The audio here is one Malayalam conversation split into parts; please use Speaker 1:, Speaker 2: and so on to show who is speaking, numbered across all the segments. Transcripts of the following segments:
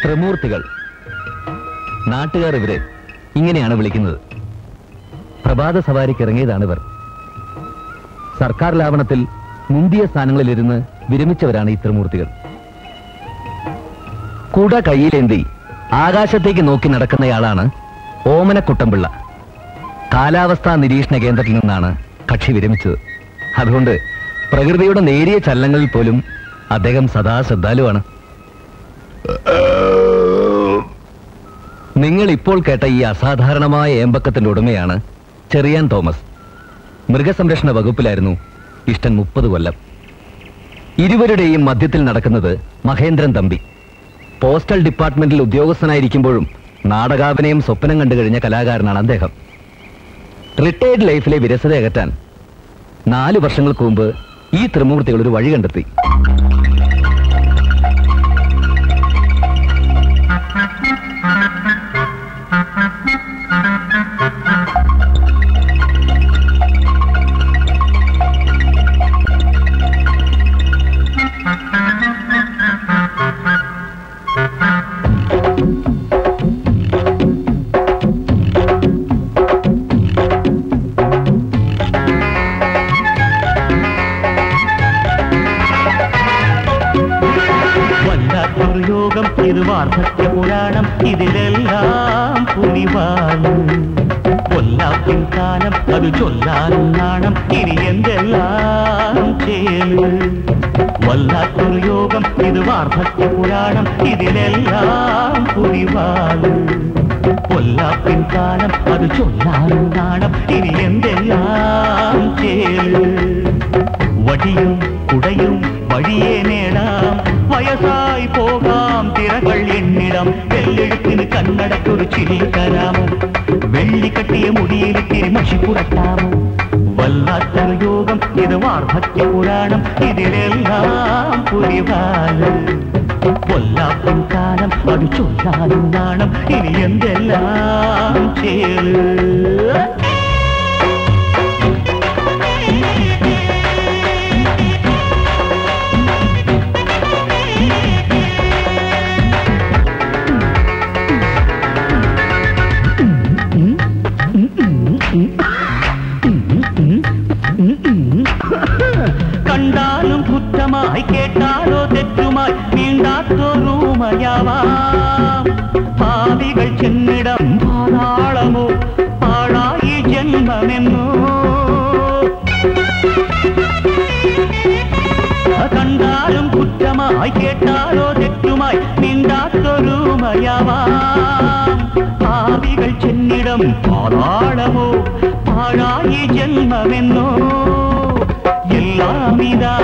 Speaker 1: ത്രിമൂർത്തികൾ നാട്ടുകാർ ഇവരെ ഇങ്ങനെയാണ് വിളിക്കുന്നത് പ്രഭാത സവാരിക്ക് ഇറങ്ങിയതാണ് ഇവർ സർക്കാർ ലാവണത്തിൽ മുന്തിയ സ്ഥാനങ്ങളിലിരുന്ന് വിരമിച്ചവരാണ് ഈ ത്രിമൂർത്തികൾ കുട കയ്യിലേന്തി ആകാശത്തേക്ക് നോക്കി നടക്കുന്നയാളാണ് ഓമനക്കുട്ടമ്പിള്ള കാലാവസ്ഥാ നിരീക്ഷണ കേന്ദ്രത്തിൽ നിന്നാണ് കക്ഷി വിരമിച്ചത് അതുകൊണ്ട് പ്രകൃതിയുടെ നേരിയ ചലനങ്ങളിൽ പോലും അദ്ദേഹം സദാ ശ്രദ്ധാലുവാണ് നിങ്ങൾ ഇപ്പോൾ കേട്ട ഈ അസാധാരണമായ ഏമ്പക്കത്തിന്റെ ഉടമയാണ് ചെറിയാൻ തോമസ് മൃഗസംരക്ഷണ വകുപ്പിലായിരുന്നു ഇഷ്ടൻ മുപ്പത് കൊല്ലം ഇരുവരുടെയും മധ്യത്തിൽ നടക്കുന്നത് മഹേന്ദ്രൻ തമ്പി പോസ്റ്റൽ ഡിപ്പാർട്ട്മെന്റിൽ ഉദ്യോഗസ്ഥനായിരിക്കുമ്പോഴും നാടകാഭിനയം സ്വപ്നം കണ്ടു കഴിഞ്ഞ കലാകാരനാണ് അദ്ദേഹം റിട്ടയർഡ് ലൈഫിലെ വിരസത അകറ്റാൻ നാല് വർഷങ്ങൾക്ക് മുമ്പ് ഈ ത്രിമൂർത്തികൾ ഒരു വഴി കണ്ടെത്തി
Speaker 2: വല്ലാത്തൊരു യോഗം ഇത് വാർദ്ധക്യ പുരാണം ഇതിലെല്ലാം പുലിവാലും കൊല്ലാപ്പിൻ കാലം അത് ചൊല്ലാനും നാണം ഇനി എന്തെല്ലാം ചേല് വല്ലാത്തൊരു യോഗം ഇത് വാർദ്ധക്യ പുരാണം ഇതിലെല്ലാം പുലിവാലും കൊല്ലാപ്പിൻ കാലം അത് ചൊല്ലാനും നാണം ഇനി എന്തെല്ലാം ചേല് വടിയും കുടയും വഴിയെ നേടാം വയസ്സായി പോകാം തിരകൾ എണ്ണിടാം വെല്ലെഴുത്തിന് കണ്ണടക്കൊരു ചിരി തരാമോ വെള്ളിക്കട്ടിയ മുടിയിലിത്തിരി മഷി പുരട്ടാമോ വല്ലാത്തൊരു യോഗം ഇത് വാർദ്ധക്യ പുരാണം ഇതിലെല്ലാം പുരിവാല് കൊല്ലാപ്പിൻ കാലം അത് ചൊല്ലാനും നാണം ഇനി എന്തെല്ലാം ചേല് കണ്ടാലും കുറ്റമായി കേട്ടാലോ തെറ്റുമായി നീണ്ടാത്തൊരുമയാവാം ഭാവികൾ ചെന്നിടം പാതാളമോ പാഴായി ജന്മമെന്നോ കണ്ടാലും കുറ്റമായി കേട്ടാലോ തെറ്റുമായി നീണ്ടാത്തൊരുമയാവാം ഭാവികൾ ചെന്നിടം പാതാളമോ പാഴായി ജന്മമെന്നോ എല്ലാം ഇതാ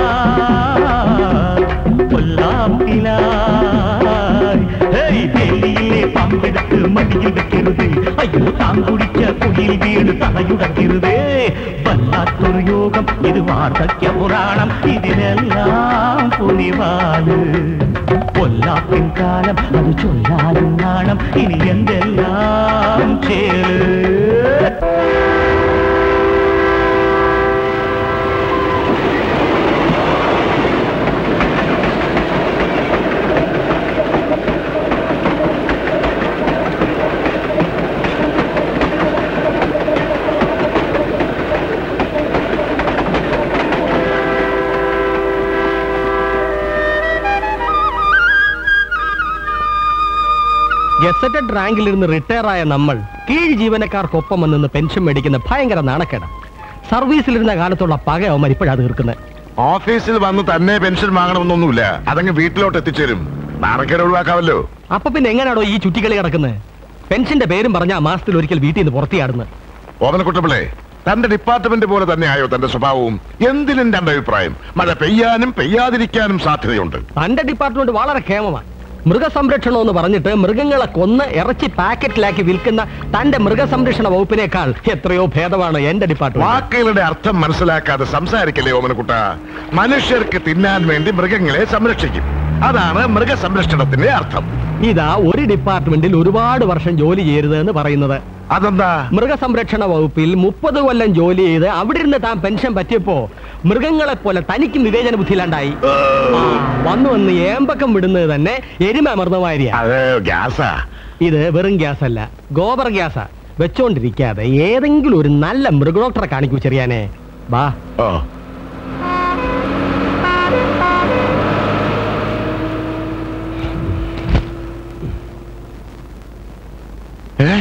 Speaker 2: കൊല്ലാപ്പിലായി ഹേയ്, വെള്ളിയിലെ പമ്പെടുത്ത് മടിയിൽ വെക്കരുത് അയ്യോ താൻ കുടിച്ച കുടിയിൽ വീട് തലയുടക്കരുത് വല്ലാത്തൊരു യോഗം ഇത് വാർദ്ധക്യ പുരാണം ഇതിനെല്ലാം പുലിവാല് കൊല്ലാപ്പിൻ കാലം അത് ചൊല്ലാനും നാണം ഇനി എന്തെല്ലാം ചേല്
Speaker 3: ഗസറ്റഡ് റാങ്കിലിരുന്ന് റിട്ടയർ ആയ നമ്മൾ കീഴ് ജീവനക്കാർക്കൊപ്പം നിന്ന് പെൻഷൻ മേടിക്കുന്ന ഭയങ്കര നാണക്കേട സർവീസിലിരുന്ന കാലത്തുള്ള പക അവന്മാർ ഇപ്പോഴാ തീർക്കുന്നത്
Speaker 4: ഓഫീസിൽ വന്ന് തന്നെ പെൻഷൻ വാങ്ങണമെന്നൊന്നുമില്ല അതങ്ങ് വീട്ടിലോട്ട് എത്തിച്ചേരും നാണക്കേട് ഒഴിവാക്കാമല്ലോ
Speaker 3: അപ്പൊ പിന്നെ എങ്ങനെയാണോ ഈ ചുറ്റിക്കളി കിടക്കുന്നത് പെൻഷന്റെ പേരും പറഞ്ഞ മാസത്തിൽ ഒരിക്കൽ വീട്ടിൽ നിന്ന് പുറത്തിയാടുന്നത്
Speaker 4: ഓമനക്കുട്ടപ്പിള്ളേ തന്റെ ഡിപ്പാർട്ട്മെന്റ് പോലെ തന്നെയായോ തന്റെ സ്വഭാവവും എന്തിനും തന്റെ അഭിപ്രായം മഴ പെയ്യാനും പെയ്യാതിരിക്കാനും സാധ്യതയുണ്ട്
Speaker 3: തന്റെ ഡിപ്പാർട്ട്മെന്റ് വളരെ ക്ഷേമമാണ് മൃഗസംരക്ഷണം എന്ന് പറഞ്ഞിട്ട് മൃഗങ്ങളെ കൊന്ന് ഇറച്ചി പാക്കറ്റിലാക്കി വിൽക്കുന്ന തന്റെ മൃഗസംരക്ഷണ വകുപ്പിനേക്കാൾ എത്രയോ ഭേദമാണ് എന്റെ ഡിപ്പാർട്ട്മെന്റ്
Speaker 4: വാക്കുകളുടെ അർത്ഥം മനസ്സിലാക്കാതെ സംസാരിക്കല്ലേ ഓമനക്കുട്ട മനുഷ്യർക്ക് തിന്നാൻ വേണ്ടി മൃഗങ്ങളെ സംരക്ഷിക്കും അതാണ് മൃഗസംരക്ഷണത്തിന്റെ അർത്ഥം
Speaker 3: ഇതാ ഒരു ഡിപ്പാർട്ട്മെന്റിൽ ഒരുപാട് വർഷം ജോലി ചെയ്യരുത് എന്ന് പറയുന്നത്
Speaker 4: അതെന്താ
Speaker 3: മൃഗസംരക്ഷണ വകുപ്പിൽ മുപ്പത് കൊല്ലം ജോലി ചെയ്ത് അവിടെ ഇരുന്ന് താൻ പെൻഷൻ പറ്റിയപ്പോ മൃഗങ്ങളെ പോലെ തനിക്ക് നിവേചന ബുദ്ധിയിലാണ്ടായി ആ, വന്നു വന്ന് ഏമ്പക്കം വിടുന്നത് തന്നെ എരുമ അമൃതമാരിയാ
Speaker 4: അത് ഗ്യാസാ
Speaker 3: ഇത് വെറും ഗ്യാസ് അല്ല ഗോബർ ഗ്യാസാ വെച്ചോണ്ടിരിക്കാതെ ഏതെങ്കിലും ഒരു നല്ല മൃഗഡോക്ടറെ കാണിക്കൂ ചെറിയാനെ ബാ
Speaker 4: ഓ ഏ?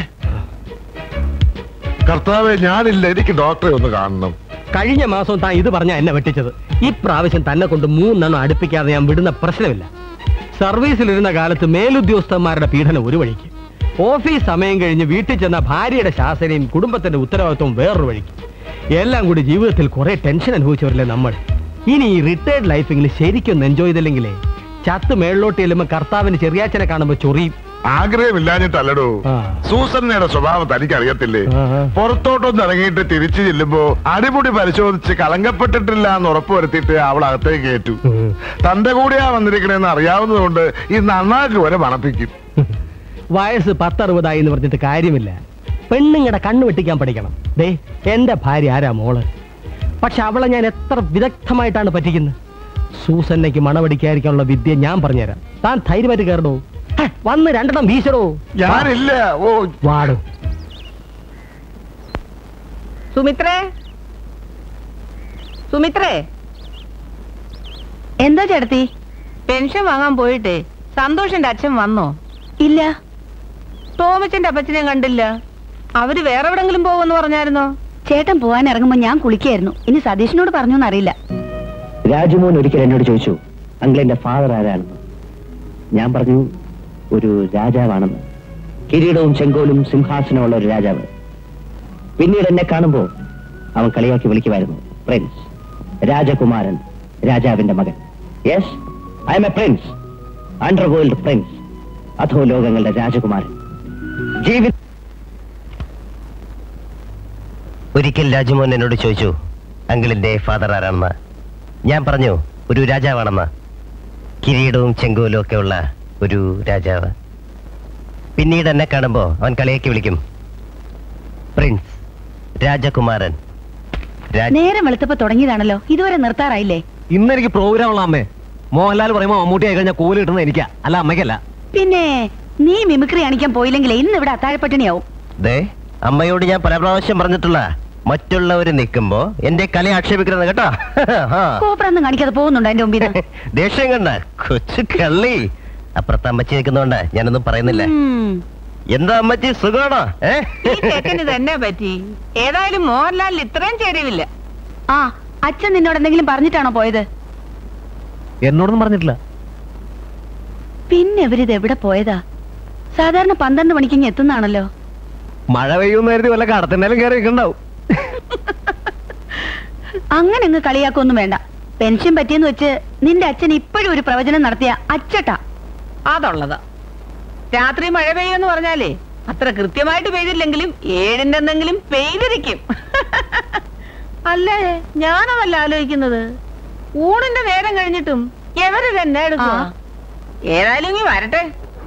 Speaker 4: കർത്താവെ ഞാനില്ല എനിക്ക് ഡോക്ടറെ ഒന്ന് കാണണം
Speaker 3: കഴിഞ്ഞ മാസം താൻ ഇത് പറഞ്ഞ എന്നെ വെട്ടിച്ചത് ഈ പ്രാവശ്യം തന്നെ കൊണ്ട് മൂന്നെണ്ണം അടുപ്പിക്കാതെ ഞാൻ വിടുന്ന പ്രശ്നമില്ല സർവീസിലിരുന്ന കാലത്ത് മേലുദ്യോഗസ്ഥന്മാരുടെ പീഡനം ഒരു വഴിക്ക് ഓഫീസ് സമയം കഴിഞ്ഞ് വീട്ടിൽ ചെന്ന ഭാര്യയുടെ ശാസനയും കുടുംബത്തിന്റെ ഉത്തരവാദിത്വവും വേറൊരു വഴിക്ക് എല്ലാം കൂടി ജീവിതത്തിൽ കുറെ ടെൻഷൻ അനുഭവിച്ചവരല്ലേ നമ്മൾ ഇനി ഈ റിട്ടയർഡ് ലൈഫെങ്കിലും ശരിക്കും എൻജോയ് ചെയ്തില്ലെങ്കിലേ ചത്ത് മേളിലോട്ട് ചെല്ലുമ്പോൾ കർത്താവിന് ചെറിയാച്ചനെ കാണുമ്പോൾ ചൊറിയും
Speaker 4: ആഗ്രഹമില്ലാഞ്ഞിട്ടല്ലടോ
Speaker 3: ആ.
Speaker 4: സൂസന്നയുടെ സ്വഭാവം തനിക്ക് അറിയത്തില്ലേ
Speaker 3: ആ, ആ.
Speaker 4: പുറത്തോട്ടൊന്ന് ഇറങ്ങിയിട്ട് തിരിച്ചു ചെല്ലുമ്പോ അടിമുടി പരിശോധിച്ച് കളങ്കപ്പെട്ടിട്ടില്ല എന്ന് ഉറപ്പുവരുത്തിയിട്ട് അവൾ അകത്തേക്ക് കയറ്റു
Speaker 3: ഉം.
Speaker 4: തന്റെ കൂടെയാ വന്നിരിക്കണേന്ന് അറിയാവുന്നതുകൊണ്ട് ഈ നന്നാക്ക് വരെ മണപ്പിക്കും
Speaker 3: വയസ്സ് പത്തറുപതായി എന്ന് പറഞ്ഞിട്ട് കാര്യമില്ല പെണ്ണുങ്ങളുടെ കണ്ണു വെട്ടിക്കാൻ പഠിക്കണം ദേ എന്റെ ഭാര്യ ആരാ മോള് പക്ഷെ അവളെ ഞാൻ എത്ര വിദഗ്ധമായിട്ടാണ് പറ്റിക്കുന്നത് സൂസന്നയ്ക്ക് മണവടിക്കാതിരിക്കാനുള്ള വിദ്യ ഞാൻ പറഞ്ഞുതരാം താൻ ധൈര്യമായിട്ട് കയറണോ ഹേ, വന്ന് രണ്ടെണ്ണം വീശടോ
Speaker 4: ഞാനില്ല ഓ
Speaker 3: വാടോ
Speaker 5: സുമിത്രേ സുമിത്രേ
Speaker 6: എന്താ ചേട്ടത്തി
Speaker 5: പെൻഷൻ വാങ്ങാൻ പോയിട്ടേ സന്തോഷിന്റെ അച്ഛൻ വന്നോ
Speaker 6: ഇല്ല
Speaker 5: ടോമച്ചന്റെ അപ്പച്ചനെ കണ്ടില്ല അവര് വേറെ എവിടെങ്കിലും പോകുമെന്ന് പറഞ്ഞായിരുന്നോ
Speaker 6: ചേട്ടൻ പോവാൻ ഇറങ്ങുമ്പോ ഞാൻ കുളിക്കായിരുന്നു ഇനി സതീഷിനോട് പറഞ്ഞു അറിയില്ല
Speaker 7: രാജുമോൻ ഒരിക്കൽ എന്നോട് ചോദിച്ചു അങ്കിളിന്റെ ഫാദർ ആരാണെന്ന് ഞാൻ പറഞ്ഞു ഒരു രാജാവാണെന്ന് കിരീടവും ചെങ്കോലും സിംഹാസനമുള്ള ഒരു രാജാവ് പിന്നീട് എന്നെ കാണുമ്പോ അവൻ കളിയാക്കി വിളിക്കുമായിരുന്നു പ്രിൻസ് രാജകുമാരൻ രാജാവിന്റെ മകൻ yes I am a prince underworld prince അധോ ലോകങ്ങളുടെ രാജകുമാരൻ ജീവിത ഒരിക്കൽ രാജുമോൻ എന്നോട് ചോദിച്ചു അങ്കിളിന്റെ ഫാദർ ആരാണെന്ന് ഞാൻ പറഞ്ഞു ഒരു രാജാവാണെന്ന് കിരീടവും ചെങ്കോലും ഒക്കെ ഉള്ള ഒരു രാജാവ് പിന്നീട് എന്നെ കാണുമ്പോ അവൻ കളിയാക്കി വിളിക്കും പ്രിൻസ് രാജകുമാരൻ രാജ
Speaker 6: നേരം വെളുത്തപ്പോ തുടങ്ങിയതാണല്ലോ ഇതുവരെ നിർത്താറായില്ലേ
Speaker 1: ഇന്ന് എനിക്ക് പ്രോഗ്രാം ഉള്ള അമ്മേ മോഹൻലാൽ പറയുമ്പോ മമ്മൂട്ടി ആയി കഴിഞ്ഞാൽ കൂലി കിട്ടുന്നത് എനിക്കാ അല്ല അമ്മയ്ക്കല്ല
Speaker 6: പിന്നെ നീ മിമിക്രി കാണിക്കാൻ പോയില്ലെങ്കിലേ ഇന്ന് ഇവിടെ അത്താഴപ്പട്ടിണിയാവും
Speaker 7: ദേ അമ്മയോട് ഞാൻ പല പ്രാവശ്യം പറഞ്ഞിട്ടുള്ള മറ്റുള്ളവര് നിൽക്കുമ്പോ എന്റെ കല ആക്ഷേപിക്കരുത് കേട്ടോ ആ.
Speaker 6: കോപ്പറൊന്നും കാണിക്കാതെ പോകുന്നുണ്ടോ എന്റെ മുമ്പിൽ
Speaker 7: ദേഷ്യം കണ്ട കൊച്ചു കള്ളി അപ്പുറത്ത് അമ്മച്ചി നിൽക്കുന്നോണ്ട് ഞാനൊന്നും പറയുന്നില്ല എന്താ അമ്മച്ചി സുഖമാണോ ഏ
Speaker 5: ഈ ചെക്കന് തന്നെ പറ്റി ഏതായാലും മോഹൻലാലിൽ ഇത്രയും ചെരിവില്ല
Speaker 6: ആ അച്ഛൻ നിന്നോട് എന്തെങ്കിലും പറഞ്ഞിട്ടാണോ പോയത്
Speaker 1: എന്നോടൊന്നും പറഞ്ഞിട്ടില്ല
Speaker 6: പിന്നെ ഇവരിത് എവിടെ പോയതാ സാധാരണ പന്ത്രണ്ട് മണിക്ക് ഇങ്ങ് എത്തുന്നാണല്ലോ
Speaker 1: മഴ പെയ്യുന്ന കരുതി വല്ല കടത്തിണ്ടാലും കയറി നിൽക്കണ്ടാവും
Speaker 6: അങ്ങനെ അങ്ങ് കളിയാക്കൊന്നും വേണ്ട പെൻഷൻ പറ്റിയെന്ന് വെച്ച് നിന്റെ അച്ഛൻ ഇപ്പോഴും ഒരു പ്രവചനം നടത്തിയ അച്ചട്ടാ
Speaker 5: അതുള്ളതാ രാത്രി മഴ പെയ്യുമെന്ന് പറഞ്ഞാലേ അത്ര കൃത്യമായിട്ട് പെയ്തില്ലെങ്കിലും ഏഴിന്റെ എന്തെങ്കിലും പെയ്തിരിക്കും അല്ലേ ഞാനതല്ല ആലോചിക്കുന്നത് ഊണിന്റെ നേരം കഴിഞ്ഞിട്ടും എവര് തന്നെ എടുക്കുക
Speaker 6: ആ.
Speaker 5: ഏതായാലും ഇങ്ങ് വരട്ടെ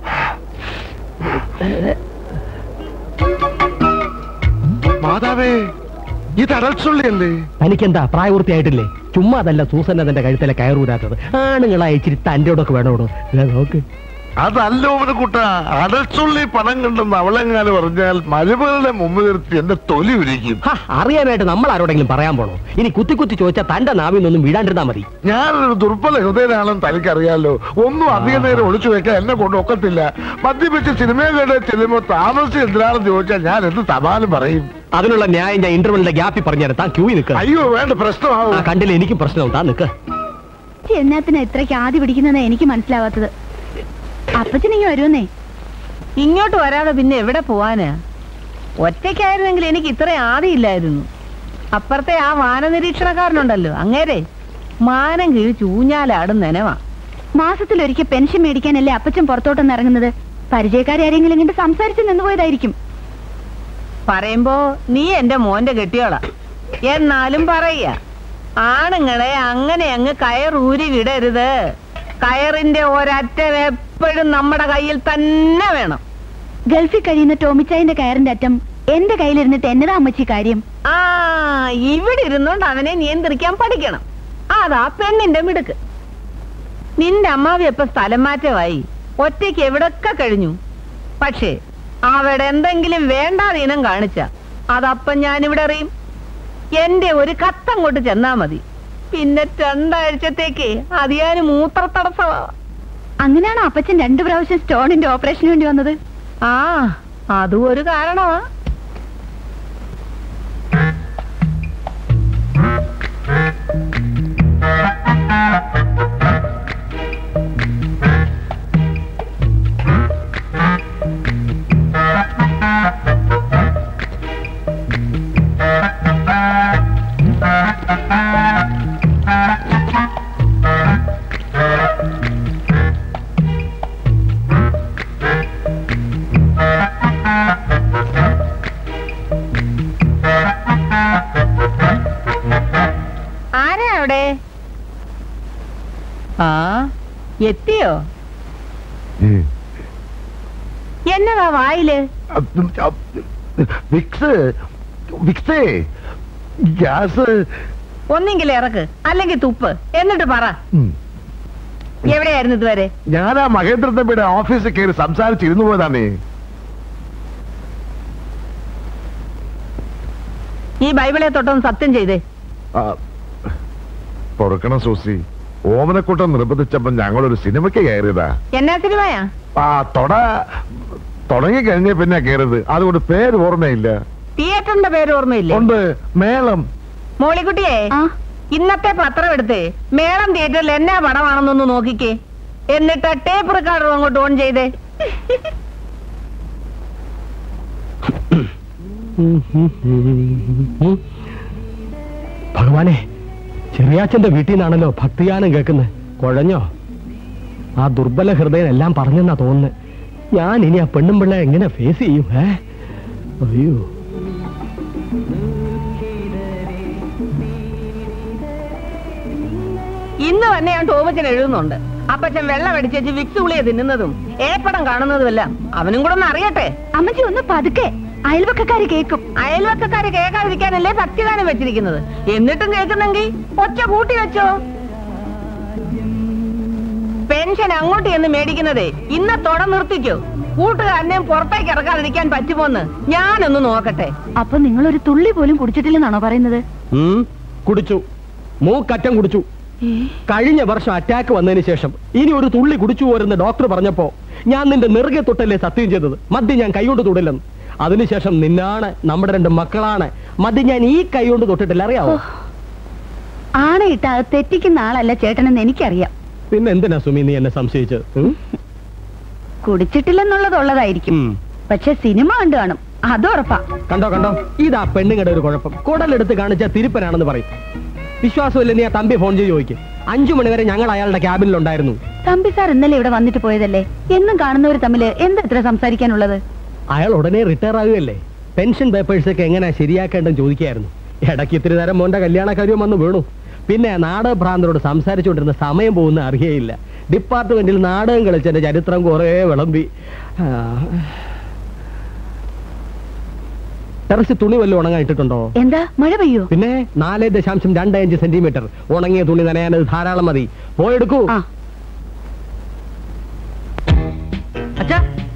Speaker 4: മാതാവേ ഇത് അടൽച്ചുള്ളിയല്ലേ
Speaker 3: തനിക്കെന്താ പ്രായപൂർത്തിയായിട്ടില്ലേ ചുമ്മാ അതല്ല സൂസൻ അതിന്റെ കഴുത്തിലെ കയറൂരാത്തത് ആണുങ്ങളായ ഇച്ചിരി തന്റെ ഒക്കെ വേണോടോ ദേ നോക്ക്
Speaker 4: അതല്ല ഒരു കുട്ട അടൽച്ചുള്ളി പണം കണ്ടെന്ന് അവളെങ്ങാനും പറഞ്ഞാൽ മരുമകളുടെ മുമ്പ് നിർത്തി എന്റെ തൊലി ഉരിക്കും
Speaker 3: ഹ, അറിയാനായിട്ട് നമ്മൾ ആരോടെങ്കിലും പറയാൻ പോണോ ഇനി കുത്തി കുത്തി ചോദിച്ചാൽ തന്റെ നാവിൽ നിന്നൊന്നും വീഴാണ്ടിരുന്നാ മതി
Speaker 4: ഞാനൊരു ദുർബല ഹൃദയനാണെന്ന് തനിക്കറിയാലോ ഒന്നും അധിക നേരം ഒളിച്ചു വെക്കാൻ എന്നെ കൊണ്ട് ഒക്കത്തില്ല മദ്യപിച്ച് സിനിമയുടെ ചെല്ലുമ്പോ താമസിച്ച് എന്തിനാണെന്ന് ചോദിച്ചാൽ ഞാൻ എന്ത് തപാലും പറയും
Speaker 3: അതിനുള്ള ന്യായം ഞാൻ ഇന്റർവെലിന്റെ ഗ്യാപ്പിൽ പറഞ്ഞുതരാം താൻ ക്യൂയി നിൽക്കുക
Speaker 4: അയ്യോ വേണ്ട പ്രശ്നമാവും
Speaker 3: കണ്ടില്ല എനിക്കും പ്രശ്നവും താൻ നിൽക്കുക
Speaker 6: എന്നാത്തിനാ ഇത്രയ്ക്ക് ആദ്യ പിടിക്കുന്നതെന്ന് എനിക്ക് മനസ്സിലാവാത്തത് അപ്പച്ചനിങ്ങി വരുമെന്നേ
Speaker 5: ഇങ്ങോട്ട് വരാതെ പിന്നെ എവിടെ പോവാനാ ഒറ്റയ്ക്കായിരുന്നെങ്കിൽ എനിക്ക് ഇത്ര ആദിയില്ലായിരുന്നു അപ്പുറത്തെ ആ വാനനിരീക്ഷണക്കാരനുണ്ടല്ലോ അങ്ങേരെ മാനം കിഴിച്ച് ഊഞ്ഞാലാടും നനവാ
Speaker 6: മാസത്തിലൊരിക്കൽ പെൻഷൻ മേടിക്കാനല്ലേ അപ്പച്ചൻ പുറത്തോട്ടൊന്ന് ഇറങ്ങുന്നത് പരിചയക്കാരെ ആരെങ്കിലും കണ്ട് സംസാരിച്ച് നിന്നുപോയതായിരിക്കും
Speaker 5: പറയുമ്പോ നീ എന്റെ മോന്റെ കെട്ടിയോളാ എന്നാലും പറയ ആണുങ്ങളെ അങ്ങനെ അങ്ങ് കയറൂരി വിടരുത് കയറിന്റെ ഒരറ്റം എപ്പോഴും നമ്മുടെ കയ്യിൽ തന്നെ വേണം
Speaker 6: ഗൾഫിൽ കഴിയുന്ന ടോമിച്ചായന്റെ കയറിന്റെ അറ്റം എന്റെ കയ്യിലിരുന്നിട്ട് എന്നതാ അമ്മച്ചി കാര്യം
Speaker 5: ആ ഇവിടെ ഇരുന്നോണ്ട് അവനെ നിയന്ത്രിക്കാൻ പഠിക്കണം അതാ പെണ്ണിന്റെ മിടുക്ക് നിന്റെ അമ്മാവി എപ്പ സ്ഥലം മാറ്റമായി ഒറ്റയ്ക്ക് എവിടൊക്കെ കഴിഞ്ഞു പക്ഷേ അവിടെ എന്തെങ്കിലും വേണ്ടാതീനം കാണിച്ച അതപ്പം ഞാനിവിടെ അറിയും എന്റെ ഒരു കത്തങ്ങോട്ട് ചെന്നാ മതി പിന്നെ രണ്ടാഴ്ചത്തേക്ക് അതിയാന് മൂത്ര തടസ്സമാ
Speaker 6: അങ്ങനെയാണോ അപ്പച്ചൻ രണ്ടു പ്രാവശ്യം സ്റ്റോണിന്റെ ഓപ്പറേഷന് വേണ്ടി വന്നത്
Speaker 5: ആ അതും ഒരു കാരണമാ ആരാ അവിടെ ആ എത്തിയോ എന്നതാ വായില്
Speaker 4: വിക്സ് വിക്സേ ഗ്യാസ്
Speaker 5: ഒന്നെങ്കിൽ ഇറക്ക് അല്ലെങ്കിൽ തുപ്പ് എന്നിട്ട് പറ
Speaker 4: ഉം.
Speaker 5: എവിടെയായിരുന്നു ഇതുവരെ
Speaker 4: ഞാൻ ആ മഹേന്ദ്രൻ തമ്പിയുടെ ഓഫീസിൽ കയറി സംസാരിച്ചിരുന്നു പോയതാണേ
Speaker 5: ഈ ബൈബിളെ തൊട്ടൊന്ന് സത്യം ചെയ്തേ
Speaker 4: ആ, പൊറുക്കണം സൂസി ഓമനക്കൂട്ടം നിർബന്ധിച്ചപ്പോ ഞങ്ങളൊരു സിനിമയ്ക്ക് കയറിയതാ
Speaker 5: എന്നാ സിനിമയാ
Speaker 4: ആ തൊട തുടങ്ങി കഴിഞ്ഞ പിന്നെ കയറിയത് അതുകൊണ്ട് പേര് ഓർമ്മയില്ല
Speaker 5: തിയേറ്ററിന്റെ പേര് ഓർമ്മയില്ലേ
Speaker 4: ഉണ്ട് മേളം
Speaker 5: മോളിക്കുട്ടിയെ
Speaker 6: ആ
Speaker 5: ഇന്നത്തെ പത്രം എടുത്ത് മേളം തിയേറ്ററിൽ എന്നാ പടമാണെന്നൊന്ന് നോക്കിക്കേ എന്നിട്ട് ടേപ്പ് റെക്കോർഡർ അങ്ങോട്ട് ഓൺ ചെയ്തേ
Speaker 3: ഭഗവാനെ ചെറിയാച്ചന്റെ വീട്ടിൽ നിന്നാണല്ലോ ഭക്തിഗാനം കേൾക്കുന്നത് കുഴഞ്ഞോ ആ ദുർബല ഹൃദയൻ എല്ലാം പറഞ്ഞെന്നാ തോന്നുന്നത് ഞാൻ ഇനി ആ പെണ്ണും പിള്ളെ എങ്ങനെ ഫേസ് ചെയ്യും ഏ അയ്യോ
Speaker 5: ഇന്ന് തന്നെ ഞാൻ ടോമച്ചൻ എഴുതുന്നുണ്ട് അപ്പച്ചൻ വെള്ളം അടിച്ചേച്ച് വിക്സ് ഗുളിയെ തിന്നുന്നതും ഏപ്പടം കാണുന്നതുമെല്ലാം അവനും കൂടെ ഒന്ന് അറിയട്ടെ
Speaker 6: അമ്മച്ചി ഒന്ന് പതുക്കെ അയൽവക്കക്കാര് കേക്കും
Speaker 5: അയൽവക്കക്കാര് കേൾക്കാതിരിക്കാനല്ലേ ഭക്തിഗാനം വെച്ചിരിക്കുന്നത് എന്നിട്ടും കേൾക്കുന്നെങ്കിൽ ഒച്ച കൂട്ടി വെച്ചോ പെൻഷൻ അങ്ങോട്ട് എന്ന് മേടിക്കുന്നതേ ഇന്നത്തോടെ നിർത്തിക്കോ കൂട്ടുകാരനെയും പുറത്തേക്ക് ഇറക്കാതിരിക്കാൻ പറ്റുമോന്ന് ഞാനൊന്ന് നോക്കട്ടെ
Speaker 6: അപ്പൊ നിങ്ങൾ ഒരു തുള്ളി പോലും കുടിച്ചിട്ടില്ലെന്നാണോ പറയുന്നത്
Speaker 3: ഉം, കുടിച്ചു മൂക്കറ്റം കുടിച്ചു കഴിഞ്ഞ വർഷം അറ്റാക്ക് വന്നതിന് ശേഷം ഇനി ഒരു തുള്ളി കുടിച്ചു പോരെന്ന് ഡോക്ടർ പറഞ്ഞപ്പോ ഞാൻ നിന്റെ നെറുകെ തൊട്ടല്ലേ സത്യം ചെയ്തത് മദ്യം ഞാൻ കൈകൊണ്ട് തൊടില്ലെന്ന് അതിനുശേഷം നിന്നാണ് നമ്മുടെ രണ്ട് മക്കളാണ് മദ്യം ഞാൻ ഈ കൈ കൊണ്ട് തൊട്ടിട്ടില്ല അറിയാവോ
Speaker 6: ആണയിട്ട് അത് തെറ്റിക്കുന്ന ആളല്ല ചേട്ടനെന്ന് എനിക്കറിയാം
Speaker 3: പിന്നെ എന്തിനാ സുമി നീ എന്നെ സംശയിച്ചത് ഉം?
Speaker 6: കുടിച്ചിട്ടില്ലെന്നുള്ളതുള്ളതായിരിക്കും
Speaker 3: ഉം.
Speaker 6: പക്ഷെ സിനിമ കണ്ടു കാണും അത് ഉറപ്പാ
Speaker 3: കണ്ടോ കണ്ടോ ഇതാ പെണ്ണുങ്ങളുടെ ഒരു കുഴപ്പം കുടലെടുത്ത് കാണിച്ച തിരുപ്പനാണെന്ന് പറയും വിശ്വാസമില്ല നീ ആ തമ്പി ഫോൺ ചെയ്ത് ചോദിക്കും അഞ്ചു മണിവരെ ഞങ്ങൾ അയാളുടെ ക്യാബിനിലുണ്ടായിരുന്നു
Speaker 6: തമ്പി സാർ ഇന്നലെ ഇവിടെ വന്നിട്ട് പോയതല്ലേ എന്നും കാണുന്നവർ തമ്മിൽ എന്താ ഇത്ര സംസാരിക്കാനുള്ളത്
Speaker 3: അയാൾ ഉടനെ റിട്ടയർ ആകുകയല്ലേ പെൻഷൻ പേപ്പേഴ്സ് ഒക്കെ എങ്ങനെയാ ശരിയാക്കേണ്ടെന്ന് ചോദിക്കായിരുന്നു ഇടയ്ക്ക് ഇത്തിരി നേരം മോന്റെ കല്യാണ കാര്യം വന്ന് വീണു പിന്നെ നാടകഭ്രാന്തരോട് സംസാരിച്ചുകൊണ്ടിരുന്ന സമയം പോകുന്ന അറിയേയില്ല ഡിപ്പാർട്ട്മെന്റിൽ നാടകം കളിച്ചതിന്റെ ചരിത്രം കുറേ വിളമ്പി ആ. ടെറസിൽ തുണി വല്ലതും ഉണങ്ങാൻ ഇട്ടിട്ടുണ്ടോ
Speaker 6: എന്താ മഴ പെയ്യോ
Speaker 3: പിന്നെ നാല് ദശാംശം രണ്ട് അഞ്ച് സെന്റിമീറ്റർ ഉണങ്ങിയ തുണി നനയാനത് ധാരാളം മതി പോയെടുക്കൂ
Speaker 6: ആ
Speaker 3: അച്ഛാ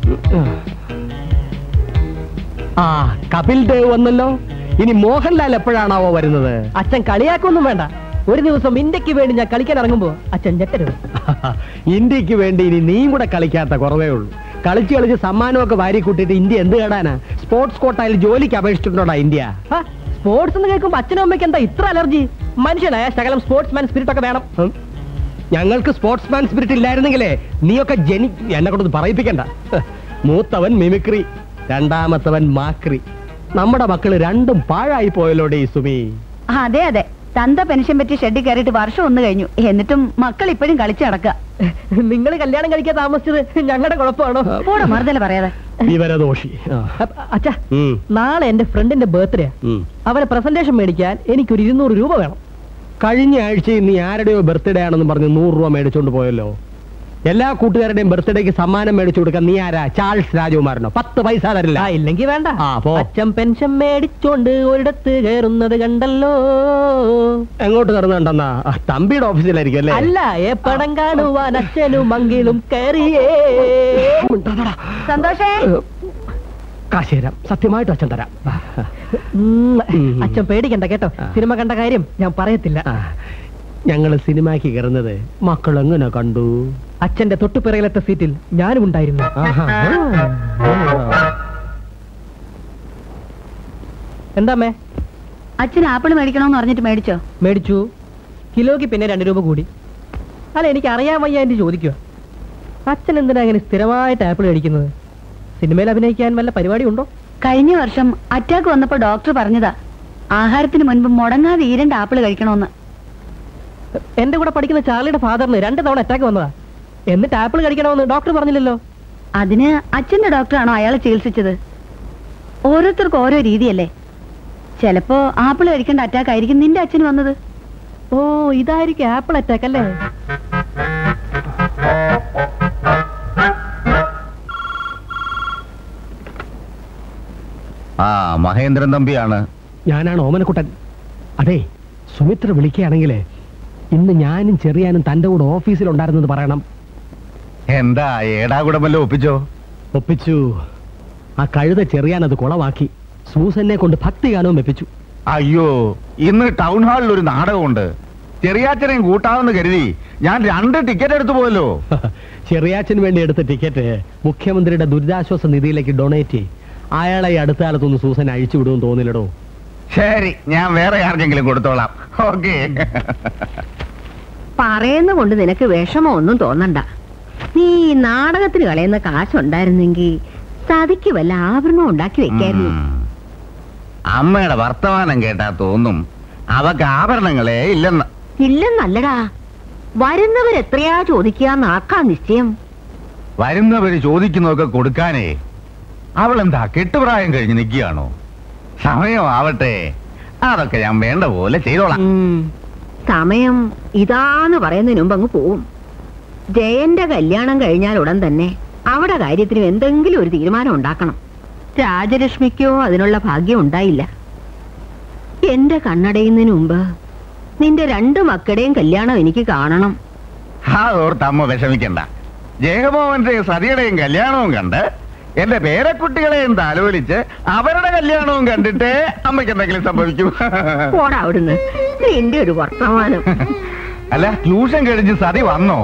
Speaker 3: ആ കപിൽ ദേവ് വന്നല്ലോ ഇനി മോഹൻലാൽ എപ്പോഴാണാവോ വരുന്നത്
Speaker 8: അച്ഛൻ കളിയാക്കൊന്നും വേണ്ട ഒരു ദിവസം ഇന്ത്യക്ക് വേണ്ടി ഞാൻ കളിക്കാൻ ഇറങ്ങുമ്പോ അച്ഛൻ ഞെട്ടരുത്
Speaker 3: ഇന്ത്യക്ക് വേണ്ടി ഇനി നീയും കൂടെ കളിക്കാത്ത കുറവേ ഉള്ളൂ കളിച്ച് കളിച്ച് സമ്മാനമൊക്കെ വാരി കൂട്ടിയിട്ട് ഇന്ത്യ എന്ത് കേടാനാ സ്പോർട്സ് കോട്ടയിൽ ജോലിക്ക് അപേക്ഷിച്ചിട്ടുണ്ടോടാ ഇന്ത്യ
Speaker 8: ഹാ, സ്പോർട്സ് എന്ന് കേൾക്കുമ്പോ അച്ഛനും അമ്മയ്ക്ക് എന്താ ഇത്ര അലർജി മനുഷ്യനായ ശകലം സ്പോർട്സ് മാൻ സ്പിരിറ്റ് ഒക്കെ വേണം
Speaker 3: ഉം. ഞങ്ങൾക്ക് സ്പോർട്സ്മാൻ സ്പിരിറ്റ് ഇല്ലായിരുന്നെങ്കിലേ നീയൊക്കെ ജനി എന്നെ കൊണ്ടൊന്ന് പറയിപ്പിക്കണ്ട ഹ്. മൂത്തവൻ മിമിക്രി രണ്ടാമത്തവൻ മാക്രി നമ്മുടെ മക്കള് രണ്ടും പാഴായി പോയല്ലോടെ ഈ സുമി
Speaker 6: ആ, അതെ അതെ തന്ത പെൻഷൻ പറ്റി ഷെഡിൽ കയറിയിട്ട് വർഷം ഒന്ന് കഴിഞ്ഞു എന്നിട്ടും മക്കൾ ഇപ്പോഴും കളിച്ചു നടക്കുക
Speaker 8: നിങ്ങൾ കല്യാണം കഴിക്കാൻ താമസിച്ചത് ഞങ്ങളുടെ കുഴപ്പമാണോ
Speaker 6: പോടെ മറുതല പറയാതെ
Speaker 3: വിവരദോഷി ആ.
Speaker 8: അപ്പ- അച്ഛാ
Speaker 3: ഉം,
Speaker 8: നാളെ എന്റെ ഫ്രണ്ടിന്റെ ബർത്ത്ഡേ
Speaker 3: ഉം.
Speaker 8: അവരെ പ്രസന്റേഷൻ മേടിക്കാൻ എനിക്കൊരു ഇരുന്നൂറ് രൂപ വേണം
Speaker 3: കഴിഞ്ഞ ആഴ്ചയിൽ നീ ആരുടെയോ ബർത്ത്ഡേ ആണെന്ന് പറഞ്ഞ് നൂറ് രൂപ മേടിച്ചോണ്ട് പോയല്ലോ എല്ലാ കൂട്ടുകാരുടെയും ബർത്ത്ഡേക്ക് സമ്മാനം മേടിച്ചു കൊടുക്കാൻ നീ ആരാ ചാൾസ് രാജകുമാരനോ പത്ത് പൈസ തരില്ല
Speaker 8: ആ ഇല്ലെങ്കി വേണ്ട
Speaker 3: ആ, പോ.
Speaker 8: അച്ഛൻ പെൻഷൻ മേടിച്ചോണ്ട് ഒരിടത്ത് കയറുന്നത് കണ്ടല്ലോ
Speaker 3: എങ്ങോട്ട് കടന്നുണ്ടെന്നാ തമ്പിയുടെ ഓഫീസിലായിരിക്കും അല്ലേ
Speaker 8: അല്ല ഏ പടം കാണുവാൻ അച്ഛനും മങ്കിലും കയറിയേ
Speaker 5: സന്തോഷേ
Speaker 3: കാശ് തരാം സത്യമായിട്ട് അച്ഛൻ തരാം
Speaker 8: ഉം,
Speaker 3: ഉം.
Speaker 8: അച്ഛൻ പേടിക്കണ്ട കേട്ടോ
Speaker 3: ആ.
Speaker 8: സിനിമ കണ്ട കാര്യം ഞാൻ പറയത്തില്ല
Speaker 3: ആ, ഞങ്ങള് സിനിമയ്ക്ക് കയറുന്നത് മക്കൾ എങ്ങനെ കണ്ടു
Speaker 8: അച്ഛന്റെ തൊട്ടുപിറകിലത്തെ സീറ്റിൽ ഞാനും ഉണ്ടായിരുന്നു
Speaker 3: ആഹാ.
Speaker 8: എന്താമ്മേ
Speaker 6: അച്ഛൻ ആപ്പിൾ മേടിക്കണമെന്ന് പറഞ്ഞിട്ട് മേടിച്ചോ
Speaker 8: മേടിച്ചു കിലോയ്ക്ക് പിന്നെ രണ്ട് രൂപ കൂടി അല്ല എനിക്ക് അറിയാൻ വയ്യ എന്റെ ചോദിക്കുക അച്ഛൻ എന്തിനാ അങ്ങനെ സ്ഥിരമായിട്ട് ആപ്പിൾ കഴിക്കുന്നത് സിനിമയിൽ അഭിനയിക്കാൻ വല്ല പരിപാടി ഉണ്ടോ
Speaker 6: കഴിഞ്ഞ വർഷം അറ്റാക്ക് വന്നപ്പോ ഡോക്ടർ പറഞ്ഞതാ ആഹാരത്തിന് മുൻപ് മുടങ്ങാതെ ഈ രണ്ട് ആപ്പിൾ കഴിക്കണമെന്ന്
Speaker 8: എന്റെ കൂടെ പഠിക്കുന്ന ചാർലിയുടെ ഫാദറിന് രണ്ട് തവണ അറ്റാക്ക് വന്നതാ എന്നിട്ട് ആപ്പിൾ കഴിക്കണമെന്ന് ഡോക്ടർ പറഞ്ഞില്ലല്ലോ
Speaker 6: അതിന് അച്ഛന്റെ ഡോക്ടറാണോ അയാളെ ചികിത്സിച്ചത് ഓരോരുത്തർക്കും ഓരോ രീതിയല്ലേ ചിലപ്പോ ആപ്പിൾ കഴിക്കേണ്ട അറ്റാക്ക് ആയിരിക്കും നിന്റെ അച്ഛന് വന്നത്
Speaker 8: ഓ ഇതായിരിക്കും ആപ്പിൾ അറ്റാക്ക് അല്ലേ
Speaker 1: ആ മഹേന്ദ്രൻ തമ്പിയാണ്
Speaker 3: ഞാനാണ് ഓമനക്കുട്ടൻ അതെ സുമിത്ര വിളിക്കുകയാണെങ്കിൽ ഇന്ന് ഞാനും ചെറിയാനും തന്റെ കൂടെ ഓഫീസിലുണ്ടായിരുന്നത് പറയണം
Speaker 1: എന്താ ഏടാകുടമല്ലോ ഒപ്പിച്ചോ
Speaker 3: ഒപ്പിച്ചു ആ കഴുത ചെറിയാൻ അത് കുളവാക്കി സൂസനെ കൊണ്ട് ഭക്തിഗാനവും വെപ്പിച്ചു
Speaker 9: അയ്യോ ഇന്ന് ടൗൺ ഹാളിൽ ഒരു നാടകമുണ്ട് ചെറിയാച്ചനെയും കൂട്ടാമെന്ന് കരുതി ഞാൻ രണ്ട് ടിക്കറ്റ് എടുത്തു പോയല്ലോ
Speaker 3: ചെറിയാച്ചന് വേണ്ടി എടുത്ത ടിക്കറ്റ് മുഖ്യമന്ത്രിയുടെ ദുരിതാശ്വാസ നിധിയിലേക്ക് ഡൊണേറ്റ് ചെയ് അയാളെ ഈ അടുത്ത കാലത്തൊന്ന് സൂസൻ അഴിച്ചു വിടുമെന്ന് തോന്നില്ലടോ
Speaker 9: ശരി ഞാൻ വേറെ ആർക്കെങ്കിലും കൊടുത്തോളാം ഓക്കെ
Speaker 5: പറയുന്ന കൊണ്ട് നിനക്ക് വിഷമം ഒന്നും തോന്നണ്ട നീ ഈ നാടകത്തിന് കളയുന്ന കാശുണ്ടായിരുന്നെങ്കിൽ സതിക്ക് വല്ല ആഭരണം ഉണ്ടാക്കി വെക്കായിരുന്നു
Speaker 9: അമ്മയുടെ വർത്തമാനം കേട്ടാ തോന്നും അവക്ക് ആഭരണങ്ങളെ ഇല്ലെന്ന്
Speaker 5: ഇല്ലെന്നല്ലടാ വരുന്നവരെത്രയാ ചോദിക്കാന്നാക്കാ നിശ്ചയം
Speaker 9: വരുന്നവര് ചോദിക്കുന്നതൊക്കെ കൊടുക്കാനേ അവളെന്താ കെട്ടുപ്രായം കഴിഞ്ഞ് നിൽക്കുകയാണോ സമയം ആവട്ടെ അതൊക്കെ ഞാൻ വേണ്ട പോലെ ചെയ്തോളാം
Speaker 5: ഉം. സമയം ഇതാന്ന് പറയുന്നതിന് മുമ്പ് അങ്ങ് പോവും ജയന്റെ കല്യാണം കഴിഞ്ഞാൽ ഉടൻ തന്നെ അവിടെ കാര്യത്തിന് എന്തെങ്കിലും ഒരു തീരുമാനം ഉണ്ടാക്കണം രാജലക്ഷ്മിക്കോ അതിനുള്ള ഭാഗ്യം ഉണ്ടായില്ല എന്റെ കണ്ണടയുന്നതിന് മുമ്പ് നിന്റെ രണ്ടു മക്കളുടെയും കല്യാണം എനിക്ക് കാണണം
Speaker 9: അതോർത്ത് അമ്മ വിഷമിക്കണ്ട ജയമോഹന്റെ സതിയുടെയും കല്യാണവും കണ്ട് എന്റെ പേരക്കുട്ടികളെയും താലോലിച്ച് അവരുടെ കല്യാണവും കണ്ടിട്ട് അമ്മയ്ക്ക് എന്തെങ്കിലും സംഭവിക്കും
Speaker 5: പോടാ അവിടുന്ന് നിന്റെ ഒരു വർത്തമാനം
Speaker 9: അല്ല ട്യൂഷൻ കഴിഞ്ഞ് സതി വന്നോ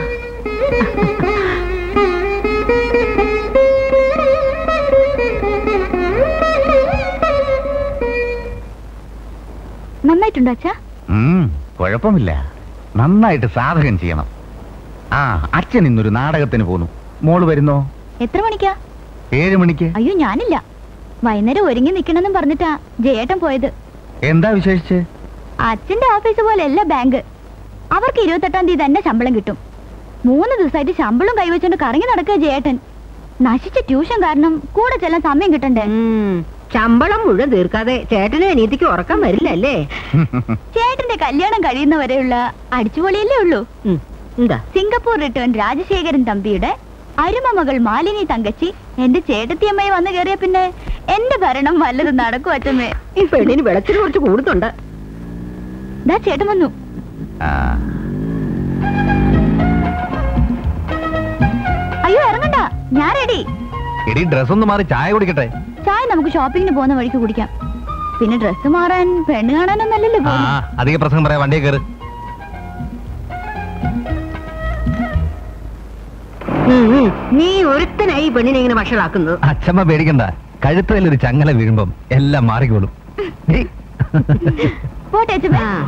Speaker 6: നന്നായിട്ടുണ്ടോ അച്ഛാ
Speaker 9: ഉം, കുഴപ്പമില്ല നന്നായിട്ട് സാധകം ചെയ്യണം ആ അച്ഛൻ ഇന്നൊരു നാടകത്തിന് പോന്നു മോള് വരുന്നോ
Speaker 6: എത്ര മണിക്കാ
Speaker 9: ഏഴ് മണിക്ക്
Speaker 6: അയ്യോ ഞാനില്ല വൈകുന്നേരം ഒരുങ്ങി നിക്കണമെന്നും പറഞ്ഞിട്ടാ ജയേട്ടൻ പോയത്
Speaker 9: എന്താ വിശേഷിച്ച്
Speaker 6: അച്ഛന്റെ ഓഫീസ് പോലെയല്ല ബാങ്ക് അവർക്ക് ഇരുപത്തെട്ടാം തീയതി തന്നെ ശമ്പളം കിട്ടും മൂന്ന് ദിവസമായിട്ട് ശമ്പളം കൈവച്ചുകൊണ്ട് കറങ്ങി നടക്കുക ജയേട്ടൻ നശിച്ച ട്യൂഷൻ കാരണം കൂടെ ചെല്ലാൻ സമയം കിട്ടണ്ടേ
Speaker 5: ഉം. ശമ്പളം മുഴുവൻ തീർക്കാതെ ചേട്ടനും അനിയത്തിക്ക് ഉറക്കം വരില്ല അല്ലേ
Speaker 6: ചേട്ടന്റെ കല്യാണം കഴിയുന്നവരെയുള്ള അടിച്ചുപൊളിയല്ലേ ഉള്ളൂ
Speaker 5: ഉം. എന്താ
Speaker 6: സിംഗപ്പൂർ റിട്ടേൺ രാജശേഖരൻ തമ്പിയുടെ അരുമ മകൾ മാലിനി തങ്കച്ചി എന്റെ ചേട്ടത്തിയമ്മയെ വന്നു കയറിയ പിന്നെ എന്റെ ഭരണം വല്ലത് നടക്കും അച്ഛമ്മേ
Speaker 5: ഈ പെണ്ണിന് വെളച്ചിന് കുറച്ച് കൂടുന്നുണ്ട്
Speaker 6: ദാ ചേട്ടൻ വന്നു
Speaker 9: ആ,
Speaker 6: അയ്യോ ഇറങ്ങണ്ട ഞാൻ റെഡി
Speaker 1: എടി ഡ്രസ് ഒന്ന് മാറി ചായ കുടിക്കട്ടെ
Speaker 6: ചായ നമുക്ക് ഷോപ്പിങ്ങിന് പോകുന്ന വഴിക്ക് കുടിക്കാം പിന്നെ ഡ്രസ്സ് മാറാൻ പെണ്ണ് കാണാനൊന്നല്ലല്ലോ
Speaker 1: ആ
Speaker 6: പോകുന്നത്.
Speaker 1: അധിക പ്രസംഗം പറയാം വണ്ടിയെ കയറ്
Speaker 5: ഉം, ഉം. നീ ഒരുത്തനായി ഈ പെണ്ണിനെ ഇങ്ങനെ വഷളാക്കുന്നത്
Speaker 1: അച്ഛമ്മ പേടിക്കണ്ട കഴുത്തതിൽ ഒരു ചങ്ങല വീഴുമ്പം എല്ലാം മാറിക്കോളും ഏയ്.
Speaker 6: പോട്ടെ അച്ഛമ്മേ
Speaker 5: ആ.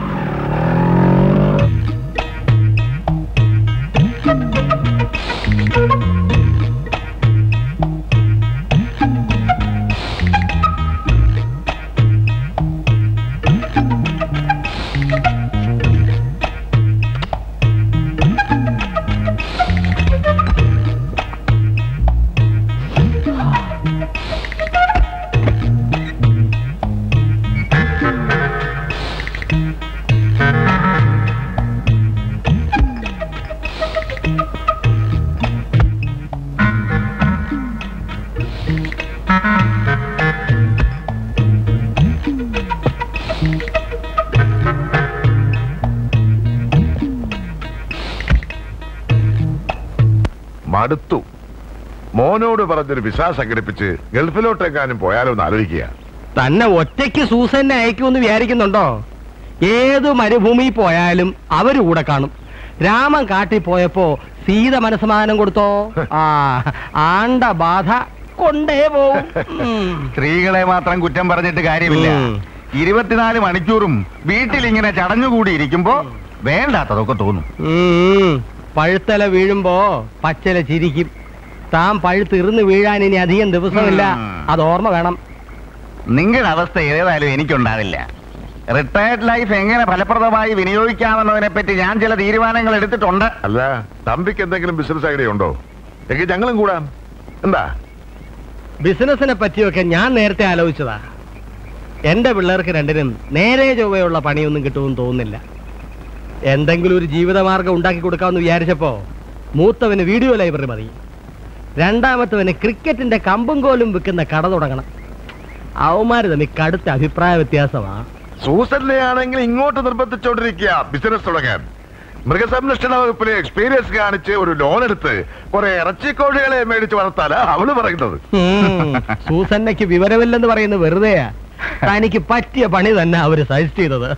Speaker 4: മടുത്തു മോനോട് പറഞ്ഞൊരു വിസ സംഘടിപ്പിച്ച് ഗൾഫിലോട്ടെങ്ങാനും പോയാലോ എന്ന് ആലോചിക്കുക
Speaker 3: തന്നെ ഒറ്റയ്ക്ക് സൂസന്നെ അയക്കുമെന്ന് വിചാരിക്കുന്നുണ്ടോ ഏത് മരുഭൂമി പോയാലും അവര് കൂടെ കാണും രാമൻ കാട്ടിൽ പോയപ്പോ സീത മനസ്സമാനം കൊടുത്തോ ആ ആണ്ട ബാധ കൊണ്ടേ പോവും ഉം.
Speaker 9: സ്ത്രീകളെ മാത്രം കുറ്റം പറഞ്ഞിട്ട് കാര്യമില്ല
Speaker 3: ഉം.
Speaker 9: ഇരുപത്തിനാല് മണിക്കൂറും വീട്ടിൽ ഇങ്ങനെ ചടഞ്ഞുകൂടി ഇരിക്കുമ്പോ വേണ്ടാത്തതൊക്കെ തോന്നും
Speaker 3: ഉം. പഴുത്തല വീഴുമ്പോ പച്ചല ചിരിക്കും താൻ പഴുത്തിരുന്ന് വീഴാൻ ഇനി അധികം ദിവസമില്ല
Speaker 9: ഉം.
Speaker 3: അത് ഓർമ്മ വേണം
Speaker 9: നിങ്ങളുടെ അവസ്ഥ ഏതായാലും എനിക്കുണ്ടാവില്ല റിട്ടയർഡ് ലൈഫ് എങ്ങനെ ഫലപ്രദമായി വിനിയോഗിക്കാമെന്നതിനെ പറ്റി ഞാൻ ചില തീരുമാനങ്ങൾ എടുത്തിട്ടുണ്ട്
Speaker 4: അല്ല തമ്പിക്ക് എന്തെങ്കിലും ബിസിനസ് ഐഡിയ ഉണ്ടോ എങ്കിൽ ഞങ്ങളും കൂടാം എന്താ
Speaker 3: ബിസിനസിനെ പറ്റിയൊക്കെ ഞാൻ നേരത്തെ ആലോചിച്ചതാ എന്റെ പിള്ളേർക്ക് രണ്ടിനും നേരെ ചൊവ്വയുള്ള പണിയൊന്നും കിട്ടുമെന്ന് തോന്നുന്നില്ല എന്തെങ്കിലും ഒരു ജീവിതമാർഗം ഉണ്ടാക്കി കൊടുക്കാമെന്ന് വിചാരിച്ചപ്പോ മൂത്തവന് വീഡിയോ ലൈബ്രറി മതി രണ്ടാമത്തവന് ക്രിക്കറ്റിന്റെ കമ്പും കോലും വിൽക്കുന്ന കട തുടങ്ങണം അവന്മാര് തമ്മിൽ കടുത്ത അഭിപ്രായ വ്യത്യാസമാ
Speaker 4: സൂസന്നെ ആണെങ്കിൽ ഇങ്ങോട്ട് നിർബന്ധിച്ചോണ്ടിരിക്കുക ബിസിനസ് തുടങ്ങാൻ മൃഗസംരക്ഷണ വകുപ്പിലെ എക്സ്പീരിയൻസ് കാണിച്ച് ഒരു ലോൺ എടുത്ത് കുറെ ഇറച്ചിക്കോഴികളെ മേടിച്ച് വളർത്താനാ അവള് പറയുന്നത്
Speaker 3: ഉം. സൂസന്നയ്ക്ക് വിവരമില്ലെന്ന് പറയുന്നത് വെറുതെയാ തനിക്ക് പറ്റിയ പണി തന്നെ അവര് സജസ്റ്റ് ചെയ്തത്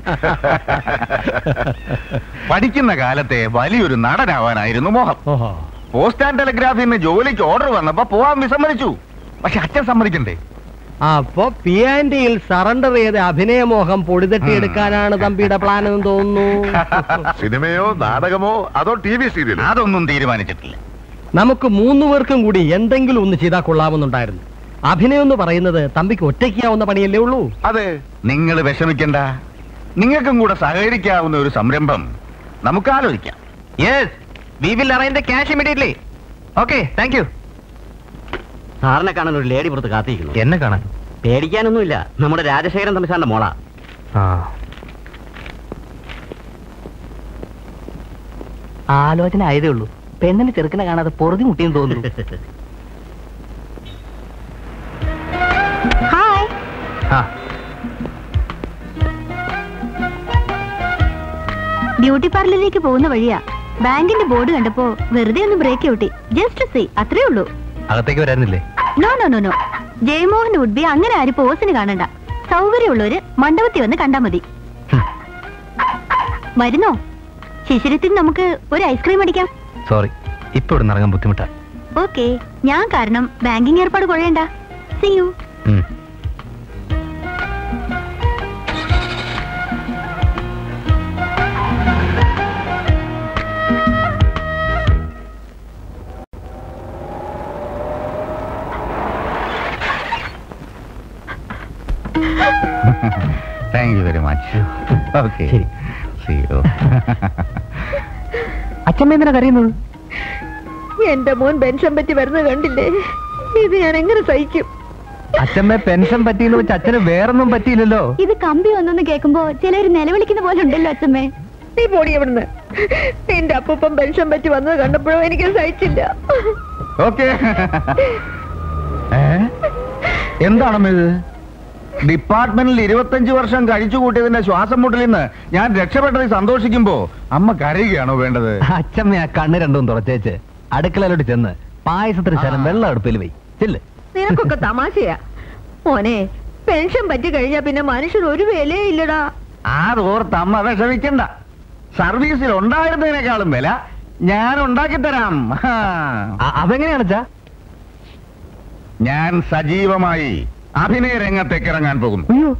Speaker 9: പഠിക്കുന്ന കാലത്തെ വലിയൊരു നടനാവാനായിരുന്നു മോഹം
Speaker 3: ഓഹോ
Speaker 9: പോസ്റ്റ് ആൻഡ് ടെലിഗ്രാഫിന്ന് ജോലിക്ക് ഓർഡർ വന്നപ്പോ പോവാൻ വിസമ്മതിച്ചു പക്ഷെ അച്ഛൻ സമ്മതിക്കണ്ടേ
Speaker 3: അപ്പൊ പി ആൻഡിയിൽ സറണ്ടർ ചെയ്ത് അഭിനയമോഹം പൊടിതട്ടിയെടുക്കാനാണ് തമ്പിയുടെ പ്ലാൻ എന്ന് തോന്നുന്നു
Speaker 4: സിനിമയോ നാടകമോ അതോ ടി വി സീരിയലോ
Speaker 9: അതൊന്നും തീരുമാനിച്ചിട്ടില്ല
Speaker 3: നമുക്ക് മൂന്നു പേർക്കും കൂടി എന്തെങ്കിലും ഒന്ന് ചെയ്താൽ കൊള്ളാമെന്നുണ്ടായിരുന്നു അഭിനയം എന്ന് പറയുന്നത് തമ്പിക്ക് ഒറ്റയ്ക്കാവുന്ന പണിയല്ലേ ഉള്ളൂ
Speaker 4: അതെ
Speaker 9: നിങ്ങൾ വിഷമിക്കണ്ട നിങ്ങൾക്കും കൂടെ സഹകരിക്കാവുന്ന ഒരു സംരംഭം നമുക്ക് ആലോചിക്കാം
Speaker 10: yes we will arrange the cash immediately okay thank you
Speaker 7: സാറിനെ കാണാൻ ഒരു ലേഡി പുറത്ത് കാത്തിരിക്കുന്നു
Speaker 10: എന്നെ കാണാൻ
Speaker 7: പേടിക്കാനൊന്നുമില്ല നമ്മുടെ രാജശേഖരൻ തമ്മിസാറിന്റെ മോളാ
Speaker 10: ആ ആലോചന ആയതേ ഉള്ളൂ പെണ്ണിന് ചെറുക്കനെ കാണാതെ പൊറുതി മുട്ടിയെന്ന് തോന്നുന്നു
Speaker 6: ഹായ്
Speaker 10: ആ
Speaker 6: ബ്യൂട്ടി പാർലറിലേക്ക് പോകുന്ന വഴിയാ ബാങ്കിന്റെ ബോർഡ് കണ്ടപ്പോ വെറുതെ ഒന്ന് ബ്രേക്ക് ഔട്ടി ജസ്റ്റ് സി അത്രേ ഉള്ളൂ
Speaker 10: അകത്തേക്ക് വരാനില്ലേ
Speaker 6: no no no no Jayamohan would be അങ്ങനെ ആരും പോസിന് കാണണ്ട സൗകര്യമുള്ളവര് മണ്ഡപത്തിൽ വന്ന് കണ്ടാ മതി വരുന്നോ ശിശിരത്തിൽ നമുക്ക് ഒരു ഐസ്ക്രീം അടിക്കാം
Speaker 10: സോറി ഇപ്പൊ ഇവിടെ ഇറങ്ങാൻ ബുദ്ധിമുട്ടാ
Speaker 6: ഓക്കെ ഞാൻ കാരണം ബാങ്കിങ് ഏർപ്പാട് കൊഴയണ്ട സി യു
Speaker 10: ഉം.
Speaker 9: Thank you very much okay
Speaker 10: ശരി.
Speaker 9: സീറോ
Speaker 10: അച്ഛമ്മ എന്തിനാ കരയുന്നത്
Speaker 5: എന്റെ മോൻ പെൻഷൻ പറ്റി വരുന്നത് കണ്ടില്ലേ ഇത് ഞാൻ എങ്ങനെ സഹിക്കും
Speaker 10: അച്ഛമ്മ പെൻഷൻ പറ്റിയെന്ന് വെച്ച് അച്ഛന് വേറൊന്നും പറ്റിയില്ലല്ലോ
Speaker 6: ഇത് കമ്പി വന്നെന്ന് കേൾക്കുമ്പോ ചിലർ നിലവിളിക്കുന്ന പോലെ ഉണ്ടല്ലോ അച്ഛമ്മേ
Speaker 5: നീ പോടി എവിടുന്ന് എന്റെ അപ്പൂപ്പൻ പെൻഷൻ പറ്റി വന്നത് കണ്ടപ്പോഴോ എനിക്ക് സഹിച്ചില്ല
Speaker 9: ഓക്കെ എന്താണമ്മ ഇത് ഡിപ്പാർട്ട്മെന്റിൽ ഇരുപത്തഞ്ച് വർഷം കഴിച്ചു കൂട്ടിയതിന്റെ ശ്വാസം മുട്ടലിൽ നിന്ന് ഞാൻ രക്ഷപ്പെട്ടതിൽ സന്തോഷിക്കുമ്പോ അമ്മ കരയുകയാണോ വേണ്ടത്
Speaker 1: അച്ഛമ്മ ആ കണ്ണ് രണ്ടും തുറച്ചേച്ച് അടുക്കളയിലോട്ട് ചെന്ന് പായസത്തിന് ശലം വെള്ളം അടുപ്പിൽ വൈ ചെല്ല്
Speaker 5: നിനക്കൊക്കെ തമാശയാ മോനെ പെൻഷൻ പറ്റി കഴിഞ്ഞാ പിന്നെ മനുഷ്യൻ ഒരു വിലയേ ഇല്ലടാ
Speaker 9: അതോർത്ത് അമ്മ വിഷമിക്കണ്ട സർവീസിൽ ഉണ്ടായിരുന്നതിനേക്കാളും വില ഞാൻ ഉണ്ടാക്കി തരാം ഹാ.
Speaker 1: അ- അതെങ്ങനെയാണ് അച്ഛാ
Speaker 9: ഞാൻ സജീവമായി അഭിനയ രംഗത്തേക്ക് ഇറങ്ങാൻ പോകുന്നു
Speaker 1: അയ്യോ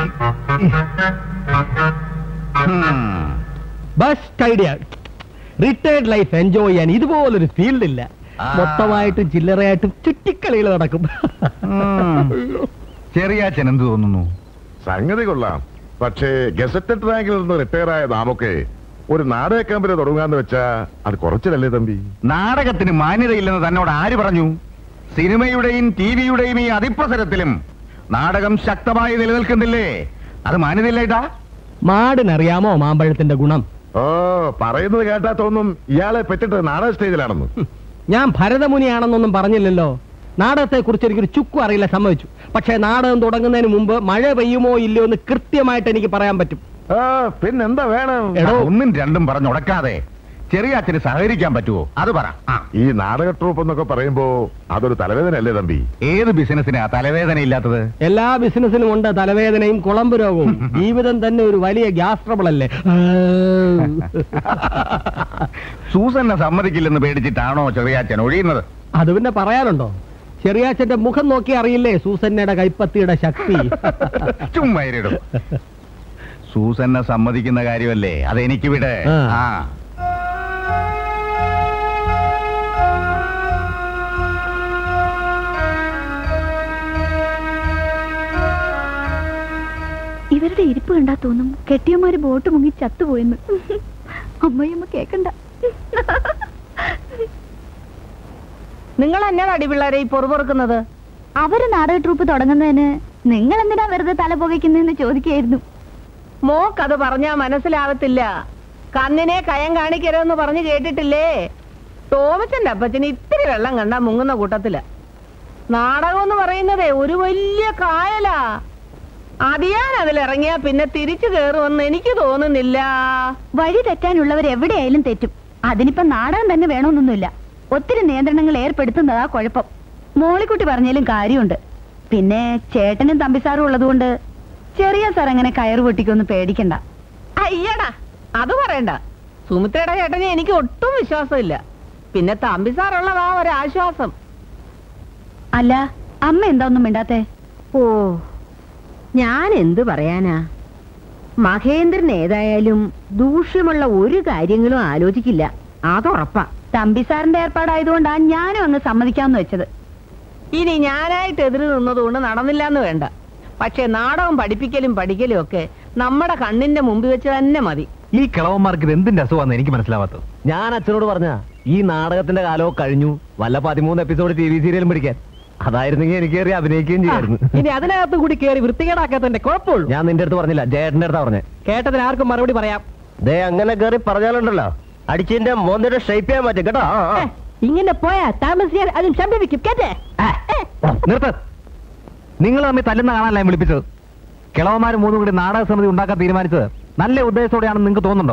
Speaker 9: ഉം.
Speaker 3: Best idea retired life enjoy ചെയ്യാൻ ഇതുപോലൊരു ഫീൽഡ് ഇല്ല
Speaker 9: ആ.
Speaker 3: മൊത്തമായിട്ടും ചില്ലറയായിട്ടും ചുറ്റിക്കളികൾ നടക്കും
Speaker 9: ഉം. ചെറിയാച്ചൻ എന്ത് തോന്നുന്നു
Speaker 4: സംഗതി കൊള്ളാം പക്ഷേ ഗസറ്റഡ് റാങ്കിൽ നിന്ന് റിട്ടയർ ആയ നാമൊക്കെ ഒരു നാടക കമ്പനി തുടങ്ങാന്ന് വെച്ചാ അത് കുറച്ചിലല്ലേ തമ്പി
Speaker 9: നാടകത്തിന് മാന്യതയില്ലെന്ന് തന്നോട് ആര് പറഞ്ഞു സിനിമയുടെയും ടി വിയുടെയും ഈ അതിപ്രസരത്തിലും നാടകം ശക്തമായി നിലനിൽക്കുന്നില്ലേ അത് മാന്യതയില്ലേട്ടാ
Speaker 3: മാടിനറിയാമോ മാമ്പഴത്തിന്റെ ഗുണം
Speaker 4: ഓ പറയുന്നത് കേട്ടാ തോന്നും ഇയാളെ പറ്റിട്ട് നാടക സ്റ്റേജിലാണെന്ന്
Speaker 3: ഞാൻ ഭരതമുനിയാണെന്നൊന്നും പറഞ്ഞില്ലല്ലോ നാടകത്തെ കുറിച്ച് എനിക്കൊരു ചുക്കും അറിയില്ല സമ്മതിച്ചു പക്ഷേ നാടകം തുടങ്ങുന്നതിന് മുമ്പ് മഴ പെയ്യുമോ ഇല്ലയോ എന്ന് കൃത്യമായിട്ട് എനിക്ക് പറയാൻ പറ്റും
Speaker 4: ആ പിന്നെന്താ വേണം
Speaker 3: എടോ
Speaker 9: ഒന്നും രണ്ടും പറഞ്ഞുടക്കാതെ ചെറിയ അച്ഛന് സഹകരിക്കാൻ പറ്റുമോ അത് പറ ആ.
Speaker 4: ഈ നാടക ട്രൂപ്പ് എന്നൊക്കെ പറയുമ്പോ അതൊരു തലവേദന അല്ലേ തമ്പി
Speaker 9: ഏത് ബിസിനസ്സിനാ തലവേദന ഇല്ലാത്തത്
Speaker 3: എല്ലാ ബിസിനസ്സിനും ഉണ്ട് തലവേദനയും കുളമ്പ് രോഗവും ജീവിതം തന്നെ ഒരു വലിയ ഗ്യാസ് ട്രബിൾ അല്ലേ
Speaker 9: സൂസന്നെ സമ്മതിക്കില്ലെന്ന് പേടിച്ചിട്ടാണോ ചെറിയാച്ചൻ ഒഴിയുന്നത്
Speaker 3: അത് പിന്നെ പറയാനുണ്ടോ ചെറിയാച്ചന്റെ മുഖം നോക്കി അറിയില്ലേ സൂസന്നയുടെ കൈപ്പത്തിയുടെ ശക്തി
Speaker 9: ചുമ്മാ ഇരിടും സൂസന്നെ സമ്മതിക്കുന്ന കാര്യമല്ലേ അതെനിക്ക് വിടെ
Speaker 3: ആ.
Speaker 9: ആ
Speaker 6: ഇവരുടെ ഇരിപ്പ് കണ്ടാ തോന്നും കെട്ടിയന്മാര് ബോട്ട് മുങ്ങി ചത്തുപോയെന്ന് അമ്മയമ്മ കേക്കണ്ട
Speaker 5: നിങ്ങൾ എന്നതാ അടിപിള്ളേരെ ഈ പൊറുപൊറുക്കുന്നത്
Speaker 6: അവര് നാടക ട്രൂപ്പ് തുടങ്ങുന്നതിന് നിങ്ങൾ എന്തിനാ വെറുതെ തല പുകയ്ക്കുന്നതെന്ന് ചോദിക്കായിരുന്നു
Speaker 5: മോക്കത് പറഞ്ഞാ മനസ്സിലാവത്തില്ല കണ്ണിനെ കയം കാണിക്കരുതെന്ന് പറഞ്ഞു കേട്ടിട്ടില്ലേ ടോമച്ചന്റെ അപ്പച്ചന് ഇത്തിരി വെള്ളം കണ്ടാ മുങ്ങുന്ന കൂട്ടത്തില നാടകം എന്ന് പറയുന്നതേ ഒരു വലിയ കായലാ അതിയാൻ അതിലിറങ്ങിയാ പിന്നെ തിരിച്ചു കയറുമെന്ന് എനിക്ക് തോന്നുന്നില്ല
Speaker 6: വഴി തെറ്റാനുള്ളവർ എവിടെയായാലും തെറ്റും അതിനിപ്പം നാടകം തന്നെ വേണമെന്നൊന്നുമില്ല ഒത്തിരി നിയന്ത്രണങ്ങൾ ഏർപ്പെടുത്തുന്നതാ കുഴപ്പം മോളിക്കുട്ടി പറഞ്ഞാലും കാര്യമുണ്ട് പിന്നെ ചേട്ടനും തമ്പിസാറും ഉള്ളതുകൊണ്ട് ചെറിയ സാർ അങ്ങനെ കയറ് പൊട്ടിക്കൊന്നും പേടിക്കണ്ട
Speaker 5: അയ്യടാ അത് പറയണ്ട സുമിത്രയുടെ ചേട്ടനെ എനിക്ക് ഒട്ടും വിശ്വാസമില്ല പിന്നെ തമ്പി സാറുള്ളതാ ഒരാശ്വാസം
Speaker 6: അല്ല അമ്മ എന്താ ഒന്നും മിണ്ടാത്തേ
Speaker 11: ഓ ഞാൻ എന്തു പറയാനാ മഹേന്ദ്രൻ ഏതായാലും ദൂഷ്യമുള്ള ഒരു കാര്യങ്ങളും ആലോചിക്കില്ല അതുറപ്പാ
Speaker 6: തമ്പിസാറിന്റെ ഏർപ്പാടായതുകൊണ്ടാ ഞാനും അങ്ങ് സമ്മതിക്കാന്ന് വെച്ചത്
Speaker 5: ഇനി ഞാനായിട്ട് എതിര് നിന്നതുകൊണ്ട് നടന്നില്ല എന്ന് വേണ്ട പക്ഷെ നാടകം പഠിപ്പിക്കലും പഠിക്കലും ഒക്കെ നമ്മുടെ കണ്ണിന്റെ മുമ്പിൽ വെച്ച് തന്നെ മതി
Speaker 1: ഈ കിളവന്മാർക്ക് ഇത് എന്തിന്റെ അസുഖമാണെന്ന് എനിക്ക് മനസ്സിലാവാത്തത്
Speaker 3: ഞാൻ അച്ഛനോട് പറഞ്ഞ ഈ നാടകത്തിന്റെ കാലവും കഴിഞ്ഞു വല്ല പതിമൂന്ന് എപ്പിസോഡ് ടി വി സീരിയലും പിടിക്കാൻ
Speaker 1: അതായിരുന്നെങ്കിൽ എനിക്ക് കയറി അഭിനയിക്കുകയും ചെയ്യായിരുന്നു
Speaker 3: ഇനി അതിനകത്ത് കൂടി കയറി വൃത്തികേടാക്കാത്തതിന്റെ കുഴപ്പമുള്ളൂ
Speaker 1: ഞാൻ നിന്റെ അടുത്ത് പറഞ്ഞില്ല ജയേട്ടന്റെ അടുത്താ പറഞ്ഞേ
Speaker 3: കേട്ടതിന് ആർക്കും മറുപടി പറയാം
Speaker 8: ദേ അങ്ങനെ കയറി പറഞ്ഞാലുണ്ടല്ലോ അടിച്ചതിന്റെ മോന്തിന്റെ ഷേപ്പ് ചെയ്യാൻ പറ്റും കേട്ടോ ആ, ആ.
Speaker 11: ഇങ്ങനെ പോയാ താമസിയാൻ അതും സംഭവിക്കും കേട്ടേ
Speaker 1: നിർത്ത് നിങ്ങൾ തമ്മിൽ തല്ലുന്ന കാണാനല്ല ഞാൻ വിളിപ്പിച്ചത് കിളവന്മാർ മൂന്നും കൂടി നാടക സമിതി ഉണ്ടാക്കാൻ തീരുമാനിച്ചത് നല്ല ഉദ്ദേശത്തോടെയാണെന്ന് നിങ്ങൾക്ക് തോന്നുന്നുണ്ടോ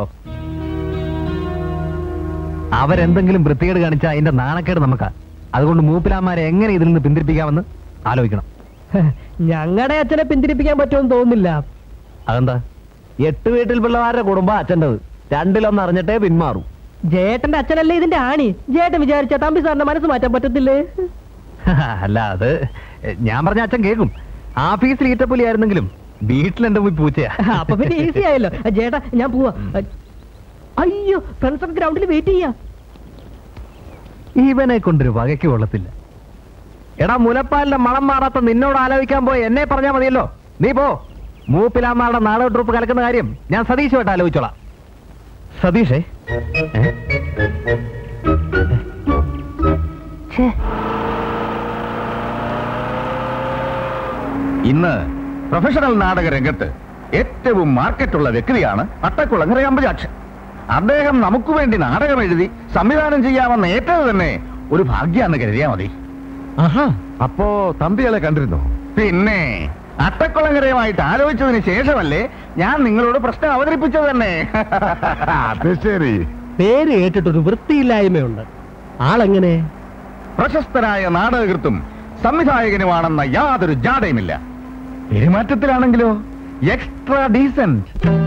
Speaker 1: അവരെന്തെങ്കിലും വൃത്തികേട് കാണിച്ചാൽ അതിന്റെ നാണക്കേട് നമുക്കാ അതുകൊണ്ട് മൂപ്പിലാന്മാരെ എങ്ങനെ ഇതിൽ നിന്ന് പിന്തിരിപ്പിക്കാമെന്ന് ആലോചിക്കണം
Speaker 3: ഞങ്ങളുടെ അച്ഛനെ പിന്തിരിപ്പിക്കാൻ പറ്റുമെന്ന് തോന്നുന്നില്ല
Speaker 1: അതെന്താ
Speaker 3: എട്ട് വീട്ടിൽ പിള്ളമാരുടെ കുടുംബം അച്ഛൻ്റെത് രണ്ടിലൊന്ന് അറിഞ്ഞിട്ടേ പിന്മാറും ജേട്ടന്റെ അച്ഛനല്ലേ ഇതിന്റെ ആണി ജേട്ടൻ വിചാരിച്ച തമ്പി സാറിന്റെ മനസ്സ് മാറ്റാൻ പറ്റത്തില്ലേ
Speaker 1: അല്ല അത് ഞാൻ പറഞ്ഞ അച്ഛൻ കേൾക്കും ആഫീസിൽ ഈറ്റപ്പുലി ആയിരുന്നെങ്കിലും വീട്ടിൽ എന്റെ പോയി പൂച്ചയാ
Speaker 3: അപ്പൊ പിന്നെ ഈസി ആയല്ലോ ജേട്ടാ ഞാൻ പോവാ അയ്യോ ഫ്രണ്ട്സ് ഗ്രൗണ്ടിൽ വെയിറ്റ് ചെയ്യാ
Speaker 1: ഇവനെ കൊണ്ടൊരു വകയ്ക്ക് കൊള്ളത്തില്ല എടാ മുലപ്പാലിന്റെ മണം മാറാത്ത നിന്നോട് ആലോചിക്കാൻ പോയി എന്നെ പറഞ്ഞാ മതിയല്ലോ നീ പോ മൂപ്പിലാമ്മയുടെ നാടക ട്രൂപ്പ് കലക്കുന്ന കാര്യം ഞാൻ സതീഷുമായിട്ട് ആലോചിച്ചോളാം സതീഷേ ഏ?
Speaker 9: ഇന്ന് പ്രൊഫഷണൽ നാടക രംഗത്ത് ഏറ്റവും മാർക്കറ്റുള്ള വ്യക്തിയാണ് അട്ടക്കുളങ്ങര അമ്പജാക്ഷൻ അദ്ദേഹം നമുക്ക് വേണ്ടി നാടകം എഴുതി സംവിധാനം ചെയ്യാമെന്ന് ഏറ്റത് തന്നെ ഒരു ഭാഗ്യാന്ന് കരുതിയാ മതി
Speaker 4: അപ്പോ തമ്പികളെ കണ്ടിരുന്നോ
Speaker 9: പിന്നെ അട്ടക്കുളങ്ങരയുമായിട്ട് ആലോചിച്ചതിന് ശേഷമല്ലേ ഞാൻ നിങ്ങളോട് പ്രശ്നം അവതരിപ്പിച്ചത് തന്നെ
Speaker 4: അത് ശരി
Speaker 3: പേര് കേട്ടിട്ടൊരു വൃത്തിയില്ലായ്മയുണ്ട് ആളെങ്ങനെ
Speaker 9: പ്രശസ്തരായ നാടകകൃത്തും സംവിധായകനുമാണെന്ന യാതൊരു ജാടയുമില്ല പെരുമാറ്റത്തിലാണെങ്കിലോ എക്സ്ട്രാ ഡീസന്റ്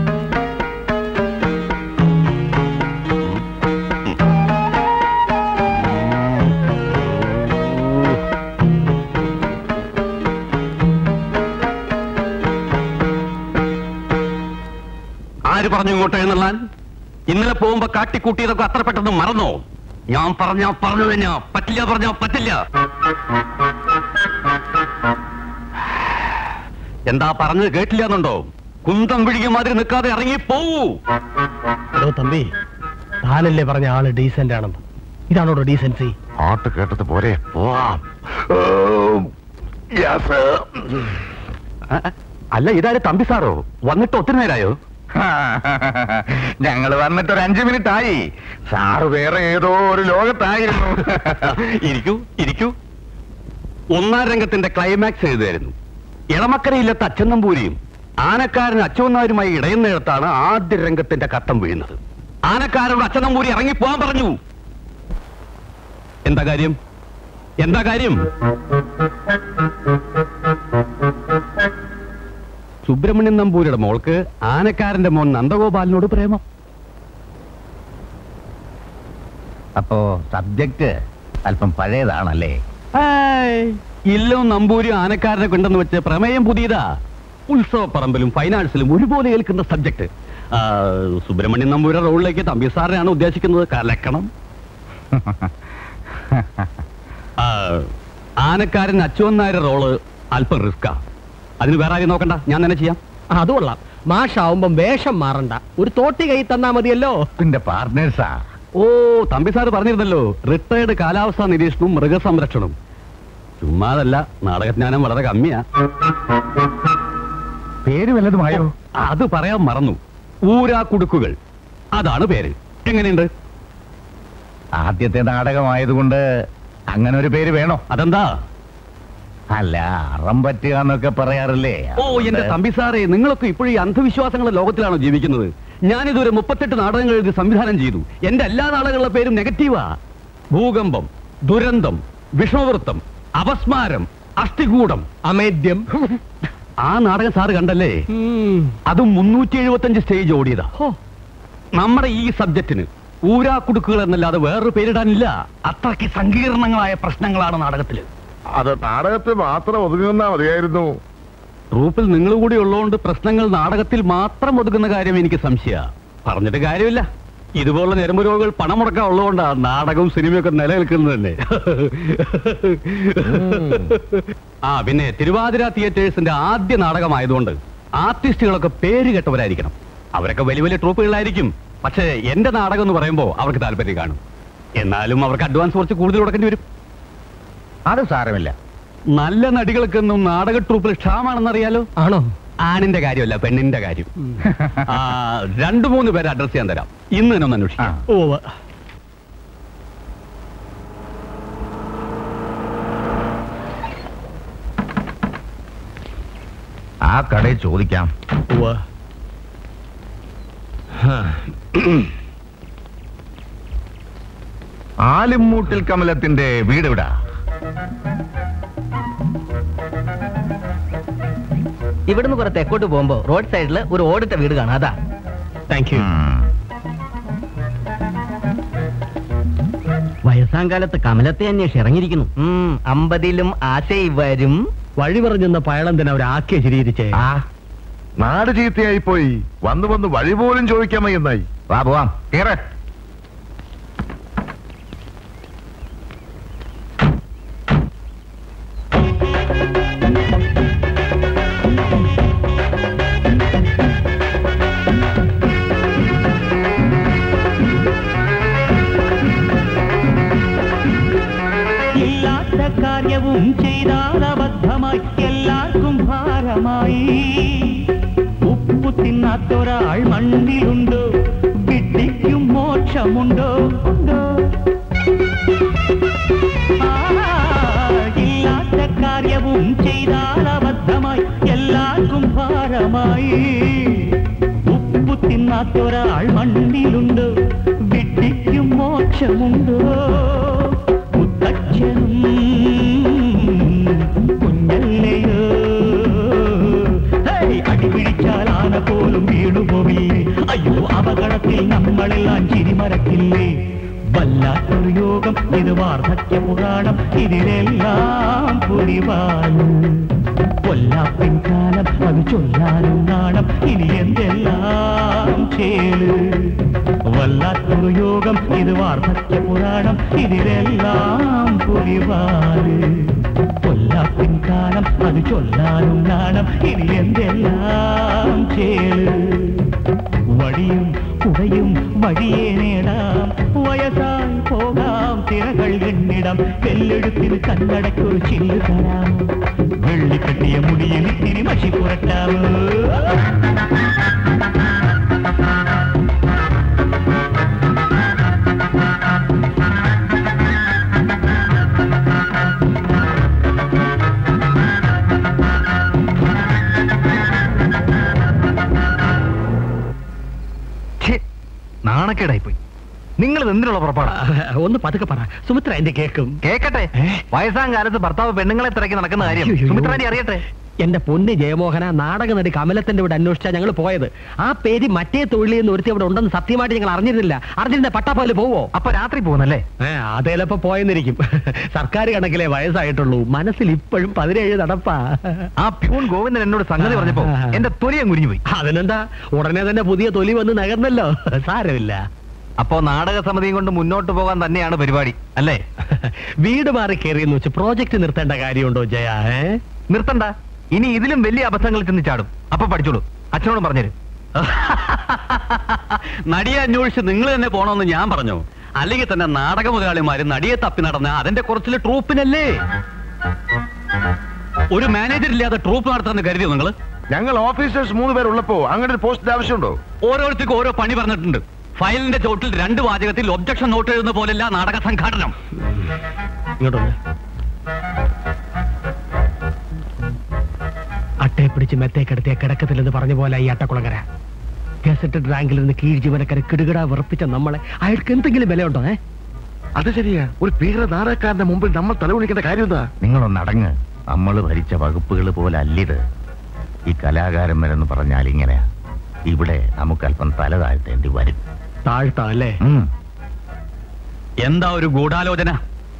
Speaker 12: ആര് പറഞ്ഞു ഇങ്ങോട്ട് എഴുന്നള്ളാൻ ഇന്നലെ പോകുമ്പോ കാട്ടിക്കൂട്ടിയതൊക്കെ അത്ര പെട്ടെന്ന് മറന്നോ ഞാൻ പറഞ്ഞ പറഞ്ഞു തന്നെയാ പറ്റില്ല പറഞ്ഞ പറ്റില്ല എന്താ പറഞ്ഞത് കേട്ടില്ല എന്നുണ്ടോ കുന്തം വിഴുകിയ മാതിരി നിൽക്കാതെ ഇറങ്ങി പോവൂ
Speaker 3: എടോ തമ്പി താനല്ലേ പറഞ്ഞ ആള് ഡീസന്റ് ആണെന്ന് ഇതാണോടോ ഡീസൻസി
Speaker 4: പാട്ട് കേട്ടത് പോരെ പോവാം
Speaker 12: അല്ല ഇതാര് തമ്പി സാറോ വന്നിട്ട് ഒത്തിരി നേരായോ
Speaker 9: ഞങ്ങൾ വന്നിട്ട് ഒരു അഞ്ചു മിനിറ്റ് ആയി സാറ് വേറെ ഏതോ ഒരു ലോകത്തായിരുന്നു
Speaker 12: ഇരിക്കൂ ഇരിക്കൂ ഒന്നാം രംഗത്തിന്റെ ക്ലൈമാക്സ് എഴുതായിരുന്നു ഇളമക്കരയില്ലത്തെ അച്ഛൻ നമ്പൂരിയും ആനക്കാരൻ അച്ചുവന്നാരുമായി ഇടയുന്നിടത്താണ് ആദ്യ രംഗത്തിന്റെ കത്തം വീഴുന്നത് ആനക്കാരോട് അച്ഛനമ്പൂരി ഇറങ്ങി പോവാൻ പറഞ്ഞു എന്താ കാര്യം എന്താ കാര്യം സുബ്രഹ്മണ്യൻ നമ്പൂരിയുടെ മോൾക്ക് ആനക്കാരന്റെ മോൻ നന്ദഗോപാലിനോട് പ്രേമം
Speaker 9: അപ്പോ സബ്ജക്റ്റ് അല്പം പഴയതാണല്ലേ
Speaker 12: ഏയ്, ഇല്ലോ നമ്പൂരിയും ആനക്കാരനെ കൊണ്ടെന്ന് വെച്ച് പ്രമേയം പുതിയതാ ഉത്സവ പറമ്പിലും ഫൈനാൻസിലും ഒരുപോലെ ഏൽക്കുന്ന സബ്ജക്ട് സുബ്രഹ്മണ്യൻ നമ്പൂരിയുടെ റോളിലേക്ക് തമ്പി സാറിനെയാണ് ഉദ്ദേശിക്കുന്നത് കലക്കണം ആ, ആനക്കാരൻ അച്ചുവൻ നായരുടെ റോള് അല്പം റിസ്കാ അതിന് വേറെ ആരും നോക്കണ്ട ഞാൻ തന്നെ ചെയ്യാം
Speaker 3: അത് കൊള്ളാം മാഷാവുമ്പം വേഷം മാറണ്ട ഒരു തോട്ടി കൈ തന്നാ മതിയല്ലോ
Speaker 9: എന്റെ പാർട്ട്നേഴ്സാ
Speaker 12: ഓ തമ്പി സാറ് പറഞ്ഞിരുന്നല്ലോ റിട്ടയർഡ് കാലാവസ്ഥാ നിരീക്ഷണവും മൃഗസംരക്ഷണവും ചുമ്മാതല്ല നാടകജ്ഞാനം വളരെ കമ്മിയാ
Speaker 9: പേര് വല്ലതുമായോ
Speaker 12: അത് പറയാൻ മറന്നു ഊരാ കുടുക്കുകൾ അതാണ് പേര് എങ്ങനെയുണ്ട്
Speaker 9: ആദ്യത്തെ നാടകമായതുകൊണ്ട് അങ്ങനെ ഒരു പേര് വേണോ
Speaker 12: അതെന്താ
Speaker 9: അല്ല അറം പറ്റുക എന്നൊക്കെ പറയാറില്ലേ
Speaker 12: ഓ എന്റെ തമ്പി സാറേ നിങ്ങളൊക്കെ ഇപ്പോഴും ഈ അന്ധവിശ്വാസങ്ങളുടെ ലോകത്തിലാണോ ജീവിക്കുന്നത് ഞാനിതൊരു മുപ്പത്തെട്ട് നാടകങ്ങൾ എഴുതി സംവിധാനം ചെയ്തു എന്റെ എല്ലാ നാടകങ്ങളുടെ പേരും നെഗറ്റീവാ ഭൂകമ്പം ദുരന്തം വിഷ്ണുവൃത്തം അപസ്മാരം അസ്ഥികൂടം
Speaker 3: അമേദ്യം
Speaker 12: ആ നാടകം സാറ് കണ്ടല്ലേ അതും മുന്നൂറ്റി എഴുപത്തഞ്ച് സ്റ്റേജ് ഓടിയതാ നമ്മുടെ ഈ സബ്ജക്റ്റിന് ഊരാക്കുടുക്കുകൾ എന്നല്ലാതെ വേറൊരു പേരിടാനില്ല അത്രയ്ക്ക് സങ്കീർണങ്ങളായ പ്രശ്നങ്ങളാണ് നാടകത്തില്
Speaker 4: അത് നാടകത്തിൽ മാത്രം ഒതുങ്ങുന്നാ മതിയായിരുന്നു
Speaker 12: ട്രൂപ്പിൽ നിങ്ങൾ കൂടി ഉള്ളതുകൊണ്ട് പ്രശ്നങ്ങൾ നാടകത്തിൽ മാത്രം ഒതുക്കുന്ന കാര്യം എനിക്ക് സംശയ പറഞ്ഞിട്ട് കാര്യമില്ല ഇതുപോലുള്ള ഞരമ്പ് രോഗികൾ പണം മുടക്കാൻ ഉള്ളതുകൊണ്ടാണ് നാടകവും സിനിമയൊക്കെ നിലനിൽക്കുന്നത് തന്നെ ആ പിന്നെ തിരുവാതിര തിയേറ്റേഴ്സിന്റെ ആദ്യ നാടകമായതുകൊണ്ട് ആർട്ടിസ്റ്റുകളൊക്കെ പേര് കേട്ടവരായിരിക്കണം അവരൊക്കെ വലിയ വലിയ ട്രൂപ്പുകളായിരിക്കും പക്ഷേ എന്റെ നാടകം എന്ന് പറയുമ്പോൾ അവർക്ക് താല്പര്യം കാണും എന്നാലും അവർക്ക് അഡ്വാൻസ് കുറച്ച് കൂടുതൽ കൊടുക്കേണ്ടി വരും
Speaker 9: അത് സാരമില്ല
Speaker 12: നല്ല നടികൾക്കൊന്നും നാടക ട്രൂപ്പിൽ ക്ഷാമാണെന്നറിയാലോ
Speaker 3: ആണോ
Speaker 12: ആണിന്റെ കാര്യമല്ല പെണ്ണിന്റെ കാര്യം ആ, രണ്ടു മൂന്ന് പേരെ അഡ്രസ് ചെയ്യാൻ തരാം ഇന്ന് തന്നെ ഒന്ന് അന്വേഷിക്കാം
Speaker 3: ഓ
Speaker 9: ആ കടയിൽ ചോദിക്കാം ആലിമ്മൂട്ടിൽ കമലത്തിന്റെ വീട് എവിടാ
Speaker 8: ഇവിടുന്ന് കുറെ തെക്കോട്ട് പോകുമ്പോ റോഡ് സൈഡിൽ ഒരു ഓടിട്ട വീട് കാണാം അതാ
Speaker 3: താങ്ക് യു
Speaker 9: ഉം.
Speaker 8: വയസ്സാം കാലത്ത് കമലത്തെ അന്വേഷിച്ച് ഇറങ്ങിയിരിക്കുന്നു അമ്പതിലും ആശയി വരും
Speaker 3: വഴി പറഞ്ഞെന്ന പയളന്തിനെ അവർ ആക്കിയ ശരീരിച്ചേ
Speaker 9: ആ
Speaker 4: നാട് ചീത്തയായി പോയി വന്ന് വന്ന് വഴി പോലും ചോദിക്കാൻ വയ്യെന്നായി
Speaker 9: വാ പോവാം കേറ്
Speaker 2: ഇല്ലാത്ത കാര്യവും ചെയ്താൽ അബദ്ധമായി എല്ലാവർക്കും ഭാരമായി ഉപ്പു തിന്നാത്തൊരാൾ മണ്ണിലുണ്ടോ വിട്ടിക്കും മോക്ഷമുണ്ടോ ഉണ്ടോ ആ, ഇല്ലാത്ത കാര്യവും ചെയ്താൽ അബദ്ധമായി എല്ലാവർക്കും ഭാരമായി ഉപ്പു തിന്നാത്തൊരാൾ മണ്ണിലുണ്ടോ വിട്ടിക്കും മോക്ഷമുണ്ടോ മുത്തച്ഛനും കുഞ്ഞല്ലയോ ഹേയ്, അടിപിടിച്ചാൽ ആന പോലും വീണുപോവില്ലേ അയ്യോ അപകടത്തിൽ നമ്മളെല്ലാം ചിരിമറക്കില്ലേ വല്ലാത്തൊരു യോഗം ഇത് വാർദ്ധക്യ പുരാണം ഇതിലെല്ലാം പുലിവാണ് കൊല്ലാപ്പിൻ കാലം അത് ചൊല്ലാനും നാണം ഇനി എന്തെല്ലാം ചേല് വല്ലാത്തൊരു യോഗം ഇത് വാർദ്ധക്യ പുരാണം ഇതിലെല്ലാം പുലിവാണ് കൊല്ലാപ്പിൻ കാലം അത് ചൊല്ലാനും നാണം ഇനി എന്തെല്ലാം ചേല് വഴിയും കുടയും വഴിയേ നേടാം വയസ്സായി പോകാം തിരകൾ എണ്ണിടം വെല്ലെടുത്തിന് കണ്ണടക്കൊരു ചില്ല് തരാം വെള്ളിക്കെട്ടിയ മുടിയിൽ ഇത്തിരി മഷി പുരട്ടാമോ
Speaker 9: ഛെ, നാണം
Speaker 10: നാണക്കേടായി പോയി നിങ്ങൾ എന്തിനുള്ള പുറപ്പാടാ
Speaker 3: ഒന്ന് പതുക്കെ പറ സുമിത്ര എന്റെ കേക്കും
Speaker 10: കേക്കട്ടെ വയസ്സാം കാലത്ത് ഭർത്താവ് പെണ്ണുങ്ങളെ തിരക്കി നടക്കുന്ന കാര്യം
Speaker 3: അയ്യോ, അയ്യോ.
Speaker 10: സുമിത്രാനി അറിയട്ടെ
Speaker 3: എന്റെ പൊന്ന് ജയമോഹന നാടക നടി കമലത്തിന്റെ ഇവിടെ അന്വേഷിച്ചാ ഞങ്ങൾ പോയത് ആ പേര് മറ്റേ തൊഴിലിൽ നിന്ന് ഒരുത്തി അവിടെ ഉണ്ടെന്ന് സത്യമായിട്ട് ഞങ്ങൾ അറിഞ്ഞിരുന്നില്ല അറിഞ്ഞിരുന്ന പട്ടാപ്പാല് പോവോ
Speaker 10: അപ്പൊ രാത്രി പോകുന്നല്ലേ
Speaker 3: ഏ അതേലപ്പോ പോയെന്നിരിക്കും സർക്കാർ കണക്കിലെ വയസ്സായിട്ടുള്ളൂ മനസ്സിൽ ഇപ്പോഴും പതിനേഴ് നടപ്പാ
Speaker 10: ആ പ്യൂൺ ഗോവിന്ദൻ എന്നോട് സംഗതി പറഞ്ഞപ്പോ എന്റെ തൊലിയം കുരിഞ്ഞു പോയി
Speaker 3: അതിനെന്താ ഉടനെ തന്നെ പുതിയ തൊലി വന്ന് നകർന്നല്ലോ സാരമില്ല
Speaker 10: അപ്പോ നാടക സമിതിയും കൊണ്ട് മുന്നോട്ട് പോകാൻ തന്നെയാണ് പരിപാടി അല്ലേ
Speaker 3: വീട് മാറി കയറിയെന്ന് വെച്ച് പ്രോജക്റ്റ് നിർത്തേണ്ട കാര്യമുണ്ടോ ജയ ഏ
Speaker 10: നിർത്തണ്ട ഇനി ഇതിലും വലിയ അബദ്ധങ്ങളിൽ ചെന്ന് ചാടും അപ്പൊ പഠിച്ചോളൂ അച്ഛനോടും പറഞ്ഞുതരും
Speaker 12: നടിയെ അന്വേഷിച്ച് നിങ്ങൾ തന്നെ പോണമെന്ന് ഞാൻ പറഞ്ഞു അല്ലെങ്കിൽ തന്നെ നാടക മുതലാളിമാര് നടിയെ തപ്പി നടന്ന അതിന്റെ കുറച്ചില് ട്രൂപ്പിനല്ലേ ഒരു മാനേജർ ഇല്ലാതെ ട്രൂപ്പ് നടത്താന്ന് കരുതിയോ നിങ്ങൾ
Speaker 4: ഞങ്ങൾ ഓഫീസേഴ്സ് മൂന്ന് പേരുള്ളപ്പോ അങ്ങനെ ഒരു പോസ്റ്റിന്റെ ആവശ്യമുണ്ടോ
Speaker 12: ഓരോരുത്തർക്കും ഓരോ പണി പറഞ്ഞിട്ടുണ്ട് ഫയലിന്റെ ചോട്ടിൽ രണ്ട് വാചകത്തിൽ ഒബ്ജക്ഷൻ നോട്ട് എഴുതുന്ന പോലെയല്ല നാടക സംഘാടനം
Speaker 3: ഇങ്ങോട്ടൊന്ന് അട്ടയെ പിടിച്ച് മെത്തേക്കെടുത്തിയ കിടക്കത്തില്ലെന്ന് പറഞ്ഞ പോലെ ഈ അട്ടക്കുളങ്ങര ഗസറ്റഡ് റാങ്കിൽ നിന്ന് കീഴ് ജീവനക്കാരെ കിടുകിട വിറപ്പിച്ച നമ്മളെ അയാൾക്ക് എന്തെങ്കിലും വിലയുണ്ടോ ഏ
Speaker 4: അത് ശരിയാ ഒരു ഭീകര നാടകക്കാരന്റെ മുമ്പിൽ നമ്മൾ തലകുണിക്കേണ്ട കാര്യം എന്താ
Speaker 9: നിങ്ങളൊന്ന് അടങ്ങ് നമ്മൾ ഭരിച്ച വകുപ്പുകൾ പോലെ അല്ലിത് ഈ കലാകാരന്മാരെന്ന് പറഞ്ഞാൽ ഇങ്ങനെയാ ഇവിടെ നമുക്ക് അല്പം തല താഴ്ത്തേണ്ടി വരും
Speaker 3: താഴ്ത്താ അല്ലേ
Speaker 9: ഉം.
Speaker 12: എന്താ ഒരു ഗൂഢാലോചന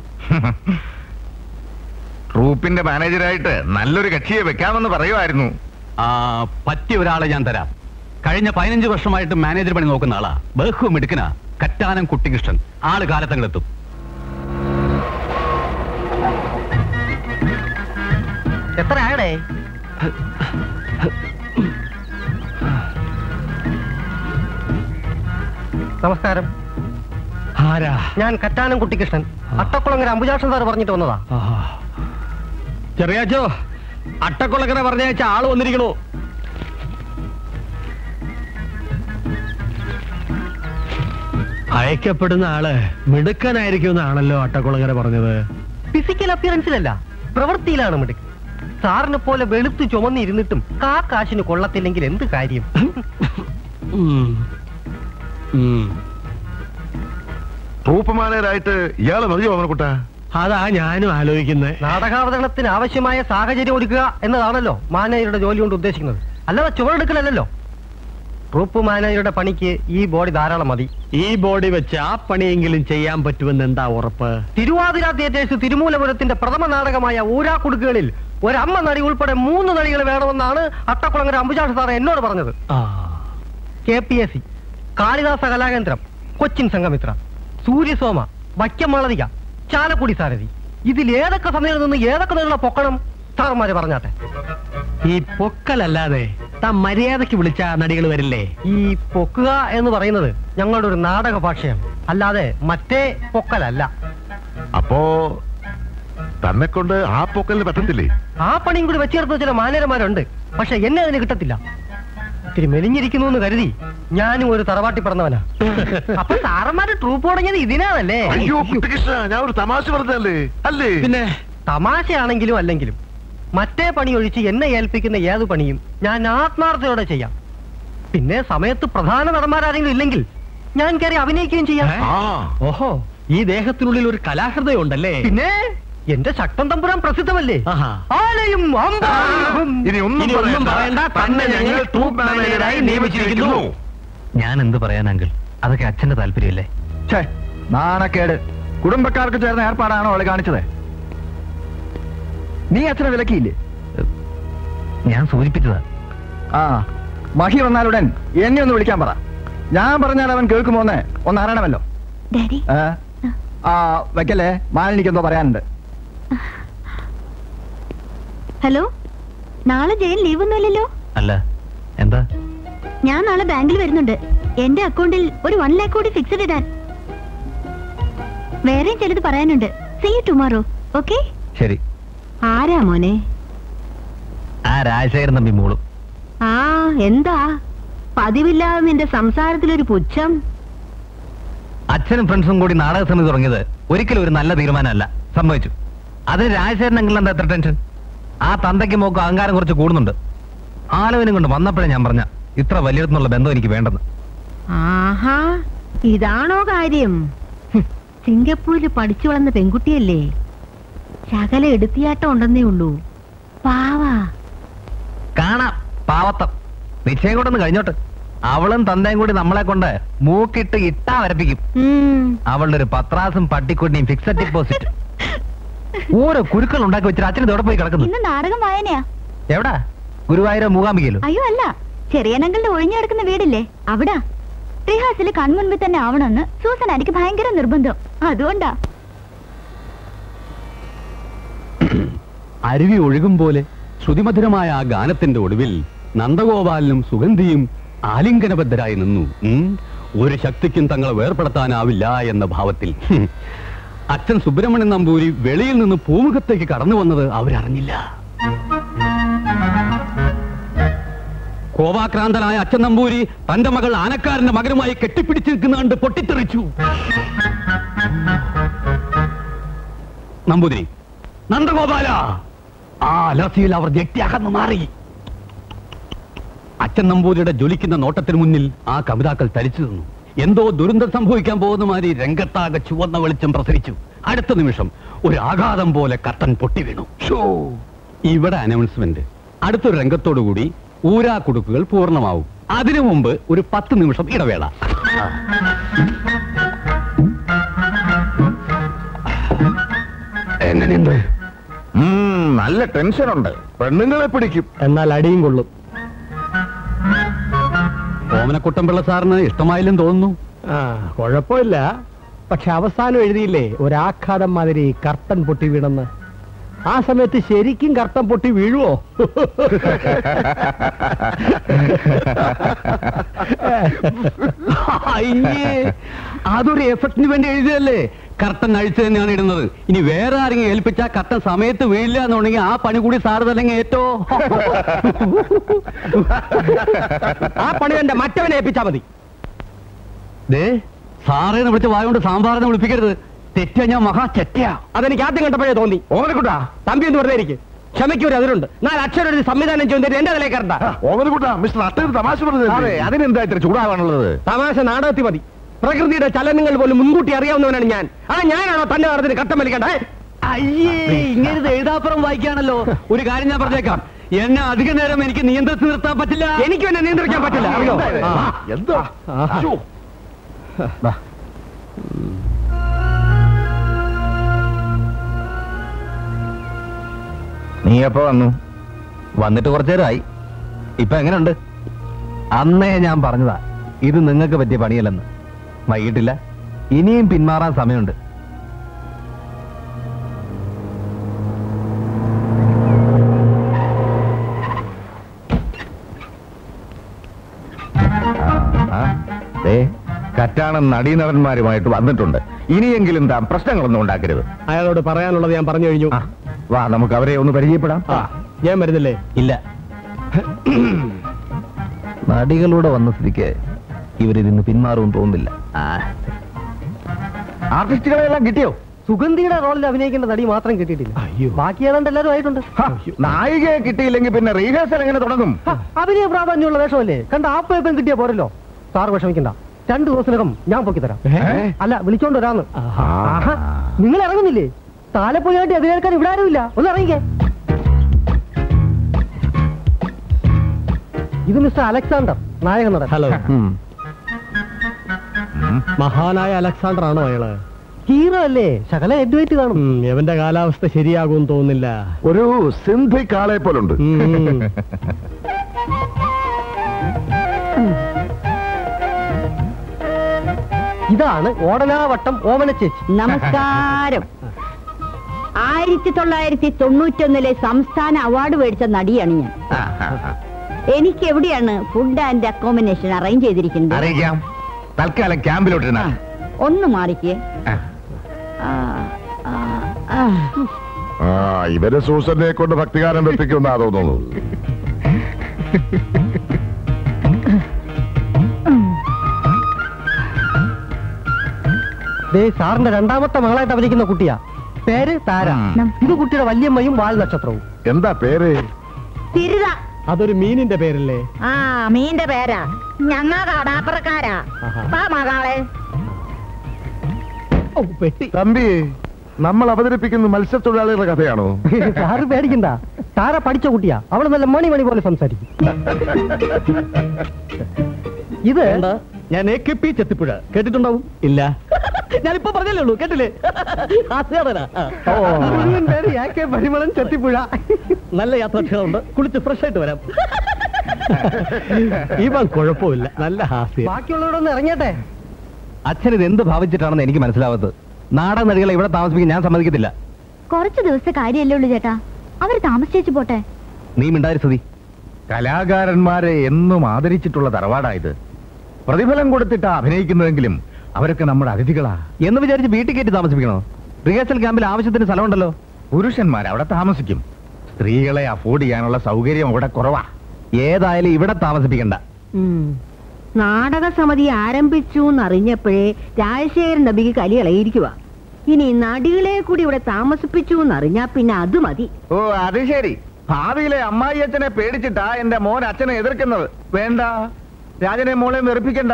Speaker 9: ട്രൂപ്പിന്റെ മാനേജരായിട്ട് നല്ലൊരു കക്ഷിയെ വെക്കാമെന്ന് പറയുമായിരുന്നു
Speaker 12: ആ പറ്റിയ ഒരാളെ ഞാൻ തരാം കഴിഞ്ഞ പതിനഞ്ച് വർഷമായിട്ട് മാനേജർ പണി നോക്കുന്ന ആളാ ബഹു മിടുക്കനാ കറ്റാനം കുട്ടികൃഷ്ണൻ ആള് കാലത്തങ്ങളെത്തും
Speaker 8: എത്ര ആയടേ നമസ്കാരം
Speaker 3: ആരാ
Speaker 8: ഞാൻ കറ്റാനം കുട്ടിക്കൃഷ്ണൻ അട്ടക്കുളങ്ങര അമ്പുജാക്ഷൻ സാർ പറഞ്ഞിട്ട് വന്നതാ
Speaker 3: ആഹാ. ചെറിയാച്ചോ അട്ടക്കുളക്കര പറഞ്ഞയച്ച ആള് വന്നിരിക്കണു അയക്കപ്പെടുന്ന ആള് മിടുക്കനായിരിക്കും എന്നാണല്ലോ അട്ടക്കുളങ്ങര പറഞ്ഞത്
Speaker 8: ഫിസിക്കൽ അപ്പിയറൻസിലല്ല പ്രവൃത്തിയിലാണ് മിടുക്ക് സാറിനെ പോലെ വെളുത്തു ചുമന്നിരുന്നിട്ടും കാ കാശിന് കൊള്ളത്തില്ലെങ്കിൽ എന്ത് കാര്യം
Speaker 3: ഉം. ഉം.
Speaker 4: ട്രൂപ്പ് മാനേജരായിട്ട് ഇയാളെ മതിയോ അവനക്കുട്ട
Speaker 3: അതാ ഞാനും ആലോചിക്കുന്നത്
Speaker 8: നാടകാവതരണത്തിന് ആവശ്യമായ സാഹചര്യം ഒരുക്കുക എന്നതാണല്ലോ മാനേജറുടെ ജോലി കൊണ്ട് ഉദ്ദേശിക്കുന്നത് അല്ലാതെ ചുവടെടുക്കലല്ലോ ട്രൂപ്പ് മാനേജറുടെ പണിക്ക് ഈ ബോഡി ധാരാളം മതി
Speaker 3: ഈ ബോഡി വെച്ച് ആ പണിയെങ്കിലും ചെയ്യാൻ പറ്റുമെന്ന് എന്താ ഉറപ്പ്
Speaker 8: തിരുവാതിര തിയേറ്റേഴ്സ് തിരുമൂലപുരത്തിന്റെ പ്രഥമ നാടകമായ ഊരാക്കുടുക്കുകളിൽ ഒരമ്മ നടി ഉൾപ്പെടെ മൂന്ന് നടികൾ വേണമെന്നാണ് അട്ടക്കുളങ്ങര അമ്പുജാഷ് സാറ് എന്നോട് പറഞ്ഞത്
Speaker 3: ആ
Speaker 8: K P S C Kalidasa Kalakendram Cochin Sanghamitra Suryasoma Vaikom Malavika Chalakudy Sarathi ഇതിൽ ഏതൊക്കെ സമയം നിന്ന് ഏതൊക്കെ നിന്നുള്ള പൊക്കണം സാറന്മാര് പറഞ്ഞാട്ടെ
Speaker 3: ഈ പൊക്കലല്ലാതെ താൻ മര്യാദയ്ക്ക് വിളിച്ച നടികൾ വരില്ലേ
Speaker 8: ഈ പൊക്കുക എന്ന് പറയുന്നത് ഞങ്ങളുടെ ഒരു നാടക ഭാഷയാണ് അല്ലാതെ മറ്റേ പൊക്കലല്ല
Speaker 4: അപ്പോ തന്നെ കൊണ്ട് ആ പൊക്കലിന് പറ്റത്തില്ലേ
Speaker 8: ആ പണിയും കൂടി വെച്ചേർത്ത ചില മാനേരന്മാരുണ്ട് പക്ഷെ എന്നെ അതിന് കിട്ടത്തില്ല ഇത്തിരി മെലിഞ്ഞിരിക്കുന്നു എന്ന് കരുതി ഞാനും ഒരു തറവാട്ടി പറഞ്ഞവനാ അപ്പൊ സാറന്മാര് ട്രൂപ്പ് തുടങ്ങിയത് ഇതിനാണല്ലേ
Speaker 4: അയ്യോ കുട്ടികൃഷ്ണ ഞാൻ ഒരു തമാശ പറഞ്ഞല്ലേ അല്ലേ
Speaker 3: പിന്നെ
Speaker 8: തമാശയാണെങ്കിലും അല്ലെങ്കിലും മറ്റേ പണി ഒഴിച്ച് എന്നെ ഏൽപ്പിക്കുന്ന ഏത് പണിയും ഞാൻ ആത്മാർത്ഥതയോടെ ചെയ്യാം പിന്നെ സമയത്ത് പ്രധാന നടന്മാരാരെങ്കിലും ഇല്ലെങ്കിൽ ഞാൻ കയറി അഭിനയിക്കുകയും ചെയ്യാം
Speaker 3: ഏ?
Speaker 4: ആ
Speaker 3: ഓഹോ ഈ ദേഹത്തിനുള്ളിൽ ഒരു കലാഹൃദയം ഉണ്ടല്ലേ
Speaker 8: പിന്നെ എന്റെ ശക്തൻ തമ്പുരാൻ പ്രസിദ്ധമല്ലേ
Speaker 3: ആഹാ.
Speaker 8: ആലയും അമ്പലവും.
Speaker 4: ഇനി ഒന്നും
Speaker 3: ഇനി ഒന്നും പറയണ്ട, തന്നെ ഞങ്ങൾ ട്രൂപ്പ് മാനേജരായി നിയമിച്ചിരിക്കുന്നു.
Speaker 10: ഞാൻ എന്ത് പറയാൻ അങ്കിൾ അതൊക്കെ അച്ഛന്റെ താല്പര്യമല്ലേ
Speaker 9: ഛേ നാണക്കേട് കുടുംബക്കാർക്ക് ചേർന്ന ഏർപ്പാടാണോ അവളെ കാണിച്ചത് നീ അച്ഛനെ വിലക്കിയില്ലേ
Speaker 10: ഞാൻ സൂചിപ്പിച്ചതാ
Speaker 9: ആ മഹി വന്നാലുടൻ എന്നെ ഒന്ന് വിളിക്കാൻ പറ ഞാൻ പറഞ്ഞാൽ അവൻ കേൾക്കുമോന്ന് ഒന്ന് അറിയണമല്ലോ
Speaker 6: ഡാഡി
Speaker 9: ഏ? ആ വെക്കല്ലേ മാലിനിക്കെന്തോ പറയാനുണ്ട്
Speaker 6: ഹലോ നാളെ ജയൻ ലീവ് ഒന്നുമില്ലല്ലോ
Speaker 10: അല്ല എന്താ
Speaker 6: ഞാൻ നാളെ ബാങ്കിൽ വരുന്നുണ്ട് എന്റെ അക്കൗണ്ടിൽ ഒരു വൺ ലാക്ക് കൂടി ഫിക്സഡ് ഇടാൻ വേറെയും ചിലത് പറയാനുണ്ട് സീ യു ടുമാറോ ഓക്കെ
Speaker 10: ശരി
Speaker 6: ആരാ മോനെ
Speaker 10: ആ രാജശേഖരൻ തമ്പി മോളും
Speaker 6: ആ എന്താ പതിവില്ലാതെ നിന്റെ സംസാരത്തിലൊരു പുച്ഛം
Speaker 10: അച്ഛനും ഫ്രണ്ട്സും കൂടി നാടക സമിതി തുടങ്ങിയത് ഒരിക്കലും ഒരു നല്ല തീരുമാനമല്ല സംഭവിച്ചു അതിന് രാജശേഖരൻ അങ്കിൾ എന്താ എത്ര ടെൻഷൻ ആ തന്തയ്ക്ക് മോക്ക് അഹങ്കാരം കുറച്ച് കൂടുന്നുണ്ട് ആലോചന കൊണ്ട് വന്നപ്പോഴേ ഞാൻ പറഞ്ഞ ഇത്ര വലിയതെന്നുള്ള ബന്ധം എനിക്ക് വേണ്ടെന്ന്
Speaker 6: ആഹാ
Speaker 11: ഇതാണോ കാര്യം ഹും, സിംഗപ്പൂരിൽ പഠിച്ചു വളർന്ന പെൺകുട്ടിയല്ലേ ശകല എടുത്തിയാട്ടം ഉണ്ടെന്നേ ഉള്ളൂ പാവാ
Speaker 10: കാണാം പാവത്തം നിശ്ചയം കൊണ്ടൊന്ന് കഴിഞ്ഞോട്ട് അവളും തന്തയും കൂടി നമ്മളെ കൊണ്ട് മൂക്കിട്ട് ഇട്ടാ വരപ്പിക്കും
Speaker 11: ഉം.
Speaker 10: അവളുടെ ഒരു പത്രാസും പട്ടിക്കുട്ടിയും ഫിക്സഡ് ഡിപ്പോസിറ്റ് ഓരോ കുരുക്കൾ ഉണ്ടാക്കി വെച്ചിട്ട് അച്ഛന് ഇതോടെ പോയി കിടക്കുന്നു
Speaker 6: ഇന്ന് നാടകം വായനയാ
Speaker 10: എവിടാ ഗുരുവായൂരോ മൂകാംബികയിലോ
Speaker 6: അയ്യോ അല്ല ചെറിയനങ്ങളുടെ ഒഴിഞ്ഞു കിടക്കുന്ന വീടില്ലേ അവിടാ റിഹാസിൽ കൺമുൻപിൽ തന്നെ ആവണമെന്ന് സൂസൻ എനിക്ക് ഭയങ്കര നിർബന്ധം അതുകൊണ്ടാ
Speaker 12: അരുവി ഒഴുകും പോലെ ശ്രുതിമധുരമായ ആ ഗാനത്തിന്റെ ഒടുവിൽ നന്ദഗോപാലനും സുഗന്ധിയും ആലിംഗനബദ്ധരായി നിന്നു ഉം. ഒരു ശക്തിക്കും തങ്ങളെ വേർപെടുത്താനാവില്ല എന്ന ഭാവത്തിൽ ഹും. അച്ഛൻ സുബ്രഹ്മണ്യൻ നമ്പൂരി വെളിയിൽ നിന്ന് പൂമുഖത്തേക്ക് കടന്നു വന്നത് അവരറിഞ്ഞില്ല കോപാക്രാന്തനായ അച്ഛൻ നമ്പൂരി തന്റെ മകൾ ആനക്കാരന്റെ മകനുമായി കെട്ടിപ്പിടിച്ച് നിൽക്കുന്ന കണ്ട് പൊട്ടിത്തെറിച്ചു നമ്പൂതിരി നന്ദഗോപാല ആ അലർച്ചയിൽ അവർ ജക്തിയകന്നു മാറി അച്ഛൻ നമ്പൂതിരിയുടെ ജ്വലിക്കുന്ന നോട്ടത്തിന് മുന്നിൽ ആ കവിതാക്കൾ തരിച്ചു നിന്നു എന്തോ ദുരന്തം സംഭവിക്കാൻ പോകുന്ന മാതിരി രംഗത്താകെ ചുവന്ന വെളിച്ചം പ്രസരിച്ചു അടുത്ത നിമിഷം ഒരു ആഘാതം പോലെ കർട്ടൻ പൊട്ടി വീണു ഷോ ഇവിടെ അനൗൺസ്മെന്റ് അടുത്തൊരു രംഗത്തോടുകൂടി ഊരാ കുടുക്കുകൾ പൂർണ്ണമാവും അതിനു മുമ്പ് ഒരു പത്ത് നിമിഷം ഇടവേള എങ്ങനെയുണ്ട്
Speaker 9: ഉം, നല്ല ടെൻഷനുണ്ട്
Speaker 4: പെണ്ണുങ്ങളെ പിടിക്കും
Speaker 3: എന്നാൽ അടിയും കൊള്ളും
Speaker 12: ഓമനക്കുട്ടൻപിള്ള സാറിന് ഇഷ്ടമായില്ലെന്ന് തോന്നുന്നു
Speaker 3: ആ കുഴപ്പമില്ല പക്ഷെ അവസാനം എഴുതിയില്ലേ ഒരാഘാതം മാതിരി കർട്ടൻ പൊട്ടി വീണെന്ന് ആ സമയത്ത് ശരിക്കും കർട്ടൻ പൊട്ടി വീഴുവോ
Speaker 12: അയ്യേ അതൊരു എഫക്റ്റിന് വേണ്ടി എഴുതിയതല്ലേ കർട്ടൻ അഴിച്ചു തന്നെയാണ് ഇടുന്നത് ഇനി വേറെ ആരെങ്കിലും ഏൽപ്പിച്ചാൽ കർട്ടൻ സമയത്ത് വീഴില്ല എന്നുണ്ടെങ്കിൽ ആ പണി കൂടി സാറ് തന്നെ ഏറ്റോ
Speaker 3: ആ പണി എന്റെ മറ്റവനെ ഏൽപ്പിച്ചാ മതി
Speaker 12: ദേ സാറേന്ന് വിളിച്ച വായോണ്ട് സാമ്പാറിനെ വിളിപ്പിക്കരുത് തെറ്റാ ഞാൻ മഹാ ചെറ്റയാ
Speaker 3: അതെനിക്ക് ആദ്യം കണ്ടപ്പോഴേ തോന്നി
Speaker 4: ഓമനക്കുട്ടാ
Speaker 3: തമ്പി എന്ന് വെറുതെ ഇരിക്കും ക്ഷമയ്ക്ക് ഒരു അതിലുണ്ട് നാല് അക്ഷരം ഒരു സംവിധാനം ചെയ്യുന്നത് എന്റെ അതിലേക്ക് കണ്ട
Speaker 4: ഓമനക്കുട്ടാ മിസ്റ്റർ അട്ടൊരു തമാശ
Speaker 9: അതെ
Speaker 4: പറഞ്ഞത്
Speaker 9: അതിനെന്താ ഇത്ര ചൂടാവാനുള്ളത്
Speaker 3: തമാശ നാടകത്തിൽ മതി പ്രകൃതിയുടെ ചലനങ്ങൾ പോലും മുൻകൂട്ടി അറിയാവുന്നവനാണ് ഞാൻ ആ ഞാനാണോ തന്നെ നടത്തിന് കട്ടം വലിക്കണ്ടേ
Speaker 12: അയ്യേ ഇങ്ങനെ എഴുതാപ്പുറം വായിക്കാണല്ലോ ഒരു കാര്യം ഞാൻ പറഞ്ഞേക്കാം എന്നെ അധിക നേരം എനിക്ക് നിയന്ത്രിച്ച് നിർത്താൻ പറ്റില്ല
Speaker 3: എനിക്കും എന്നെ നിയന്ത്രിക്കാൻ പറ്റില്ല അറിയോ ആ.
Speaker 4: എന്തോ ശ്ശോ.
Speaker 9: നീ എപ്പോ വന്നു
Speaker 10: വന്നിട്ട് കുറച്ചു നേരമായി ഇപ്പൊ എങ്ങനെയുണ്ട് അന്നേ ഞാൻ പറഞ്ഞതാ ഇത് നിങ്ങൾക്ക് പറ്റിയ പണിയല്ലെന്ന് വൈകിട്ടില്ല ഇനിയും പിന്മാറാൻ സമയമുണ്ട്
Speaker 9: ആ, ദേ, കറ്റാണം നടീനടന്മാരുമായിട്ട് വന്നിട്ടുണ്ട് ഇനിയെങ്കിലും താൻ പ്രശ്നങ്ങളൊന്നും ഉണ്ടാക്കരുത്
Speaker 3: അയാളോട് പറയാനുള്ളത് ഞാൻ പറഞ്ഞു കഴിഞ്ഞു
Speaker 9: ആ, വാ നമുക്ക് അവരെ ഒന്ന് പരിചയപ്പെടാം
Speaker 3: ആ ഞാൻ വരുന്നില്ലേ
Speaker 10: ഇല്ല നടികളൂടെ വന്ന സ്ഥിതിക്ക് ഇവരിതിന്ന് പിന്മാറുമെന്ന് തോന്നുന്നില്ല ആ,
Speaker 9: ആർട്ടിസ്റ്റുകളെല്ലാം കിട്ടിയോ
Speaker 8: സുഗന്ധിയുടെ റോളിൽ അഭിനയിക്കേണ്ട നടി മാത്രം കിട്ടിയിട്ടില്ല ബാക്കി ഏതാണ്ട് എല്ലാവരും ആയിട്ടുണ്ട്
Speaker 9: ഹ, നായികയെ കിട്ടിയില്ലെങ്കിൽ പിന്നെ റീഹേഴ്സൽ എങ്ങനെ തുടങ്ങും
Speaker 8: ഹ, അഭിനയ പ്രാധാന്യമുള്ള വേഷമല്ലേ കണ്ട ആ പേപ്പം കിട്ടിയ പോരല്ലോ സാർ വിഷമിക്കണ്ട രണ്ടു ദിവസത്തിനകം ഞാൻ പൊക്കി തരാം അല്ല വിളിച്ചോണ്ട് വരാന്ന് ആഹാ, നിങ്ങൾ ഇറങ്ങുന്നില്ലേ താലപ്പൊലിയായിട്ട് എതിരേൽക്കാൻ ഇവിടെ ആരുമില്ല ഒന്ന് ഇറങ്ങിക്കേ ഇത് മിസ്റ്റർ അലക്സാണ്ടർ നായക നടൻ
Speaker 3: ഹലോ
Speaker 10: ഉം.
Speaker 3: മഹാനായ അലക്സാണ്ടർ ആണോ അയാള്
Speaker 8: ഹീറോ അല്ലേ ശകല എഡ്വൈറ്റ് കാണും
Speaker 3: ഉം, എവന്റെ കാലാവസ്ഥ ശരിയാകും തോന്നില്ല
Speaker 4: ഒരു സിന്ധിക് ആളെ പോലുണ്ട്
Speaker 3: ഉം.
Speaker 8: ഇതാണ് ഓടനാവട്ടം ഓമന ചേച്ചി
Speaker 5: നമസ്കാരം ആയിരത്തി തൊള്ളായിരത്തി തൊണ്ണൂറ്റൊന്നിലെ സംസ്ഥാന അവാർഡ് മേടിച്ച നടിയാണ് ഞാൻ
Speaker 9: ആ, ആ, ആ.
Speaker 5: എനിക്ക് എവിടെയാണ് ഫുഡ് ആൻഡ് അക്കോമഡേഷൻ അറേഞ്ച് ചെയ്തിരിക്കുന്നത്
Speaker 9: അറിയിക്കാം തൽക്കാലം ക്യാമ്പിലോട്ടിരുന്ന
Speaker 5: ഒന്ന് മാറിക്കേ ആ, ആ, ആ.
Speaker 4: ആ ഇവര് സൂസനെ കൊണ്ട് ഭക്തികാരം വെപ്പിക്കുന്നാ തോന്നുന്നു
Speaker 8: ദേ സാറിന്റെ രണ്ടാമത്തെ മകളായിട്ട് അഭിനയിക്കുന്ന കുട്ടിയാ പേര് താര
Speaker 9: ഉം.
Speaker 8: ഇത് കുട്ടിയുടെ വല്യമ്മയും വാൽ നക്ഷത്രവും
Speaker 4: എന്താ പേര്
Speaker 5: തിരുത
Speaker 3: അതൊരു മീനിന്റെ പേരല്ലേ
Speaker 5: ആ മീന്റെ പേരാ ഞങ്ങ കടാപ്പുറക്കാരാ
Speaker 3: ആഹാ.
Speaker 5: വാ മകളെ
Speaker 3: ഓ, പെട്ടി
Speaker 4: തമ്പി നമ്മൾ അവതരിപ്പിക്കുന്ന മത്സ്യത്തൊഴിലാളികളുടെ കഥയാണോ
Speaker 8: സാറ് പേടിക്കണ്ട താര പഠിച്ച കുട്ടിയാ അവള് നല്ല മണി മണി പോലെ സംസാരിക്കും ഇത്
Speaker 3: ഞാൻ എ കെ പി ചെത്തിപ്പുഴ കേട്ടിട്ടുണ്ടാവും ഇല്ല ഞാനിപ്പോ പറഞ്ഞല്ലേ ഉള്ളൂ കേട്ടില്ലേ ഹാസ്യകാരനാ.
Speaker 8: ഓ.
Speaker 3: മുഴുവൻ പേര് എ കെ പരിമളൻ ചെത്തിപ്പുഴ നല്ല യാത്രാക്ഷരമുണ്ട് കുളിച്ച് ഫ്രഷ് ആയിട്ട് വരാം ഇവൻ കുഴപ്പമില്ല നല്ല ഹാസ്യം
Speaker 8: ബാക്കിയുള്ളവരൊന്ന് ഇറങ്ങിയട്ടെ
Speaker 10: അച്ഛൻ ഇത് എന്ത് ഭാവിച്ചിട്ടാണെന്ന് എനിക്ക് മനസ്സിലാവാത്തത് നാടക നടികളെ ഇവിടെ താമസിപ്പിക്കാൻ ഞാൻ സമ്മതിക്കത്തില്ല
Speaker 6: കുറച്ച് ദിവസത്തെ കാര്യമല്ലേ ഉള്ളൂ ചേട്ടാ അവര് താമസിച്ചേച്ചു പോട്ടെ
Speaker 10: നീ മിണ്ടാരി സ്ഥിതി
Speaker 9: കലാകാരന്മാരെ എന്നും ആദരിച്ചിട്ടുള്ള തറവാടായത് പ്രതിഫലം കൊടുത്തിട്ടാ അഭിനയിക്കുന്നതെങ്കിലും അവരൊക്കെ നമ്മുടെ അതിഥികളാ
Speaker 10: എന്ന് വിചാരിച്ച് വീട്ടിൽ കയറ്റി താമസിപ്പിക്കണോ റിഹേഴ്സൽ ക്യാമ്പിൽ ആവശ്യത്തിന് സ്ഥലമുണ്ടല്ലോ
Speaker 9: പുരുഷന്മാർ അവിടെ താമസിക്കും സ്ത്രീകളെ അഫോർഡ് ചെയ്യാനുള്ള സൗകര്യം അവിടെ കുറവാ
Speaker 10: ഏതായാലും ഇവിടെ താമസിപ്പിക്കണ്ട
Speaker 11: ഉം. നാടക സമിതി ആരംഭിച്ചു എന്നറിഞ്ഞപ്പോഴേ രാജശേഖരൻ നബിക്ക് കലി ഇളയിരിക്കുക ഇനി നടികളെ കൂടി ഇവിടെ താമസിപ്പിച്ചു എന്നറിഞ്ഞാ പിന്നെ അത് മതി
Speaker 9: ഓ അത് ശരി ഭാവിയിലെ അമ്മായി അച്ഛനെ പേടിച്ചിട്ടാ എന്റെ മോൻ അച്ഛനെ എതിർക്കുന്നത് വേണ്ട രാജനെ മോളെ വെറുപ്പിക്കണ്ട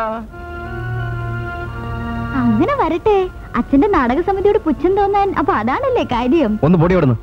Speaker 6: അങ്ങനെ വരട്ടെ അച്ഛന്റെ നാടക സമിതിയോട് പുച്ഛം തോന്നാൻ അപ്പൊ അതാണല്ലേ കാര്യം
Speaker 10: ഒന്ന് പൊടി വിടുന്നു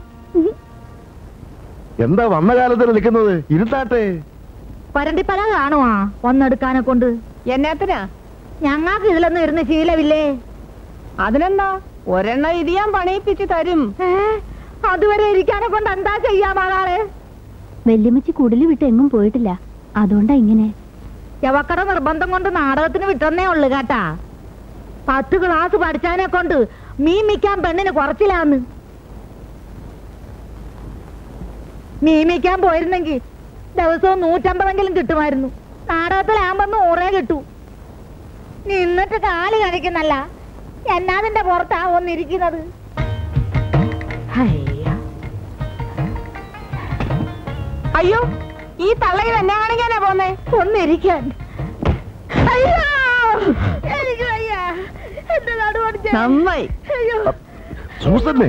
Speaker 4: എന്താ വന്ന കാലത്തിൽ നിൽക്കുന്നത് ഇരുത്താട്ടെ
Speaker 11: പരണ്ടിപ്പല കാണുവാ ഒന്നെടുക്കാനെ കൊണ്ട്
Speaker 5: എന്നാത്തിനാ
Speaker 11: ഞങ്ങൾക്ക് ഇതിലൊന്നും ഇരുന്ന് ശീലമില്ലേ
Speaker 5: അതിനെന്താ ഒരെണ്ണം ഇത് ഞാൻ പണിയിപ്പിച്ച് തരും
Speaker 11: ഏ? അതുവരെ ഇരിക്കാനെ കൊണ്ട് എന്താ ചെയ്യാ മകളെ
Speaker 6: വല്യമ്മച്ചി കുടില് വിട്ട് എങ്ങും പോയിട്ടില്ല അതുകൊണ്ടാ ഇങ്ങനെ
Speaker 11: യവക്കട നിർബന്ധം കൊണ്ട് നാടകത്തിന് വിട്ടെന്നേ ഉള്ളു കേട്ടാ പത്ത് ക്ലാസ് പഠിച്ചാനെ കൊണ്ട് മീൻ മിക്കാൻ പെണ്ണിന് കുറച്ചില്ലാന്ന് മീൻ മിക്കാൻ പോയിരുന്നെങ്കിൽ ദിവസവും നൂറ്റമ്പതെങ്കിലും കിട്ടുമായിരുന്നു നാടകത്തിലാകുമ്പോ നൂറേ കിട്ടൂ നിന്നിട്ട് കാല് കഴിക്കുന്നല്ല എന്നാതിന്റെ പുറത്താ ഒന്നിരിക്കുന്നത് ഹയ്യ.
Speaker 5: അയ്യോ ഈ തള്ളയിൽ എന്നെ കാണിക്കാനാ പോന്നേ
Speaker 11: ഒന്നിരിക്കാൻ അയ്യോ എനിക്ക് വയ്യ എന്റെ നടുവടിച്ച
Speaker 5: നന്നായി
Speaker 11: അയ്യോ
Speaker 4: സൂസന്നേ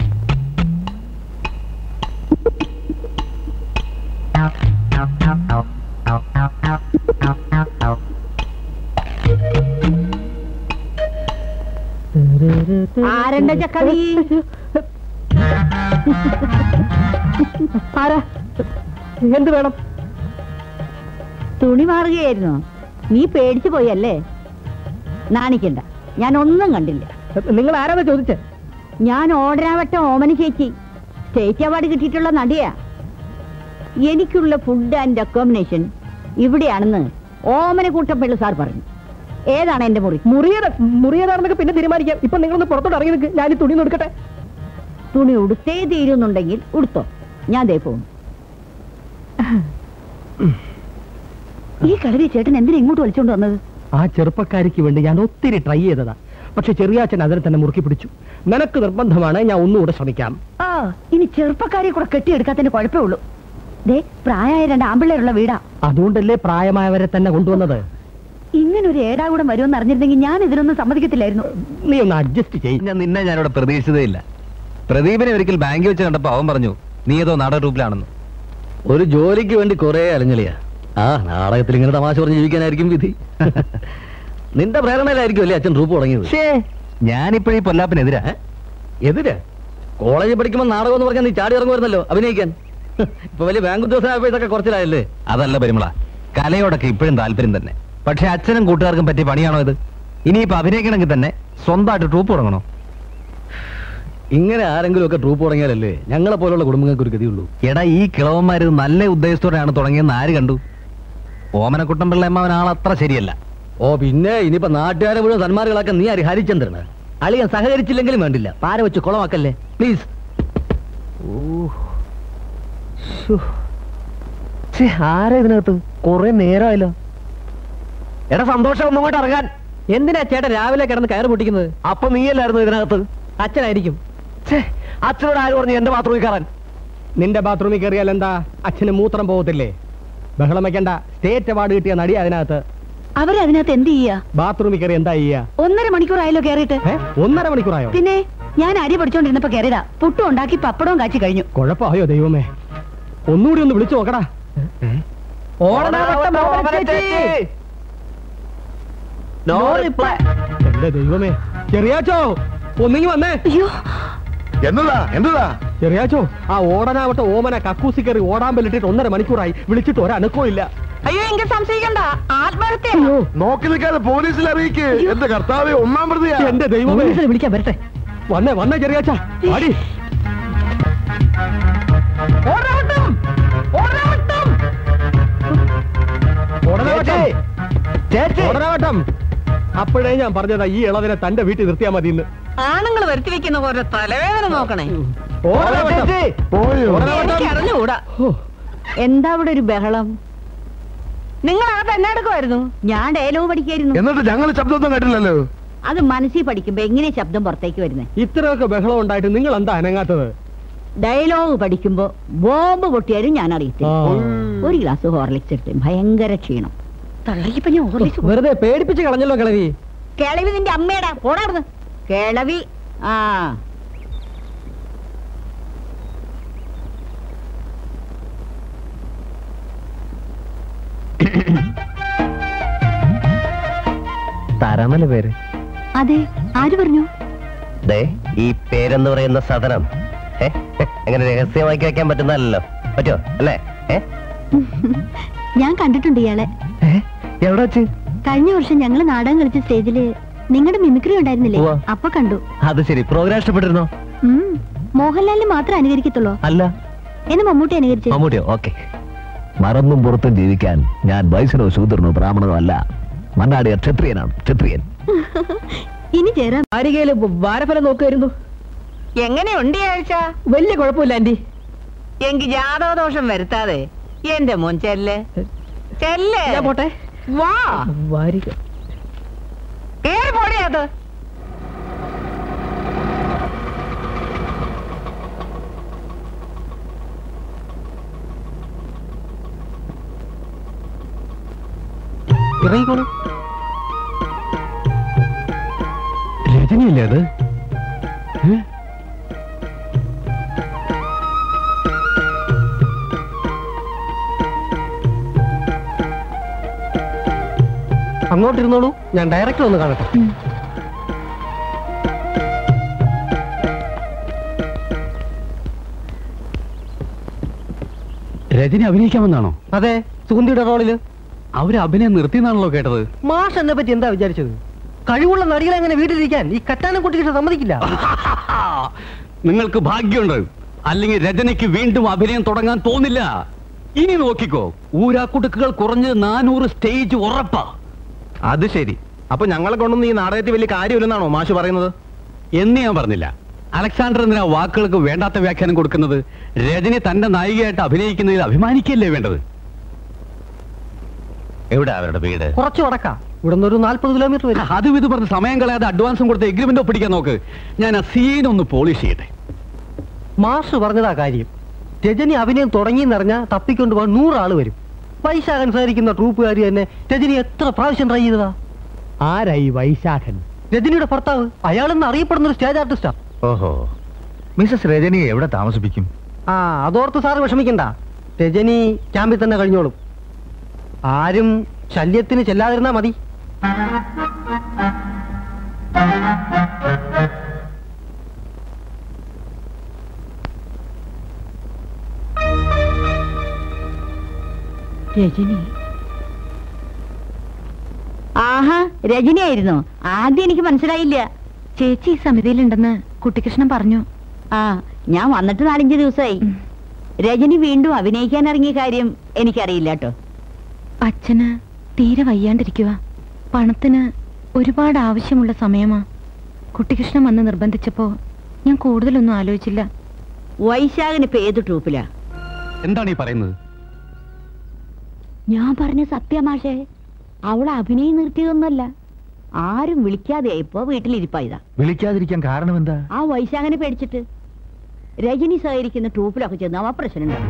Speaker 11: ആരണ്ട ചക്കവി
Speaker 8: ആരാ എന്ത് വേണം
Speaker 6: തുണി മാറുകയായിരുന്നു നീ പേടിച്ചു പോയല്ലേ നാണിക്കണ്ട ഞാൻ ഒന്നും കണ്ടില്ല
Speaker 8: നിങ്ങൾ ആരാന്ന് ചോദിച്ചേ
Speaker 6: ഞാൻ ഓടരാവട്ടം ഓമന ചേച്ചി സ്റ്റേറ്റ് അവാർഡ് കിട്ടിയിട്ടുള്ള നടിയാ എനിക്കുള്ള ഫുഡ് ആൻഡ് അക്കോമഡേഷൻ ഇവിടെയാണെന്ന് ഓമന കൂട്ടപ്പിള്ള സാർ പറഞ്ഞു ഏതാണ് എന്റെ മുറി
Speaker 8: മുറിയത മുറിയതാണെന്നൊക്കെ പിന്നെ തീരുമാനിക്കാം ഇപ്പൊ നിങ്ങളൊന്ന് പുറത്തോട്ട് ഇറങ്ങി നിൽക്ക് ഞാൻ ഈ തുണി എടുക്കട്ടെ
Speaker 6: തുണി ഉടുത്തേ തീരുന്നുണ്ടെങ്കിൽ ഉടുത്തോ ഞാൻ ദേ പോകുന്നു ഈ കളരി ചേട്ടൻ എന്തിനാ ഇങ്ങോട്ട് വലിച്ചോണ്ട് വന്നത്
Speaker 3: ആ ചെറുപ്പക്കാരിക്ക് വേണ്ടി ഞാൻ ഒത്തിരി ട്രൈ ചെയ്തതാ പക്ഷെ ചെറിയാച്ചൻ അതിനെ തന്നെ മുറുക്കി പിടിച്ചു നിനക്ക് നിർബന്ധമാണ് ഞാൻ ഒന്നുകൂടെ ശ്രമിക്കാം
Speaker 6: ആ ഇനി ചെറുപ്പക്കാരെ കൂടെ കെട്ടിയെടുക്കാത്തതിന്റെ കുഴപ്പമേ ഉള്ളൂ ദേ പ്രായമായ രണ്ട് ആമ്പിള്ളേരുള്ള വീടാ
Speaker 3: അതുകൊണ്ടല്ലേ പ്രായമായവരെ തന്നെ കൊണ്ടുവന്നത്
Speaker 6: ഇങ്ങനെ ഒരു ഏടാകൂടം വരുമെന്ന് അറിഞ്ഞിരുന്നെങ്കിൽ ഞാൻ ഇതിനൊന്നും സമ്മതിക്കത്തില്ലായിരുന്നു
Speaker 3: നീ ഒന്ന് അഡ്ജസ്റ്റ് ചെയ്യും
Speaker 10: ഞാൻ നിന്നെ ഞാനിവിടെ പ്രതീക്ഷിച്ചതേ ഇല്ല പ്രദീപിനെ ഒരിക്കൽ ബാങ്കിൽ വെച്ച് കണ്ടപ്പോ അവൻ പറഞ്ഞു നീ ഏതോ നാടക ഗ്രൂപ്പിലാണെന്ന്
Speaker 1: ഒരു ജോലിക്ക് വേണ്ടി കുറെ അലഞ്ഞളിയാ ആ നാടകത്തിൽ ഇങ്ങനെ തമാശ പറഞ്ഞ് ജീവിക്കാനായിരിക്കും വിധി നിന്റെ പ്രേരണയിലായിരിക്കും അല്ലേ അച്ഛൻ ട്രൂപ്പ് തുടങ്ങിയത്
Speaker 10: ഷേ ഞാനിപ്പോഴീ പൊല്ലാപ്പിനെതിരാ
Speaker 1: ഏ? എതിര് കോളേജിൽ പഠിക്കുമ്പോൾ നാടകം എന്ന് പറഞ്ഞാൽ നീ ചാടി ഇറങ്ങുമായിരുന്നല്ലോ അഭിനയിക്കാൻ ഇപ്പൊ വലിയ ബാങ്ക് ഉദ്യോഗസ്ഥനായപ്പോ ഇതൊക്കെ കുറച്ചിലായല്ലേ
Speaker 10: അതല്ല പരിമള കലയോടൊക്കെ ഇപ്പോഴും താല്പര്യം തന്നെ പക്ഷെ അച്ഛനും കൂട്ടുകാർക്കും പറ്റിയ പണിയാണോ ഇത് ഇനിയിപ്പോ അഭിനയിക്കണമെങ്കിൽ തന്നെ സ്വന്തമായിട്ട് ട്രൂപ്പ് തുടങ്ങണോ
Speaker 1: ഇങ്ങനെ ആരെങ്കിലും ഒക്കെ ട്രൂപ്പ് തുടങ്ങിയാലല്ലേ ഞങ്ങളെ പോലുള്ള കുടുംബങ്ങൾക്ക് ഒരു ഗതിയുള്ളൂ
Speaker 10: എടാ ഈ കിളവന്മാര് നല്ല ഉദ്ദേശത്തോടെയാണ് തുടങ്ങിയെന്ന് ആര് കണ്ടു ഓമനക്കുട്ടൻ പിള്ളയമ്മ ആൾ അത്ര ശരിയല്ല
Speaker 1: ഓ പിന്നെ ഇനിയിപ്പോ നാട്ടുകാരെ മുഴുവൻ സന്മാർകളാക്കാൻ നീ ആര് ഹരിചന്ദ്രന് അളിയൻ സഹകരിച്ചില്ലെങ്കിലും വേണ്ടില്ല പാര വെച്ച് കുളമാക്കല്ലേ പ്ലീസ്
Speaker 8: ആരാ ഇതിനകത്ത് കൊറേ നേരമായല്ലോ
Speaker 3: എടാ സന്തോഷം ഒന്നും കൂടെ ഇറങ്ങാൻ എന്തിനാ ചേട്ടൻ രാവിലെ കിടന്ന് കയറ് പൊട്ടിക്കുന്നത്
Speaker 8: അപ്പൊ നീയല്ലായിരുന്നു ഇതിനകത്ത്
Speaker 3: അച്ഛനായിരിക്കും
Speaker 8: ഛേ, അച്ഛനോട് ആര് പറഞ്ഞു എന്റെ ബാത്റൂമിൽ കയറാൻ
Speaker 3: നിന്റെ ബാത്റൂമിൽ കയറിയാൽ എന്താ അച്ഛന് മൂത്രം പോകത്തില്ലേ ബഹളം വെക്കണ്ട സ്റ്റേറ്റ് അവാർഡ് കിട്ടിയ നടി അതിനകത്ത്
Speaker 6: അവരതിനകത്ത് എന്ത് ചെയ്യാ
Speaker 3: ബാത്റൂമിൽ കയറി എന്താ ചെയ്യാ
Speaker 6: ഒന്നര മണിക്കൂറായല്ലോ കേറിയിട്ട്
Speaker 3: ഏ? ഒന്നര മണിക്കൂറായോ
Speaker 6: പിന്നെ ഞാൻ അരി പഠിച്ചോണ്ടിരുന്നപ്പോ കയറിയതാ പുട്ടും ഉണ്ടാക്കി പപ്പടവും കാച്ചി കഴിഞ്ഞു
Speaker 3: കുഴപ്പമായോ ദൈവമേ ഒന്നുകൂടി ഒന്ന് വിളിച്ചു നോക്കടാ
Speaker 8: ഓടനാവട്ടം ഓമന ചേച്ചി.
Speaker 3: എന്റെ ദൈവമേ ചെറിയാച്ചോ ഒന്നിങ്ങി വന്നേ
Speaker 6: അയ്യോ
Speaker 4: എന്നതാ എന്നതാ
Speaker 3: ചെറിയാച്ചോ ആ ഓടനാവട്ടെ ഓമന കക്കൂസി കയറി ഓടാൻ പറ്റിട്ട് ഒന്നര മണിക്കൂറായി വിളിച്ചിട്ട് ഒരനക്കോ ഇല്ല
Speaker 5: അയ്യോ എങ്കിൽ സംശയിക്കണ്ട ആത്മഹത്യ
Speaker 4: നോക്കി നിൽക്കാതെ പോലീസിൽ അറിയിക്ക് എന്റെ കർത്താവെ ഒന്നാം പ്രതിയാ
Speaker 3: എന്റെ ദൈവമേ
Speaker 8: പോലീസിനെ വിളിക്കാൻ വരട്ടെ
Speaker 3: വന്നേ വന്നേ ചെറിയാച്ച അടി
Speaker 5: ഓടാവട്ടം ഓടാവട്ടം
Speaker 3: ഓടനാവട്ടം അപ്പോഴേ ഞാൻ പറഞ്ഞതാ ഈ ഇളവിനെ തന്റെ വീട്ടിൽ നിർത്തിയാ മതി ഇന്ന്
Speaker 5: ആണുങ്ങൾ വരുത്തി വെക്കുന്ന പോലെ തലവേദന നോക്കണേ
Speaker 3: ഓടനാവട്ടം.
Speaker 4: പോയോ
Speaker 5: എനിക്ക് അറിഞ്ഞുകൂടാ
Speaker 6: എന്താ അവിടെ ഒരു ബഹളം
Speaker 5: നിങ്ങൾ അത് എന്നെ എടുക്കുമായിരുന്നു
Speaker 6: ഞാൻ ഡയലോഗ് പഠിക്കായിരുന്നു
Speaker 4: എന്നിട്ട് ഞങ്ങൾ ശബ്ദമൊന്നും കേട്ടില്ലല്ലോ
Speaker 6: അത് മനസ്സിൽ പഠിക്കുമ്പോ എങ്ങനെ ശബ്ദം പുറത്തേക്ക് വരുന്നേ
Speaker 3: ഇത്രയൊക്കെ ബഹളം ഉണ്ടായിട്ട് നിങ്ങൾ എന്താ അനങ്ങാത്തത്
Speaker 6: ഡയലോഗ് പഠിക്കുമ്പോ ബോംബ് പൊട്ടിയാലും ഞാൻ അറിയത്തില്ല
Speaker 3: ആ.
Speaker 6: ഒരു ഗ്ലാസ് ഹോർലിക്സ് എടുത്ത് ഭയങ്കര ക്ഷീണം തള്ളക്കിപ്പോ ഞാൻ ഹോർലിക്സ് കുടി-
Speaker 3: വെറുതെ പേടിപ്പിച്ച് കളഞ്ഞല്ലോ കിളവി
Speaker 6: കിളവി നിന്റെ അമ്മയുടെ പോടാർന്ന് കിളവി ആ
Speaker 7: തരാമല്ല പേര്
Speaker 6: അതെ ആര് പറഞ്ഞു
Speaker 7: ദേ ഈ പേരെന്ന് പറയുന്ന സദനം ഏ? എങ്ങനെ രഹസ്യമാക്കി വെക്കാൻ പറ്റുന്നതല്ലോ പറ്റുമോ അല്ലേ ഏ?
Speaker 6: ഞാൻ കണ്ടിട്ടുണ്ട് ഇയാളെ
Speaker 7: ഏ? എവിടെ വെച്ച്
Speaker 6: കഴിഞ്ഞ വർഷം ഞങ്ങൾ നാടകം കളിച്ച സ്റ്റേജില് നിങ്ങളുടെ മിമിക്രി ഉണ്ടായിരുന്നില്ലേ
Speaker 7: ഉവ്വ.
Speaker 6: അപ്പൊ കണ്ടു
Speaker 7: അത് ശരി പ്രോഗ്രാം ഇഷ്ടപ്പെട്ടിരുന്നോ
Speaker 6: ഉം. മോഹൻലാലിന് മാത്രം അനുകരിക്കത്തുള്ളൂ
Speaker 7: അല്ല
Speaker 6: എന്ന് മമ്മൂട്ടി അനുകരിച്ചു
Speaker 7: മമ്മൂട്ടിയോ ഓക്കെ
Speaker 1: മറന്നും പുറത്തും ജീവിക്കാൻ ഞാൻ വൈശ്യനോ ശൂദ്രനോ ബ്രാഹ്മണനോ അല്ല മണ്ണാടിയ ക്ഷത്രിയനാണ് ക്ഷത്രിയൻ
Speaker 6: ഇനി ചേരാം
Speaker 8: ആരികയില് വാരഫലം നോക്കുമായിരുന്നു
Speaker 5: എങ്ങനെയുണ്ട് ഈ ആഴ്ച
Speaker 8: വലിയ കുഴപ്പമില്ല ആന്റി
Speaker 5: എങ്കിൽ ജാതകദോഷം വരുത്താതെ എന്റെ മോൻ ചെല്ല് ചെല്ല്
Speaker 8: ഞാൻ പോട്ടെ
Speaker 5: വാ
Speaker 8: വാരിക
Speaker 5: കേറി പോടിയത്
Speaker 3: ഇറങ്ങിക്കോളൂ രജനിയല്ലേ അത് ഏ?
Speaker 8: അങ്ങോട്ടിരുന്നോളൂ ഞാൻ ഡയറക്ടർ ഒന്ന് കാണട്ടെ
Speaker 12: രജനി അഭിനയിക്കാമെന്നാണോ
Speaker 8: അതെ സുഗന്ധിയുടെ റോളില്
Speaker 12: അവര് അഭിനയം നിർത്തിയെന്നാണല്ലോ കേട്ടത്
Speaker 8: മാഷ് എന്നെ പറ്റി എന്താ വിചാരിച്ചത് കഴിവുള്ള നടികളെ അങ്ങനെ വീട്ടിലിരിക്കാൻ ഈ കറ്റാനം കുട്ടിക്ക് സമ്മതിക്കില്ല
Speaker 12: നിങ്ങൾക്ക് ഭാഗ്യമുണ്ട് അല്ലെങ്കിൽ രജനിക്ക് വീണ്ടും അഭിനയം തുടങ്ങാൻ തോന്നില്ല ഇനി നോക്കിക്കോ ഊരാക്കുടുക്കുകൾ കുറഞ്ഞ് നാനൂറ് സ്റ്റേജ് ഉറപ്പാ
Speaker 10: അത് ശരി അപ്പൊ ഞങ്ങളെ കൊണ്ടൊന്നും ഈ നാടകത്തിൽ വലിയ കാര്യമില്ലെന്നാണോ മാഷ് പറയുന്നത്
Speaker 12: എന്ന് ഞാൻ പറഞ്ഞില്ല അലക്സാണ്ടർ എന്തിനാ വാക്കുകൾക്ക് വേണ്ടാത്ത വ്യാഖ്യാനം കൊടുക്കുന്നത് രജനി തന്റെ നായികയായിട്ട് അഭിനയിക്കുന്നതിൽ അഭിമാനിക്കല്ലേ വേണ്ടത്
Speaker 7: എവിടെ അവരുടെ വീട്
Speaker 8: കുറച്ച് വടക്കാ ഇവിടെ നിന്ന് ഒരു നാല്പത് കിലോമീറ്റർ വരും
Speaker 12: അതും ഇത് പറഞ്ഞ് സമയം കളയാതെ അഡ്വാൻസും കൊടുത്ത് എഗ്രിമെന്റ് ഒപ്പിടിക്കാൻ നോക്ക് ഞാൻ ആ സീൻ ഒന്ന് പോളിഷ് ചെയ്യട്ടെ
Speaker 8: മാഷ് പറഞ്ഞതാ കാര്യം രജനി അഭിനയം തുടങ്ങിയെന്നറിഞ്ഞാൽ തപ്പിക്കൊണ്ട് പോകാൻ നൂറാള് വരും വൈശാഖൻ സഹരിക്കുന്ന ട്രൂപ്പുകാരി തന്നെ രജനി എത്ര പ്രാവശ്യം ട്രൈ ചെയ്തതാ
Speaker 3: ആരായി വൈശാഖൻ
Speaker 8: രജനിയുടെ ഭർത്താവ് അയാളെന്ന് അറിയപ്പെടുന്ന ഒരു സ്റ്റേജ് ആർട്ടിസ്റ്റാ
Speaker 9: ഓഹോ മിസസ് രജനിയെ എവിടെ താമസിപ്പിക്കും
Speaker 8: ആ അതോർത്ത് സാറ് വിഷമിക്കണ്ട രജനി ക്യാമ്പിൽ തന്നെ കഴിഞ്ഞോളും ആരും ശല്യത്തിന് ചെല്ലാതിരുന്നാ മതി
Speaker 6: രജനി ആഹാ രജനിയായിരുന്നോ ആദ്യം എനിക്ക് മനസ്സിലായില്ല ചേച്ചി ഈ സമിതിയിലുണ്ടെന്ന് കുട്ടികൃഷ്ണൻ പറഞ്ഞു ആ ഞാൻ വന്നിട്ട് നാലഞ്ച് ദിവസമായി രജനി വീണ്ടും അഭിനയിക്കാൻ ഇറങ്ങിയ കാര്യം എനിക്കറിയില്ല കേട്ടോ
Speaker 13: അച്ഛന് തീരെ വയ്യാണ്ടിരിക്കുക പണത്തിന് ഒരുപാട് ആവശ്യമുള്ള സമയമാ കുട്ടികൃഷ്ണൻ വന്ന് നിർബന്ധിച്ചപ്പോ ഞാൻ കൂടുതലൊന്നും ആലോചിച്ചില്ല
Speaker 6: വൈശാഖിന് ഇപ്പൊ ഏത് ട്രൂപ്പിലാ
Speaker 12: എന്താണ് ഈ പറയുന്നത്
Speaker 6: ഞാൻ പറഞ്ഞ സത്യമാഷേ അവൾ അഭിനയം നിർത്തിയതൊന്നുമല്ല ആരും വിളിക്കാതെ ഇപ്പൊ വീട്ടിലിരിപ്പായതാ
Speaker 9: വിളിക്കാതിരിക്കാൻ കാരണം എന്താ
Speaker 6: ആ വൈശാഖനെ പേടിച്ചിട്ട് രജനി സഹകരിക്കുന്ന ട്രൂപ്പിലൊക്കെ ചെന്ന് അവ പ്രശ്നമുണ്ടാവും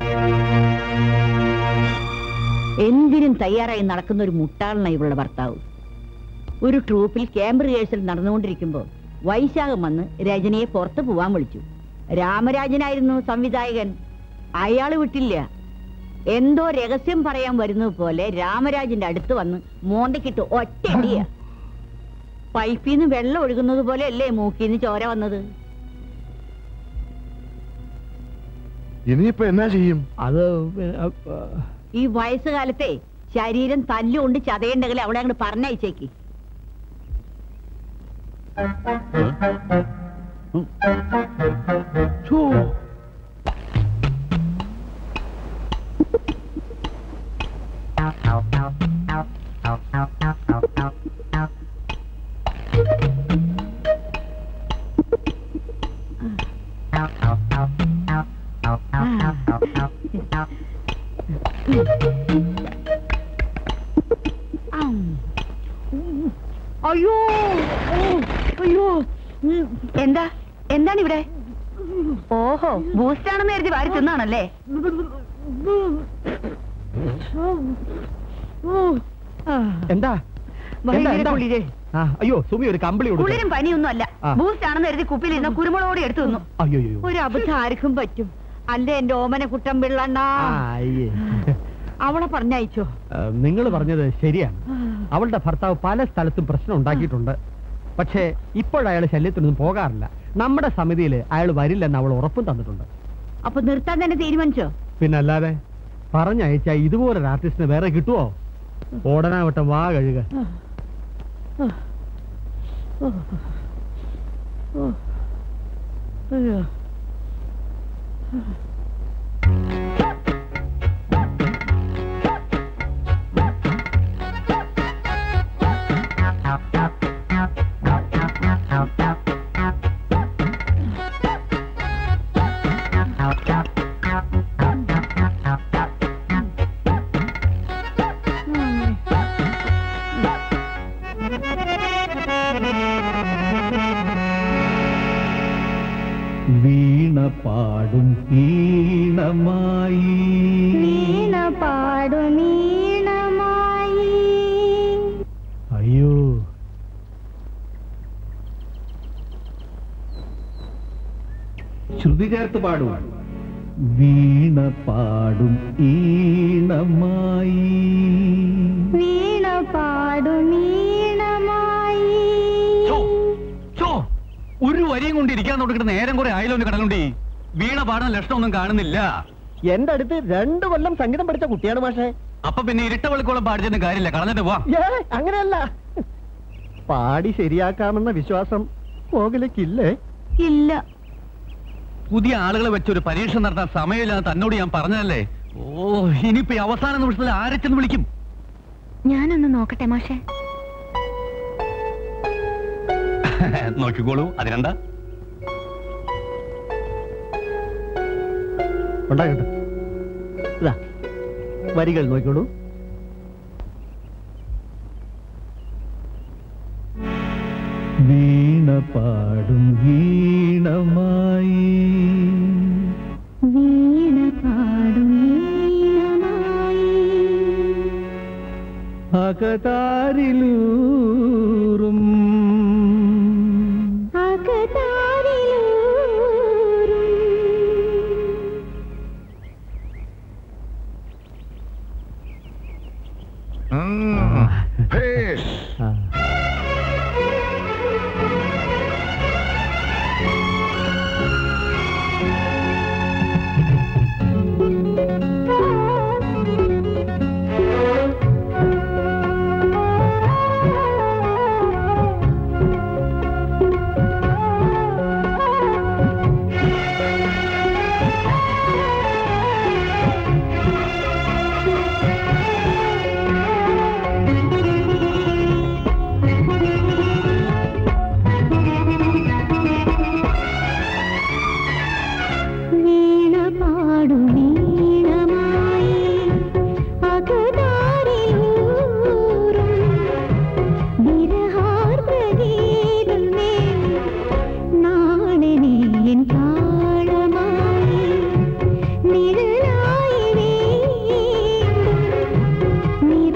Speaker 6: എന്തിനും തയ്യാറായി നടക്കുന്ന ഒരു മുട്ടാളന ഇവളുടെ ഭർത്താവ് ഒരു ട്രൂപ്പിൽ ക്യാമ്പ് റിഹേഴ്സൽ നടന്നുകൊണ്ടിരിക്കുമ്പോൾ വൈശാഖം വന്ന് രജനിയെ പുറത്തു പോവാൻ വിളിച്ചു രാമരാജനായിരുന്നു സംവിധായകൻ അയാള് വിട്ടില്ല എന്തോ രഹസ്യം പറയാൻ വരുന്നത് പോലെ രാമരാജന്റെ അടുത്ത് വന്ന് മോന്തക്കിട്ട് ഒറ്റയടിയ
Speaker 11: പൈപ്പിൽ നിന്ന് വെള്ളം ഒഴുകുന്നത് പോലെ അല്ലേ മൂക്കിന്ന് ചോര വന്നത്
Speaker 4: ഇനിയിപ്പോ എന്നാ ചെയ്യും
Speaker 3: അത്
Speaker 11: ഈ വയസ്സുകാലത്തെ ശരീരം തല്ലുകൊണ്ട് ചതയുണ്ടെങ്കിൽ അവിടെ അങ്ങോട്ട് പറഞ്ഞയച്ചേക്ക്
Speaker 6: അയ്യോ അയ്യോ എന്താ എന്താണ് ഇവിടെ ഓഹോ ബൂസ്റ്റ് ആണെന്ന് കരുതി വാരി തിന്നാണല്ലേ
Speaker 3: എന്താ
Speaker 6: ഭയങ്കര
Speaker 3: എന്താ, എന്താ?
Speaker 6: കുളിര്.
Speaker 3: ആ, അയ്യോ സുമി ഒരു കമ്പിളി കൊടുക്ക്.
Speaker 6: കുളിരും പനിയൊന്നും അല്ല
Speaker 3: ആ.
Speaker 6: ബൂസ്റ്റ് ആണെന്ന് കരുതി കുപ്പിയിലിരുന്ന കുരുമുളകോടി എടുത്തു തിന്നു
Speaker 3: അയ്യോ അയ്യോ
Speaker 11: ഒരു അബദ്ധം ആർക്കും പറ്റും അല്ലേ എന്റെ ഓമന കുട്ടം പിള്ളണ്ണ
Speaker 3: അയ്യേ
Speaker 11: അവളെ പറഞ്ഞയച്ചോ
Speaker 3: നിങ്ങൾ പറഞ്ഞത് ശരിയാണ് അവളുടെ ഭർത്താവ് പല സ്ഥലത്തും പ്രശ്നം ഉണ്ടാക്കിയിട്ടുണ്ട് പക്ഷേ ഇപ്പോഴയാൾ ശല്യത്തിനൊന്നും പോകാറില്ല നമ്മുടെ സമിതിയിൽ അയാൾ വരില്ലെന്ന് അവൾ ഉറപ്പും തന്നിട്ടുണ്ട്
Speaker 11: അപ്പൊ നിർത്താൻ തന്നെ തീരുമാനിച്ചോ
Speaker 3: പിന്നല്ലാതെ പറഞ്ഞയച്ച ഇതുപോലൊരു ആർട്ടിസ്റ്റിന് വേറെ കിട്ടുവോ ഓടനാവട്ടം വാ കഴുക
Speaker 2: വീണ പാടും ഈണമായി
Speaker 6: വീണ പാടുമീണമായി
Speaker 3: അയ്യോ
Speaker 2: ശ്രുതി ചേർത്ത് പാടും വീണ പാടും ഈണമായി
Speaker 6: വീണ പാടുമീണമായി
Speaker 12: ഒരു വരിയും കൊണ്ട് ഇരിക്കാൻ തുടങ്ങിയിട്ട് നേരം കുറെ ആയാലോ കടലുണ്ടി വീണ പാടുന്ന ലക്ഷണമൊന്നും കാണുന്നില്ല
Speaker 3: എന്റെ അടുത്ത് രണ്ടു കൊല്ലം സംഗീതം പഠിച്ച കുട്ടിയാണ് പക്ഷേ
Speaker 12: അപ്പൊ പിന്നെ ഇരട്ട വെളുക്കോളം പാടിച്ചതിന് കാര്യമില്ല കളഞ്ഞിട്ട് പോവാ
Speaker 3: അങ്ങനെയല്ല പാടി ശരിയാക്കാമെന്ന വിശ്വാസം കോകിലക്കില്ലേ
Speaker 6: ഇല്ല
Speaker 12: പുതിയ ആളുകളെ വെച്ച് ഒരു പരീക്ഷ നടത്താൻ സമയമില്ലാന്ന് തന്നോട് ഞാൻ പറഞ്ഞതല്ലേ ഓ ഇനിയിപ്പോ ഈ അവസാന നിമിഷത്തിൽ ആരെ ചെന്ന് വിളിക്കും
Speaker 13: ഞാനൊന്ന് നോക്കട്ടെ മാഷേ
Speaker 12: നോക്കിക്കോളൂ അതിനെന്താ
Speaker 3: ഉണ്ടാകട്ടെ ഇതാ വരികൾ നോക്കിക്കോളൂ
Speaker 2: വീണ പാടും ഈണമായി
Speaker 6: വീണ പാടുമീണമായി
Speaker 2: അകതാരിലൂറും
Speaker 4: ഭേഷ്.
Speaker 6: വീണ പാടുമീണമായി അകതാരിലൂറും വിരഹാർദ്രഗീതമേ നാടനീൻ താളമായി നിഴലായി വീണ്ടും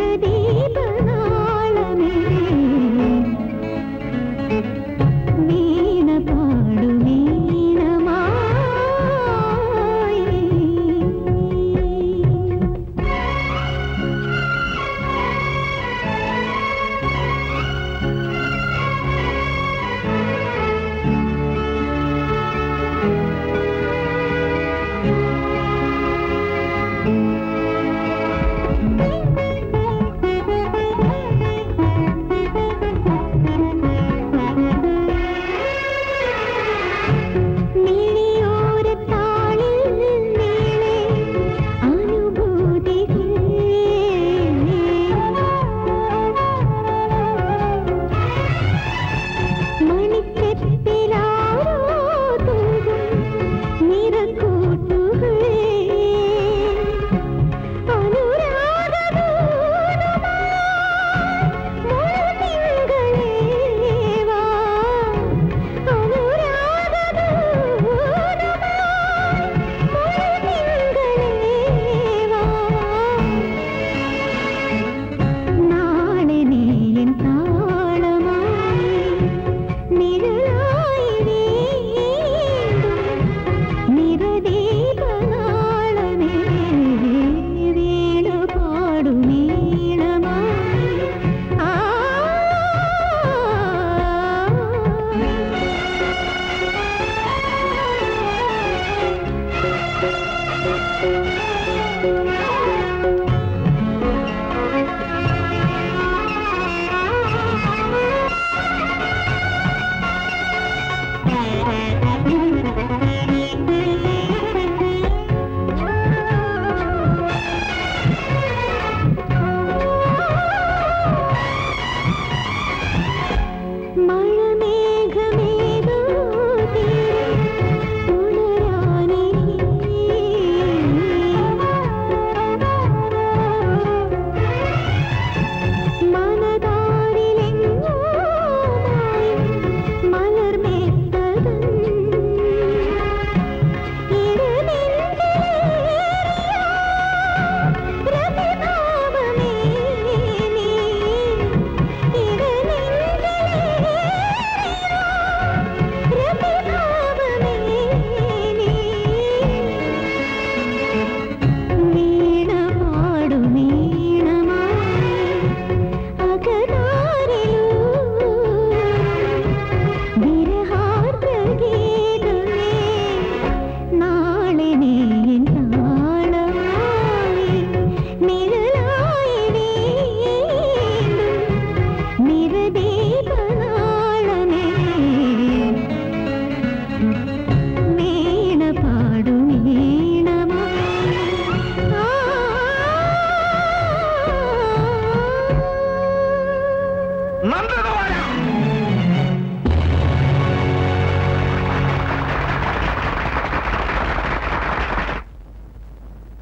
Speaker 6: നിറദീപനാളമേ വീണ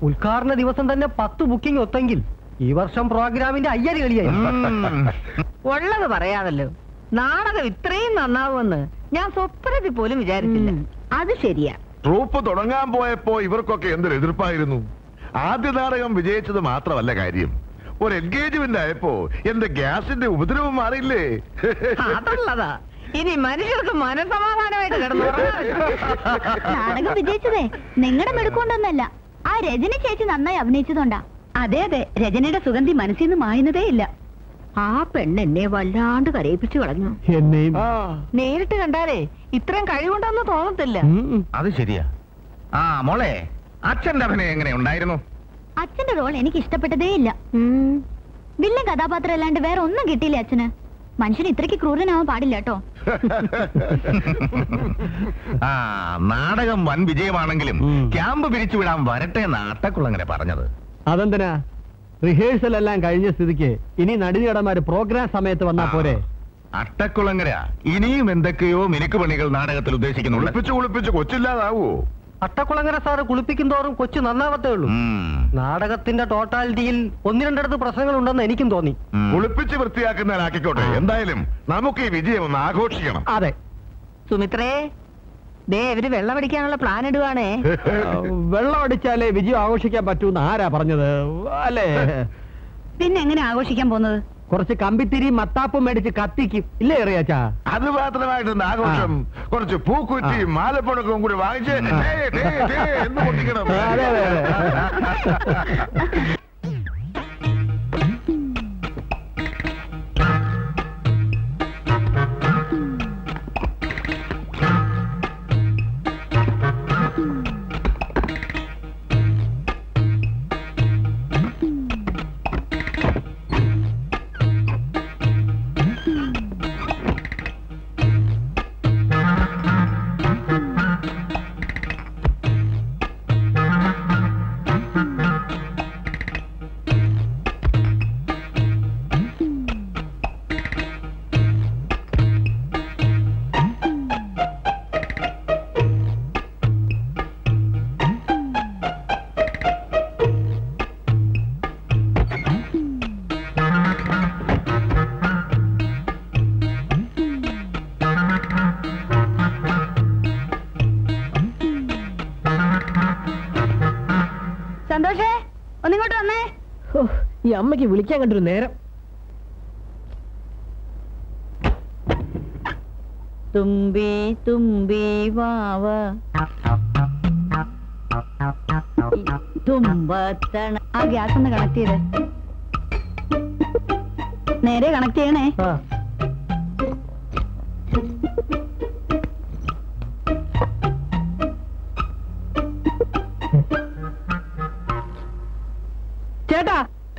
Speaker 8: ഉദ്ഘാടന ദിവസം തന്നെ പത്ത് ബുക്കിംഗ് ഒത്തെങ്കിൽ ഈ വർഷം പ്രോഗ്രാമിന്റെ അയ്യര് കളിയായി
Speaker 5: ഉള്ളത് പറയാമല്ലോ നാടകം ഇത്രയും നന്നാവുമെന്ന് ഞാൻ സ്വപ്നത്തിൽ പോലും വിചാരിച്ചില്ല
Speaker 11: അത് ശരിയാ
Speaker 4: ട്രൂപ്പ് തുടങ്ങാൻ പോയപ്പോ ഇവർക്കൊക്കെ എന്തൊരു എതിർപ്പായിരുന്നു ആദ്യ നാടകം വിജയിച്ചത് മാത്രമല്ല കാര്യം ഒരു എൻഗേജ്മെന്റ് ആയപ്പോ എന്റെ ഗ്യാസിന്റെ ഉപദ്രവം മാറിയില്ലേ
Speaker 5: അതുള്ളതാ ഇനി മനുഷ്യർക്ക് മനസമാധാനമായിട്ട് കിടന്നു
Speaker 6: നാടകം വിജയിച്ചതേ നിങ്ങളുടെ മെടുക്കൊണ്ടൊന്നല്ല ആ രജനി ചേച്ചി നന്നായി അഭിനയിച്ചതുകൊണ്ടാ അതെ അതെ രജനിയുടെ സുഗന്ധി മനസ്സിൽ നിന്ന് മായുന്നതേ ഇല്ല
Speaker 11: ആ പെണ്ണെന്നെ വല്ലാണ്ട് കരയിപ്പിച്ചു കളഞ്ഞു
Speaker 3: എന്നെയും
Speaker 5: നേരിട്ട് കണ്ടാലേ ഇത്രയും കഴിവുണ്ടെന്ന് തോന്നത്തില്ല
Speaker 9: അത് ശരിയാ ആ മോളെ അച്ഛന്റെ അഭിനയം എങ്ങനെ ഉണ്ടായിരുന്നു
Speaker 6: അച്ഛന്റെ റോൾ എനിക്ക് ഇഷ്ടപ്പെട്ടതേ ഇല്ല വില്ലൻ കഥാപാത്രം അല്ലാണ്ട് വേറെ ഒന്നും കിട്ടിയില്ല അച്ഛന് മനുഷ്യൻ ഇത്രയ്ക്ക് ക്രൂരനാവാൻ പാടില്ല കേട്ടോ
Speaker 9: ആ നാടകം വൻ വിജയമാണെങ്കിലും ക്യാമ്പ് പിരിച്ചുവിടാൻ വരട്ടെ എന്ന് അട്ടക്കുളങ്ങനെ പറഞ്ഞത്
Speaker 3: അതെന്തിനാ റിഹേഴ്സൽ എല്ലാം കഴിഞ്ഞ സ്ഥിതിക്ക് ഇനി നടിനടന്മാര് പ്രോഗ്രാം സമയത്ത് വന്നാ പോരെ
Speaker 9: അട്ടക്കുളങ്ങര ഇനിയും എന്തൊക്കെയോ മിനുക്ക് പണികൾ നാടകത്തിൽ ഉദ്ദേശിക്കുന്നുണ്ട്
Speaker 4: കുളിപ്പിച്ച് കുളിപ്പിച്ച് കൊച്ചില്ലാതാവോ
Speaker 8: അട്ടക്കുളങ്ങര സാറ് കുളിപ്പിക്കും തോറും കൊച്ചു നന്നാവത്തേ ഉള്ളൂ നാടകത്തിന്റെ ടോട്ടാലിറ്റിയിൽ ഒന്ന് രണ്ടിടത്ത് പ്രശ്നങ്ങൾ ഉണ്ടെന്ന് എനിക്കും തോന്നി
Speaker 4: കുളിപ്പിച്ച് വൃത്തിയാക്കുന്നതിനാക്കിക്കോട്ടെ എന്തായാലും നമുക്ക് ഈ വിജയം ഒന്ന് ആഘോഷിക്കണം
Speaker 3: അതെ
Speaker 5: സുമിത്രേ ദേ ഇവര് വെള്ളം അടിക്കാനുള്ള പ്ലാൻ ഇടുവാണേ
Speaker 3: വെള്ളം അടിച്ചാലേ വിജയം ആഘോഷിക്കാൻ പറ്റൂന്ന് ആരാ പറഞ്ഞത് അല്ലേ
Speaker 6: പിന്നെ എങ്ങനെ ആഘോഷിക്കാൻ പോകുന്നത്
Speaker 3: കുറച്ച് കമ്പിത്തിരി മത്താപ്പും മേടിച്ച് കത്തിക്കും ഇല്ലേ അറിയാച്ചാ
Speaker 4: അത് മാത്രമായിട്ടൊന്ന് ആഘോഷം കുറച്ച് പൂക്കുറ്റിയും മാലപ്പണക്കവും കൂടി വാങ്ങിച്ച് ടേ, ടേ, ടേ എന്ന് പൊട്ടിക്കണം
Speaker 3: അതെ, അതെ,
Speaker 6: സന്തോഷേ ഒന്നിങ്ങോട്ട് വന്നേ
Speaker 3: ഹോ, ഈ അമ്മയ്ക്ക് വിളിക്കാൻ കണ്ടൊരു നേരം
Speaker 5: തുമ്പി തുമ്പി വാവ തുമ്പത്തണ
Speaker 6: ആ ഗ്യാസ് ഒന്ന് കണക്ട് ചെയ്തേ നേരെ കണക്ട് ചെയ്യണേ
Speaker 3: ചേട്ടാ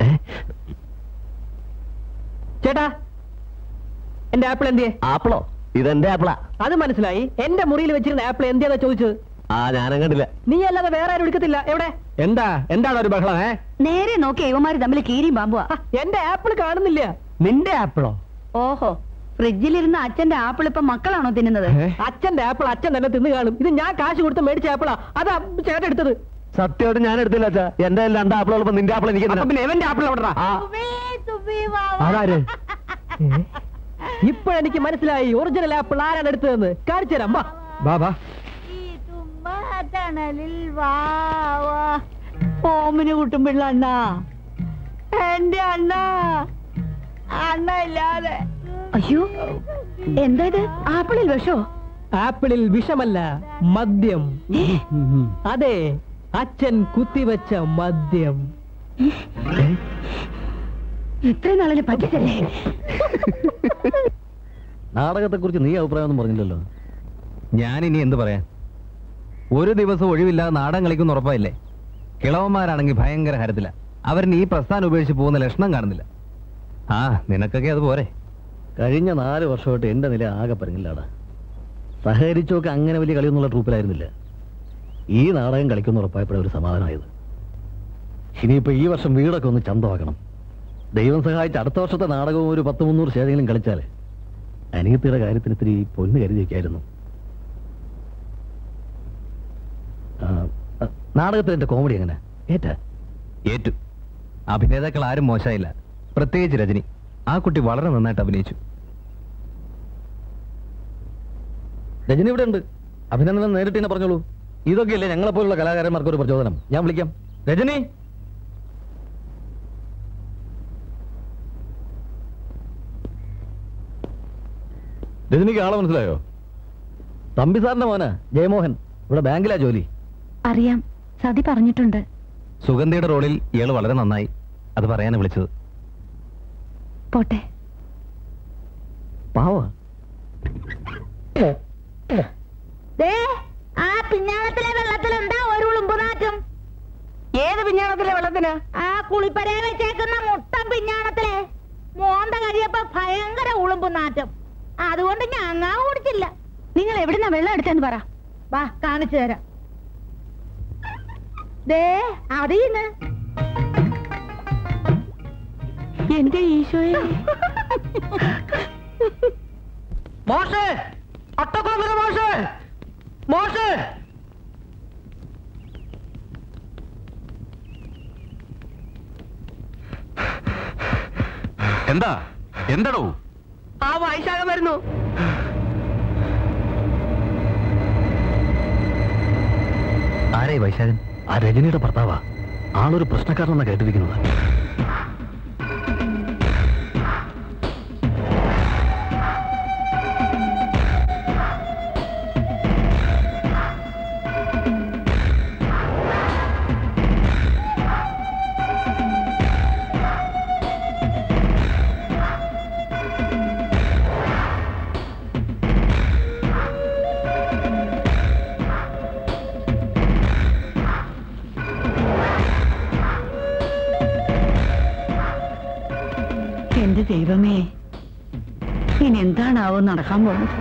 Speaker 3: ചേട്ടാ എന്റെ ആപ്പിൾ എന്തിയെ
Speaker 1: ആപ്പിളോ ഇതെന്റെ ആപ്പിളാ
Speaker 3: അത് മനസ്സിലായി എന്റെ മുറിയിൽ വെച്ചിരുന്ന ആപ്പിൾ എന്തിയാ ചോദിച്ചത്
Speaker 1: ആ ഞാനും കണ്ടില്ല
Speaker 3: നീ അല്ലാതെ വേറെ ആരും എടുക്കത്തില്ല എവിടെ എന്താ എന്താണ് ഒരു ബഹളം ഏ
Speaker 6: നേരെ നോക്കി ഇവന്മാര് തമ്മിൽ കീരിയും പാമ്പുവാ
Speaker 3: ആ, എന്റെ ആപ്പിൾ കാണുന്നില്ല നിന്റെ ആപ്പിളോ
Speaker 6: ഓഹോ ഫ്രിഡ്ജിലിരുന്ന അച്ഛന്റെ ആപ്പിൾ ഇപ്പൊ മക്കളാണോ തിന്നുന്നത്
Speaker 3: അച്ഛന്റെ ആപ്പിൾ അച്ഛൻ തന്നെ തിന്ന് കാണും ഇത് ഞാൻ കാശ് കൊടുത്ത് മേടിച്ച ആപ്പിളാ അതാ ചേട്ടൻ എടുത്തത്
Speaker 1: സത്യമായിട്ട് ഞാൻ എടുത്തില്ല അച്ഛാ എന്റെ രണ്ട് ആപ്പിളുള്ളപ്പോ നിന്റെ ആപ്പിൾ എനിക്ക്
Speaker 3: അപ്പൊ പിന്നെ എവന്റെ ആപ്പിൾ എവിടെടാ അതാര് ഇപ്പോഴെനിക്ക് മനസ്സിലായി ഒറിജിനൽ ആപ്പിൾ ആരാണ് എടുത്തതെന്ന് കാണിച്ചു തരാം വാ. വാ വാ
Speaker 5: ഓമിന് കുട്ടുമ്പിള്ള അണ്ണ എന്റെ അണ്ണ അണ്ണ ഇല്ലാതെ
Speaker 6: അയ്യോ എന്താ ഇത് ആപ്പിളിൽ വിഷോ
Speaker 3: ആപ്പിളിൽ വിഷമല്ല മദ്യം അതെ അച്ഛൻ കുത്തിവെച്ച മദ്യം
Speaker 6: ഇത്രയും നാളിനെ പറ്റിച്ചല്ലേ
Speaker 1: നാടകത്തെ കുറിച്ച് നീ അഭിപ്രായം ഒന്നും പറഞ്ഞില്ലല്ലോ ഞാൻ ഇനി എന്ത് പറയാൻ ഒരു ദിവസം ഒഴിവില്ലാതെ നാടകം കളിക്കുന്ന ഉറപ്പായില്ലേ കിളവന്മാരാണെങ്കിൽ ഭയങ്കര ഹരത്തില അവരിന് ഈ പ്രസ്ഥാനം ഉപേക്ഷിച്ച് പോകുന്ന ലക്ഷണം കാണുന്നില്ല ആ നിനക്കൊക്കെ അത് പോരെ കഴിഞ്ഞ നാല് വർഷമായിട്ട് എന്റെ നില ആകെ പറഞ്ഞില്ലാടാ സഹകരിച്ചൊക്കെ അങ്ങനെ വലിയ കളിയൊന്നുള്ള ട്രൂപ്പിലായിരുന്നില്ല ഈ നാടകം കളിക്കുന്ന ഉറപ്പായപ്പോഴേ ഒരു സമാധാനമായത് ഇനിയിപ്പോ ഈ വർഷം വീടൊക്കെ ഒന്ന് ചന്തമാക്കണം ദൈവം സഹായിച്ച് അടുത്ത വർഷത്തെ നാടകവും ഒരു പത്ത് മുന്നൂറ് ശേഷെങ്കിലും കളിച്ചാൽ അനിയത്തിയുടെ കാര്യത്തിന് ഇത്തിരി പൊന്ന് കരുതി വയ്ക്കായിരുന്നു ആ, ആ, നാടകത്തിൽ എന്റെ കോമഡി എങ്ങനെ ഏറ്റ ഏറ്റു അഭിനേതാക്കൾ ആരും മോശമായില്ല പ്രത്യേകിച്ച് രജനി ആ കുട്ടി വളരെ നന്നായിട്ട് അഭിനയിച്ചു രജനി ഇവിടെ ഉണ്ട് അഭിനന്ദനം നേരിട്ട് തന്നെ പറഞ്ഞോളൂ ഇതൊക്കെയല്ലേ ഞങ്ങളെ പോലുള്ള കലാകാരന്മാർക്ക് ഒരു പ്രചോദനം ഞാൻ വിളിക്കാം രജനി രജനിക്ക് ആളെ മനസ്സിലായോ തമ്പി സാറിന്റെ മോനാ ജയമോഹൻ ഇവിടെ ബാങ്കിലാ ജോലി
Speaker 13: അറിയാം സതി പറഞ്ഞിട്ടുണ്ട്
Speaker 1: സുഗന്ധിയുടെ റോളിൽ ഇയാൾ വളരെ നന്നായി അത് പറയാനാ വിളിച്ചത്
Speaker 13: പോട്ടെ
Speaker 1: പാവ
Speaker 11: ദേ, ആ പിഞ്ഞാണത്തിലെ വെള്ളത്തിൽ എന്താ ഒരു ഉളുമ്പുനാറ്റം
Speaker 5: ഏത് പിഞ്ഞാണത്തിലെ വെള്ളത്തിന്
Speaker 11: ആ കുളിപ്പരയെ വെച്ചേക്കുന്ന മുട്ടം പിഞ്ഞാണത്തിലെ മോന്ത കഴിയപ്പോ ഭയങ്കര ഉളുമ്പുനാറ്റം അതുകൊണ്ട് ഞങ്ങാ കുടിച്ചില്ല
Speaker 6: നിങ്ങൾ എവിടുന്നാ വെള്ളം എടുത്തെന്ന് പറ
Speaker 11: വാ കാണിച്ചു തരാം ദേ അതീന്ന്
Speaker 6: എന്റെ ഈശോയെ
Speaker 8: മോശേ അട്ടക്കുളങ്ങര മോശേ മോശേ
Speaker 12: എന്താ എന്താടോ
Speaker 8: ആ വൈശാഖം വരുന്നു
Speaker 1: ആരേ വൈശാഖൻ ആ രജനിയുടെ ഭർത്താവാ ആളൊരു പ്രശ്നക്കാരനെന്നാ കേട്ടിരിക്കുന്നത്
Speaker 6: എന്റെ ദൈവമേ ഇനി എന്താണാവോ നടക്കാൻ പോകുന്നത്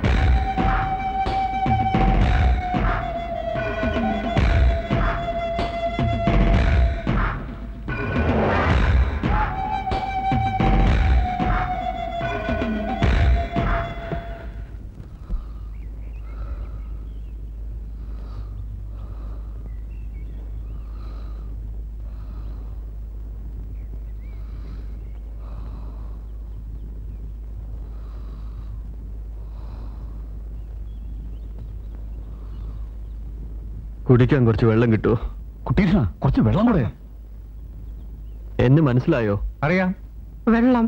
Speaker 3: കുടിക്കാൻ കുറച്ച് വെള്ളം കിട്ടുമോ
Speaker 9: കുട്ടീഷ കുറച്ച് വെള്ളം കൂടെ
Speaker 3: എന്നെ മനസ്സിലായോ
Speaker 9: അറിയാം
Speaker 8: വെള്ളം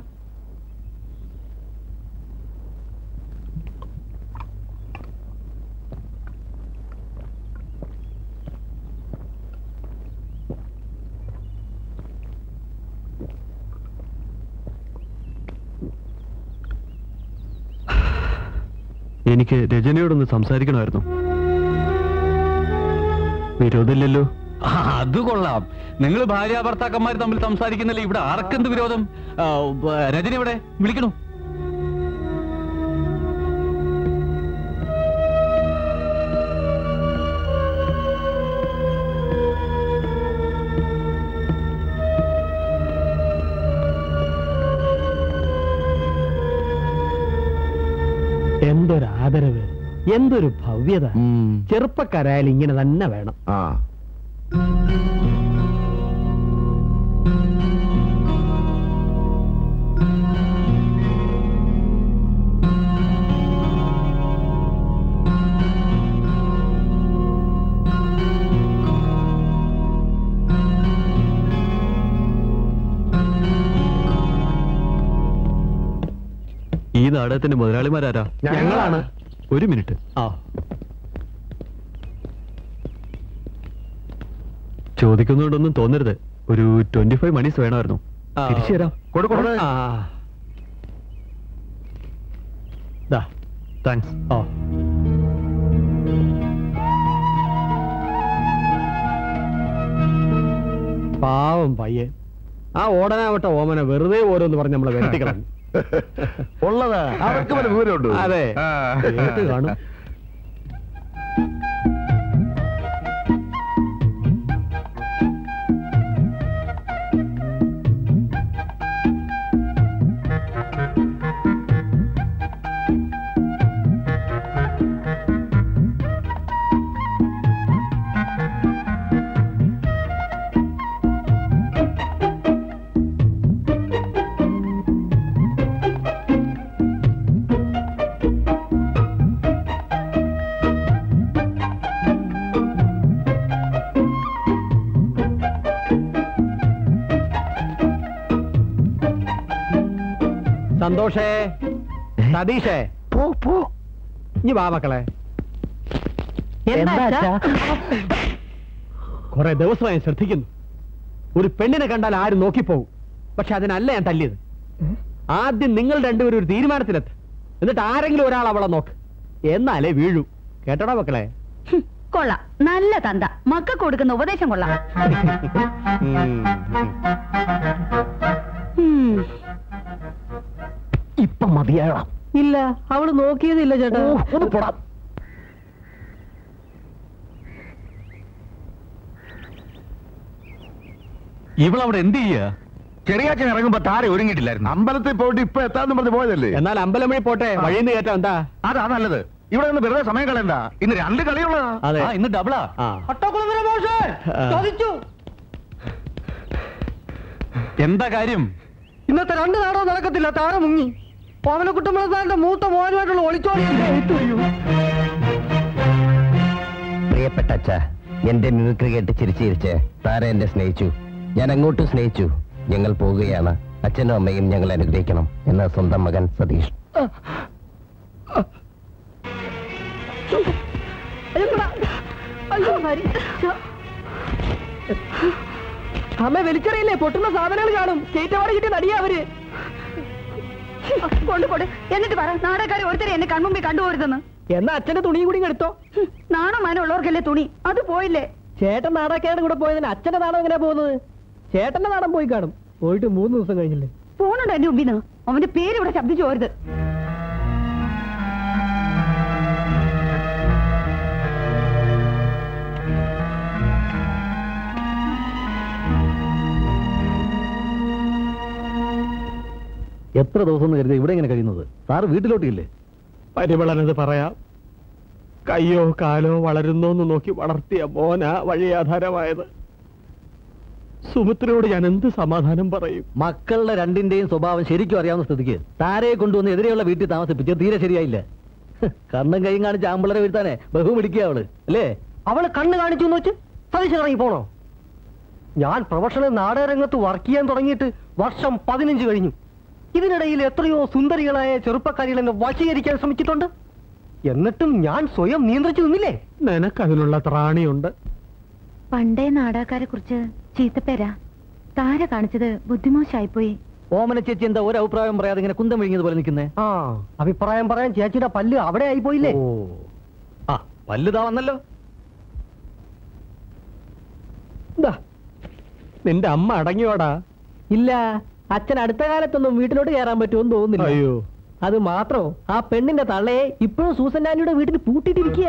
Speaker 3: എനിക്ക് രജനിയോടൊന്ന് സംസാരിക്കണമായിരുന്നു വിരോധമില്ലല്ലോ
Speaker 12: ആ, അത് കൊള്ളാം നിങ്ങൾ ഭാര്യ ഭർത്താക്കന്മാർ തമ്മിൽ സംസാരിക്കുന്നില്ല ഇവിടെ ആർക്കെന്ത് വിരോധം ആ, ബ- രജനി ഇവിടെ വിളിക്കണു
Speaker 3: എന്തൊരു ആദരവ് എന്തൊരു ഭവ്യത ചെറുപ്പക്കാരായാലും ഇങ്ങനെ തന്നെ വേണം
Speaker 4: ആ
Speaker 3: ഈ നാടകത്തിന്റെ മുതലാളിമാരാരാ
Speaker 8: ഞങ്ങളാണ്.
Speaker 3: ഒരു മിനിറ്റ്
Speaker 8: ആ
Speaker 3: ചോദിക്കുന്നതുകൊണ്ടൊന്നും തോന്നരുത് ഒരു ട്വന്റി ഫൈവ് മണീസ് വേണമായിരുന്നു
Speaker 8: ആ.
Speaker 3: തിരിച്ചു തരാം കൊടുക്കോളൂ
Speaker 8: ആ ദാ
Speaker 3: താങ്ക്സ്
Speaker 8: ഓ പാവം പയ്യൻ ആ ഓടനാവട്ട ഓമന വെറുതെ ഓരോന്ന് പറഞ്ഞ് നമ്മളെ വരട്ടിക്കണം
Speaker 4: ഉള്ളതാ അവർക്ക് വല്ല വിവരമുണ്ട്
Speaker 8: അതെ കേട്ട് കാണും
Speaker 3: സന്തോഷേ സതീഷേ
Speaker 9: പോ പോ
Speaker 3: ഇനി വാ മക്കളെ
Speaker 6: എന്താ അച്ഛാ?
Speaker 3: കുറെ ദിവസമായി ഞാൻ ശ്രദ്ധിക്കുന്നു ഒരു പെണ്ണിനെ കണ്ടാൽ ആരും നോക്കിപ്പോകും പക്ഷെ അതിനല്ല ഞാൻ തല്ലിയത് ആദ്യം നിങ്ങൾ രണ്ടുപേരും ഒരു തീരുമാനത്തിലെത്ത് എന്നിട്ട് ആരെങ്കിലും ഒരാൾ അവളെ നോക്ക് എന്നാലേ വീഴൂ കേട്ടോടാ മക്കളെ
Speaker 6: ഹും, കൊള്ളാം നല്ല തന്ത മക്കൾക്ക് കൊടുക്കുന്ന ഉപദേശം കൊള്ളാം ഉം.
Speaker 3: ഇപ്പൊ മതിയാകാം ഇല്ല അവള് നോക്കിയതില്ല ചേട്ടാ ഒന്ന് പോടാം
Speaker 12: ഇവളവിടെ എന്ത് ചെയ്യാ
Speaker 9: ചെറിയാച്ചൻ ഇറങ്ങുമ്പോ താരെ ഒരുങ്ങിയിട്ടില്ലായിരുന്നു
Speaker 4: അമ്പലത്തിൽ പോയിട്ട് ഇപ്പൊ എത്താന്ന് പറഞ്ഞ് പോയതല്ലേ
Speaker 3: എന്നാൽ അമ്പലം വഴി പോട്ടെ വഴിയിൽ നിന്ന് കയറ്റാം എന്താ
Speaker 9: അതാ നല്ലത് ഇവിടെ നിന്ന് വെറുതെ സമയം കളയണ്ട ഇന്ന് രണ്ട് കളിയുള്ളതാ
Speaker 3: അതെ
Speaker 12: ആ, ഇന്ന് ഡബിളാ
Speaker 3: ആ ആ.
Speaker 8: ചോദിച്ചു
Speaker 12: എന്താ കാര്യം
Speaker 8: ഇന്നത്തെ രണ്ട് നാടകം നടക്കത്തില്ല താര മുങ്ങി പവനക്കുട്ടമ്പളത്താന്റെ മൂത്ത മോനുമായിട്ടുള്ള ഒളിച്ചോടി
Speaker 7: പ്രിയപ്പെട്ട അച്ഛ എന്റെ മിമിക്രി കേട്ട് ചിരിച്ച് ചിരിച്ച് താര എന്നെ സ്നേഹിച്ചു ഞാൻ അങ്ങോട്ടും സ്നേഹിച്ചു ഞങ്ങൾ പോവുകയാണ് അച്ഛനും അമ്മയും ഞങ്ങൾ അനുഗ്രഹിക്കണം എന്ന സ്വന്തം മകൻ സതീഷ്
Speaker 8: അമ്മ വലിച്ചെറിയില്ലേ പൊട്ടുന്ന സാധനങ്ങൾ കാണും സ്റ്റേറ്റ് അവാർഡ് കിട്ടിയ നടിയാ അവര്
Speaker 6: കൊണ്ട് കൊണ്ട് എന്നിട്ട് പറ നാടകക്കാരെ ഒരുത്തരെ എന്നെ കൺമുമ്പിൽ കണ്ടുപോരുതെന്ന്
Speaker 8: എന്നാ അച്ഛന്റെ തുണിയും കൂടി എടുത്തോ
Speaker 6: ഹും, നാണം മാനം ഉള്ളവർക്കല്ലേ തുണി അത് പോയില്ലേ
Speaker 8: ചേട്ടൻ നാടകക്കാരുടെ കൂടെ പോയതിന് അച്ഛന്റെ നാടകം എങ്ങനെയാ പോകുന്നത് ചേട്ടന്റെ നാടൻ പോയി കാണും പോയിട്ട് മൂന്ന് ദിവസം കഴിഞ്ഞില്ലേ
Speaker 6: ഫോണുണ്ട് എന്റെ മുമ്പിന്ന് അവന്റെ പേര് ഇവിടെ ശബ്ദിച്ചു പോരുത്
Speaker 1: എത്ര ദിവസം എന്ന് കരുതി ഇവിടെ ഇങ്ങനെ കഴിയുന്നത് സാറ് വീട്ടിലോട്ടില്ലേ
Speaker 3: പരിമളനത് പറയാം കയ്യോ കാലോ വളരുന്നോന്ന് നോക്കി വളർത്തിയ മോന വഴിയാധാരമായത് സുമിത്രയോട് ഞാൻ എന്ത് സമാധാനം പറയും
Speaker 1: മക്കളുടെ രണ്ടിന്റെയും സ്വഭാവം ശരിക്കും അറിയാവുന്ന സ്ഥിതിക്ക് താരയെ കൊണ്ടുവന്ന് എതിരെയുള്ള വീട്ടിൽ താമസിപ്പിച്ച് തീരെ ശരിയായില്ല ഹ്, കണ്ണും കൈയും കാണിച്ച് ആമ്പിളരെ വീഴ്ത്താനേ ബഹു പിടിക്കുക അവള് അല്ലേ
Speaker 8: അവള് കണ്ണ് കാണിച്ചു എന്ന് വെച്ച് സതീശൻ ഇറങ്ങി പോണോ ഞാൻ പ്രൊഫഷണൽ നാടകരംഗത്ത് വർക്ക് ചെയ്യാൻ തുടങ്ങിയിട്ട് വർഷം പതിനഞ്ച് കഴിഞ്ഞു ഇതിനിടയിൽ എത്രയോ സുന്ദരികളായ ചെറുപ്പക്കാരികൾ എന്നെ വശീകരിക്കാൻ ശ്രമിച്ചിട്ടുണ്ട് എന്നിട്ടും ഞാൻ സ്വയം നിയന്ത്രിച്ചു നിന്നില്ലേ
Speaker 3: നിനക്കതിനുള്ള ത്രാണിയുണ്ട്
Speaker 13: പണ്ടേ നാടകക്കാരെ കുറിച്ച് ചീത്തപ്പേരാ താര കാണിച്ചത് ബുദ്ധിമോശായിപ്പോയി
Speaker 1: ഓമന ചേച്ചി എന്താ ഒരു അഭിപ്രായം പറയാതെ ഇങ്ങനെ കുന്തം വിഴുങ്ങിയത് പോലെ നിൽക്കുന്നേ
Speaker 8: ആ അഭിപ്രായം പറയാൻ ചേച്ചിയുടെ പല്ല് അവിടെ ആയി പോയില്ലേ
Speaker 1: ഓ ആ പല്ലുതാ വന്നല്ലോ
Speaker 3: ദാ, നിന്റെ അമ്മ അടങ്ങിയോടാ
Speaker 8: ഇല്ല അച്ഛൻ അടുത്ത കാലത്തൊന്നും വീട്ടിലോട്ട് കയറാൻ പറ്റുമെന്ന് തോന്നുന്നില്ല
Speaker 3: അയ്യോ
Speaker 8: അത് മാത്രം ആ പെണ്ണിന്റെ തള്ളയെ ഇപ്പോഴും സൂസൻ ആന്റിയുടെ വീട്ടിൽ പൂട്ടിയിട്ടിരിക്കുക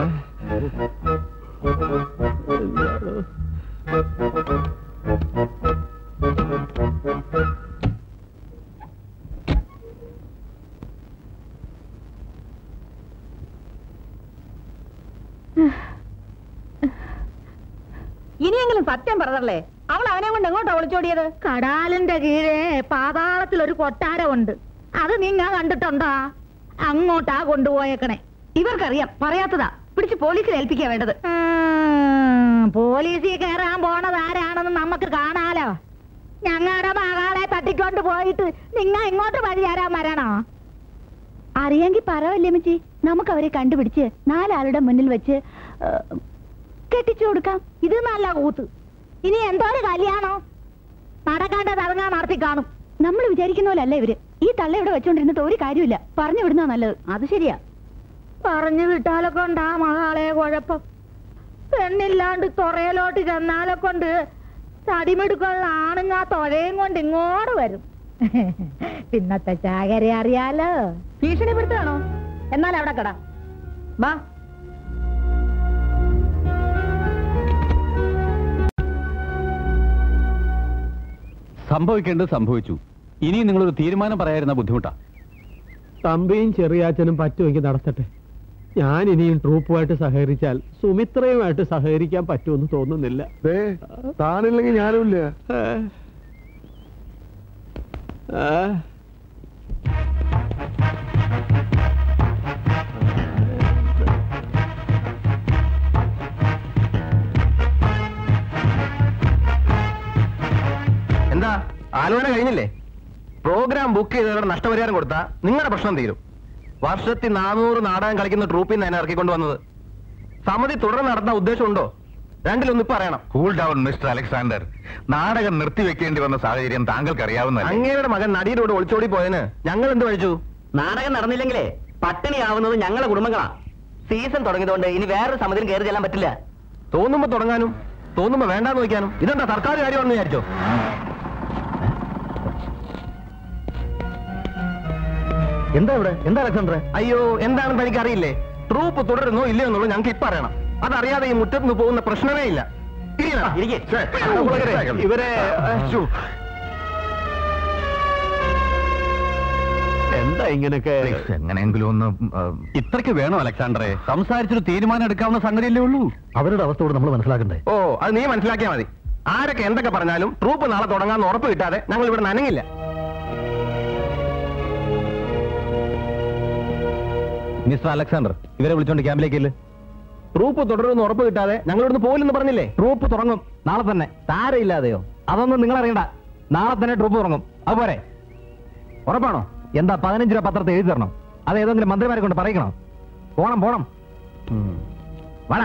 Speaker 5: ഇനിയെങ്കിലും സത്യം പറഞ്ഞല്ലേ അവൾ അവനെ കൊണ്ട് എങ്ങോട്ടാ ഒളിച്ചോടിയത്
Speaker 11: കടാലിന്റെ കീഴെ പാതാളത്തിൽ ഒരു കൊട്ടാരമുണ്ട് അത് നിങ്ങ കണ്ടിട്ടുണ്ടോ അങ്ങോട്ടാ കൊണ്ടുപോയേക്കണേ
Speaker 6: ഇവർക്കറിയാം പറയാത്തതാ പിടിച്ച് പോലീസിൽ ഏൽപ്പിക്കാ വേണ്ടത്
Speaker 11: ഉം, പോലീസിൽ കയറാൻ പോണത് ആരാണെന്ന് നമുക്ക് കാണാലോ ഞങ്ങളുടെ മകളെ തട്ടിക്കൊണ്ട് പോയിട്ട് നിങ്ങ ഇങ്ങോട്ട് വഴി തരാൻ വരണോ
Speaker 6: അറിയാങ്കി പറ വല്യമ്മച്ചി നമുക്ക് അവരെ കണ്ടുപിടിച്ച് നാലാളുടെ മുന്നിൽ വെച്ച് ഏ, കെട്ടിച്ചു കൊടുക്കാം
Speaker 11: ഇത് നല്ല കൂത്ത് ഇനി എന്തോ ഒരു കല്യാണോ നടക്കാണ്ടത് ഇറങ്ങാൻ നടത്തി കാണും
Speaker 6: നമ്മൾ വിചാരിക്കുന്ന പോലെ അല്ല ഇവര് ഈ തള്ള ഇവിടെ വെച്ചോണ്ടിരുന്നിട്ട് ഒരു കാര്യമില്ല പറഞ്ഞു വിടുന്ന നല്ലത് അത് ശരിയാ
Speaker 11: പറഞ്ഞു വിട്ടാലൊക്കെ ഉണ്ടാ മകളെ കുഴപ്പം പെണ്ണില്ലാണ്ട് തുറയിലോട്ട് ചെന്നാലെ കൊണ്ട് തടിമെടുക്കുള്ള ആണുങ്ങ തൊഴയും കൊണ്ട് ഇങ്ങോട്ട് വരും പിന്നത്തെ ചാകര അറിയാലോ
Speaker 5: ഭീഷണിപ്പെടുത്തുകയാണോ എന്നാൽ അവിടെ കട വാ
Speaker 12: സംഭവിക്കേണ്ടത് സംഭവിച്ചു ഇനി നിങ്ങളൊരു തീരുമാനം പറയായിരുന്ന ബുദ്ധിമുട്ടാ
Speaker 3: തമ്പിയും ചെറിയാച്ചനും പറ്റുമെങ്കിൽ നടത്തട്ടെ ഞാൻ ഇനിയും ട്രൂപ്പുമായിട്ട് സഹകരിച്ചാൽ സുമിത്രയുമായിട്ട് സഹകരിക്കാൻ പറ്റുമെന്ന് തോന്നുന്നില്ല
Speaker 4: താനില്ലെങ്കിൽ ഞാനുമില്ല
Speaker 3: ഏ. ഏ.
Speaker 7: എന്താ ആലോചന കഴിഞ്ഞില്ലേ
Speaker 10: പ്രോഗ്രാം ബുക്ക് ചെയ്തവരുടെ നഷ്ടപരിഹാരം കൊടുത്താൽ നിങ്ങളുടെ പ്രശ്നം തീരും വർഷത്തിൽ നാനൂറ് നാടകം കളിക്കുന്ന ട്രൂപ്പിൽ നിന്ന് എന്നെ ഇറക്കിക്കൊണ്ട് വന്നത് സമിതി തുടർന്ന് നടത്താൻ ഉദ്ദേശമുണ്ടോ രണ്ടിലൊന്ന് ഇപ്പൊ അറിയണം
Speaker 9: കൂൾ ഡൗൺ മിസ്റ്റർ അലക്സാണ്ടർ നാടകം നിർത്തിവെക്കേണ്ടി വന്ന സാഹചര്യം താങ്കൾക്ക് അറിയാവുന്ന
Speaker 10: അങ്ങയുടെ മകൻ നടിയുടെ കൂടെ ഒളിച്ചോടി പോയതിന് ഞങ്ങൾ എന്ത് കഴിച്ചു
Speaker 7: നാടകം നടന്നില്ലെങ്കിലേ പട്ടിണിയാവുന്നത് ഞങ്ങളെ കുടുംബങ്ങളാ സീസൺ തുടങ്ങിയതുകൊണ്ട് ഇനി വേറൊരു സമിതിയിൽ കയറി ചെല്ലാൻ പറ്റില്ല
Speaker 10: തോന്നുമ്പോ തുടങ്ങാനും തോന്നുമ്പോ വേണ്ടാന്ന് വയ്ക്കാനും ഇതെന്താ സർക്കാർ കാര്യമാണെന്ന് വിചാരിച്ചോ എന്താ ഇവിടെ എന്താ അലക്സാണ്ടറെ അയ്യോ എന്താണെന്ന് എനിക്ക് അറിയില്ലേ ട്രൂപ്പ് തുടരുന്നോ ഇല്ലയോ എന്നുള്ളത് ഞങ്ങൾക്ക് ഇപ്പൊ അറിയണം അതറിയാതെ ഈ മുറ്റത്ത് നിന്ന് പോകുന്ന പ്രശ്നമേ ഇല്ല ഇരിക്കണ, ഇരിക്ക്. കുളകരെ, ഇവരെ ശ്ശോ.
Speaker 12: എന്താ ഇങ്ങനെയൊക്കെ
Speaker 9: എങ്ങനെയെങ്കിലും ഒന്ന്
Speaker 12: ഇത്രയ്ക്ക് വേണോ അലക്സാണ്ടറെ സംസാരിച്ചൊരു തീരുമാനം എടുക്കാവുന്ന സംഗതിയല്ലേ ഉള്ളൂ
Speaker 10: അവരുടെ അവസ്ഥയോട് നമ്മൾ മനസ്സിലാക്കണ്ടേ ഓ അത് നീ മനസ്സിലാക്കിയാൽ മതി ആരൊക്കെ എന്തൊക്കെ പറഞ്ഞാലും ട്രൂപ്പ് നാളെ തുടങ്ങാന്ന് ഉറപ്പ് കിട്ടാതെ ഞങ്ങൾ ഇവിടെ നനങ്ങില്ല
Speaker 1: മിസ്റ്റർ അലക്സാണ്ടർ ഇവരെ വിളിച്ചോണ്ട് ക്യാമ്പിലേക്ക് ഇല്ല
Speaker 10: ട്രൂപ്പ് തുടരുമെന്ന് ഉറപ്പ് കിട്ടാതെ ഞങ്ങൾ ഇവിടുന്ന് പോയില്ലെന്ന് പറഞ്ഞില്ലേ
Speaker 1: ട്രൂപ്പ് തുടങ്ങും നാളെ തന്നെ താരയില്ലാതെയോ അതൊന്നും നിങ്ങൾ അറിയണ്ട നാളെ തന്നെ ട്രൂപ്പ് തുടങ്ങും അതുപോലെ ഉറപ്പാണോ എന്താ പതിനഞ്ച് രൂപ പത്രത്തിൽ എഴുതി തരണം അത് ഏതെങ്കിലും മന്ത്രിമാരെ കൊണ്ട് പറയിക്കണോ പോണം പോണം വേണ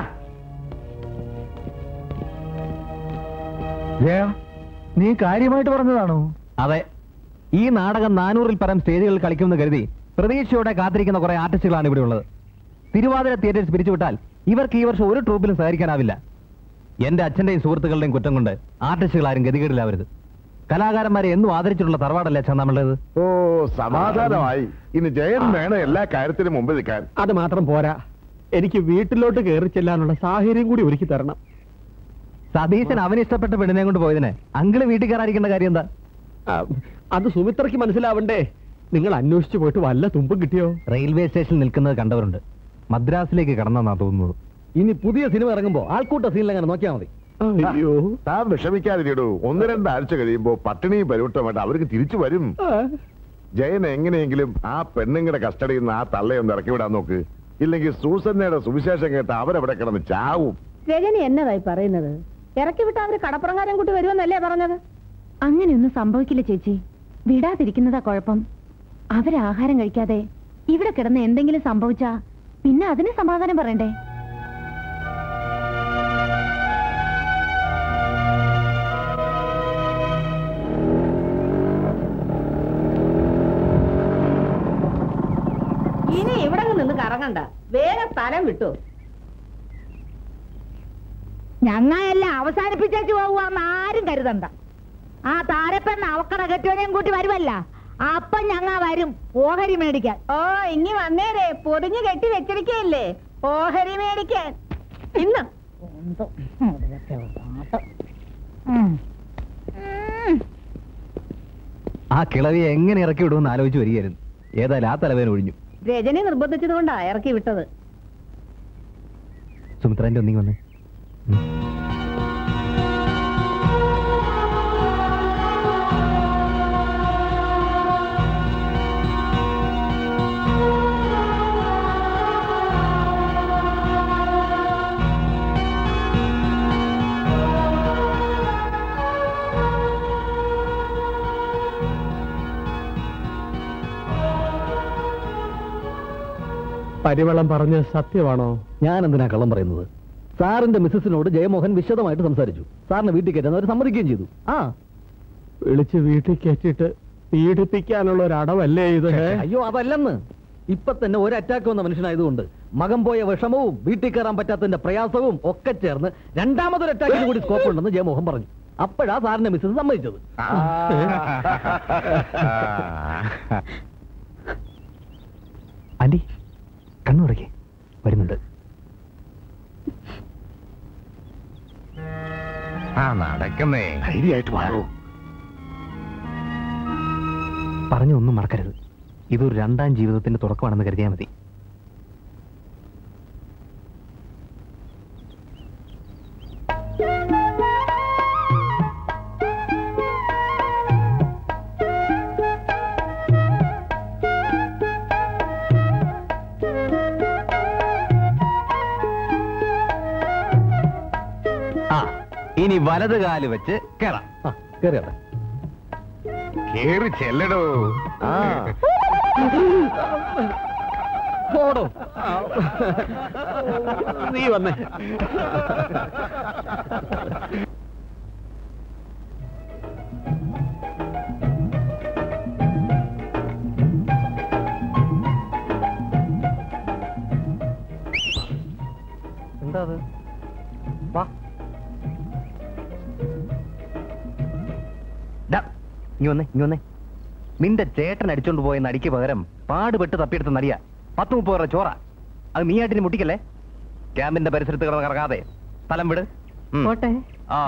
Speaker 1: നീ കാര്യമായിട്ട് പറഞ്ഞതാണോ അതെ ഈ നാടകം നാനൂറിൽ പരം സ്റ്റേജുകളിൽ കളിക്കുമെന്ന് കരുതി പ്രതീക്ഷയോടെ കാത്തിരിക്കുന്ന കുറെ ആർട്ടിസ്റ്റുകളാണ് ഇവിടെ ഉള്ളത് തിരുവാതിര തിയേറ്റേഴ്സ് പിരിച്ചുവിട്ടാൽ ഇവർക്ക് ഈ വർഷം ഒരു ട്രൂപ്പിലും സഹകരിക്കാനാവില്ല എന്റെ അച്ഛന്റെയും സുഹൃത്തുക്കളുടെയും കുറ്റം കൊണ്ട് ആർട്ടിസ്റ്റുകൾ ആരും ഗതികേടിലാവരുത് കലാകാരന്മാരെ എന്നും ആദരിച്ചിട്ടുള്ള തറവാടല്ലേ അച്ഛൻ നമ്മളുടേത്
Speaker 4: ഓ സമാധാനമായി ഇനി ജയൻ വേണം എല്ലാ കാര്യത്തിനും മുമ്പ് നിൽക്കാൻ
Speaker 3: അത് മാത്രം പോരാ എനിക്ക് വീട്ടിലോട്ട് കയറി ചെല്ലാനുള്ള സാഹചര്യം കൂടി ഒരുക്കി തരണം
Speaker 1: സതീശൻ അവന് ഇഷ്ടപ്പെട്ട പെണ്ണിനെ കൊണ്ട് പോയതിന് അങ്കിള് വീട്ടിൽ കയറാതിരിക്കേണ്ട കാര്യം എന്താ
Speaker 3: ആ, അത് സുമിത്രയ്ക്ക് മനസ്സിലാവണ്ടേ നിങ്ങൾ അന്വേഷിച്ചു പോയിട്ട് വല്ല തുമ്പും കിട്ടിയോ
Speaker 1: റെയിൽവേ സ്റ്റേഷനിൽ നിൽക്കുന്നത് കണ്ടവരുണ്ട് മദ്രാസിലേക്ക് കടന്നെന്നാ തോന്നുന്നത് ഇനി പുതിയ സിനിമ ഇറങ്ങുമ്പോ ആൾക്കൂട്ട സീനിലങ്ങനെ നോക്കിയാൽ മതി
Speaker 3: അയ്യോ
Speaker 4: താൻ വിഷമിക്കാതിരിക്കടൂ ഒന്ന് രണ്ടാഴ്ച കഴിയുമ്പോ പട്ടിണിയും പരുവട്ടമായിട്ട് അവർക്ക് തിരിച്ചു വരും ജയൻ എങ്ങനെയെങ്കിലും ആ പെണ്ണുങ്ങളുടെ കസ്റ്റഡിയിൽ നിന്ന് ആ തള്ളയൊന്ന് ഇറക്കി വിടാൻ നോക്ക് ഇല്ലെങ്കിൽ സൂസന്നയുടെ സുവിശേഷം കേട്ട് അവരവിടെ കിടന്ന് ചാവും
Speaker 11: രജനി എന്നതായി പറയുന്നത് ഇറക്കി വിട്ട അവര് കടപ്പുറങ്ങാരൻ കുട്ടി വരുമെന്നല്ലേ പറഞ്ഞത്
Speaker 13: അങ്ങനെയൊന്നും സംഭവിക്കില്ല ചേച്ചി വിടാതിരിക്കുന്നതാ കുഴപ്പം അവരാഹാരം കഴിക്കാതെ ഇവിടെ കിടന്ന് എന്തെങ്കിലും സംഭവിച്ചാ പിന്നെ അതിന് സമാധാനം പറയണ്ടേ
Speaker 5: ഇനി ഇവിടെ നിന്ന് കറങ്ങണ്ട വേഗം സ്ഥലം വിട്ടു
Speaker 11: ഞങ്ങളെല്ലാം അവസാനിപ്പിച്ചു പോകുവാന്ന് ആരും കരുതണ്ട ആ താരപ്പെന്ന് അവക്കട കെട്ടിയവനെയും കൂട്ടി വരുമല്ല അപ്പം ഞങ്ങ വരും ഓഹരി മേടിക്കാൻ
Speaker 5: ഓ ഇനി വന്നേരെ പൊതിഞ്ഞു കെട്ടി വെച്ചിരിക്കല്ലേ ഓഹരി മേടിക്കാൻ ഇന്ന്
Speaker 1: ആ കിളവിയെ എങ്ങനെ ഇറക്കി വിടുമെന്ന് ആലോചിച്ച് വരികയായിരുന്നു ഏതായാലും ആ തലവേന ഒഴിഞ്ഞു
Speaker 5: രജനി നിർബന്ധിച്ചത് കൊണ്ടാ ഇറക്കി വിട്ടത്
Speaker 1: സുമിത്രന്റെ ഒന്നിങ്ങി വന്നേ
Speaker 3: പരിവളം പറഞ്ഞ് സത്യമാണോ
Speaker 1: ഞാൻ എന്തിനാ കള്ളം പറയുന്നത് സാറിന്റെ മിസ്സസിനോട് ജയമോഹൻ വിശദമായിട്ട് സംസാരിച്ചു സാറിന് വീട്ടിൽ കയറ്റാൻ അവർ സമ്മതിക്കുകയും ചെയ്തു ആ
Speaker 3: വിളിച്ച് വീട്ടിൽ കയറ്റിട്ട് പീഡിപ്പിക്കാനുള്ള ഒരു അടവല്ലേ ഇത്
Speaker 1: അയ്യോ അതല്ലെന്ന് ഇപ്പൊ തന്നെ ഒരു അറ്റാക്ക് വന്ന മനുഷ്യനായതുകൊണ്ട് മകം പോയ വിഷമവും വീട്ടിൽ കയറാൻ പറ്റാത്തതിന്റെ പ്രയാസവും ഒക്കെ ചേർന്ന് രണ്ടാമതൊരു അറ്റാക്കിന് കൂടി സ്കോപ്പ് ഉണ്ടെന്ന് ജയമോഹൻ പറഞ്ഞു അപ്പോഴാ സാറിന്റെ മിസ്സസ് സമ്മതിച്ചത് ആന്റി കണ്ണുറക്കേ വരുന്നുണ്ട്
Speaker 9: ആ നടക്കുന്നേ
Speaker 4: ധൈര്യമായിട്ട് മാറൂ
Speaker 1: പറഞ്ഞ ഒന്നും മറക്കരുത് ഇതൊരു രണ്ടാം ജീവിതത്തിന്റെ തുടക്കമാണെന്ന് കരുതിയാൽ മതി ആ ഇനി വലത് കാല് വെച്ച് കേറാം ആ കേറിയാട്ടെ
Speaker 9: കേറി ചെല്ലടോ
Speaker 10: ആ പോടോ
Speaker 3: നീ വന്നേ
Speaker 10: എന്താ അത് വാ ഡാ, ഇങ്ങ് വന്നേ ഇങ്ങ് വന്നേ നിന്റെ ചേട്ടൻ അടിച്ചോണ്ട് പോയ നടിക്ക് പകരം പാടുപെട്ട് തപ്പിയെടുത്ത നടിയാ പത്ത് മുപ്പത് രൂപ ചോറ അത് നീ ആയിട്ടിന് മുട്ടിക്കല്ലേ ക്യാമ്പിന്റെ പരിസരത്ത് കിടന്ന് കറങ്ങാതെ സ്ഥലം വിട് ഉം.
Speaker 11: പോട്ടെ
Speaker 9: ആ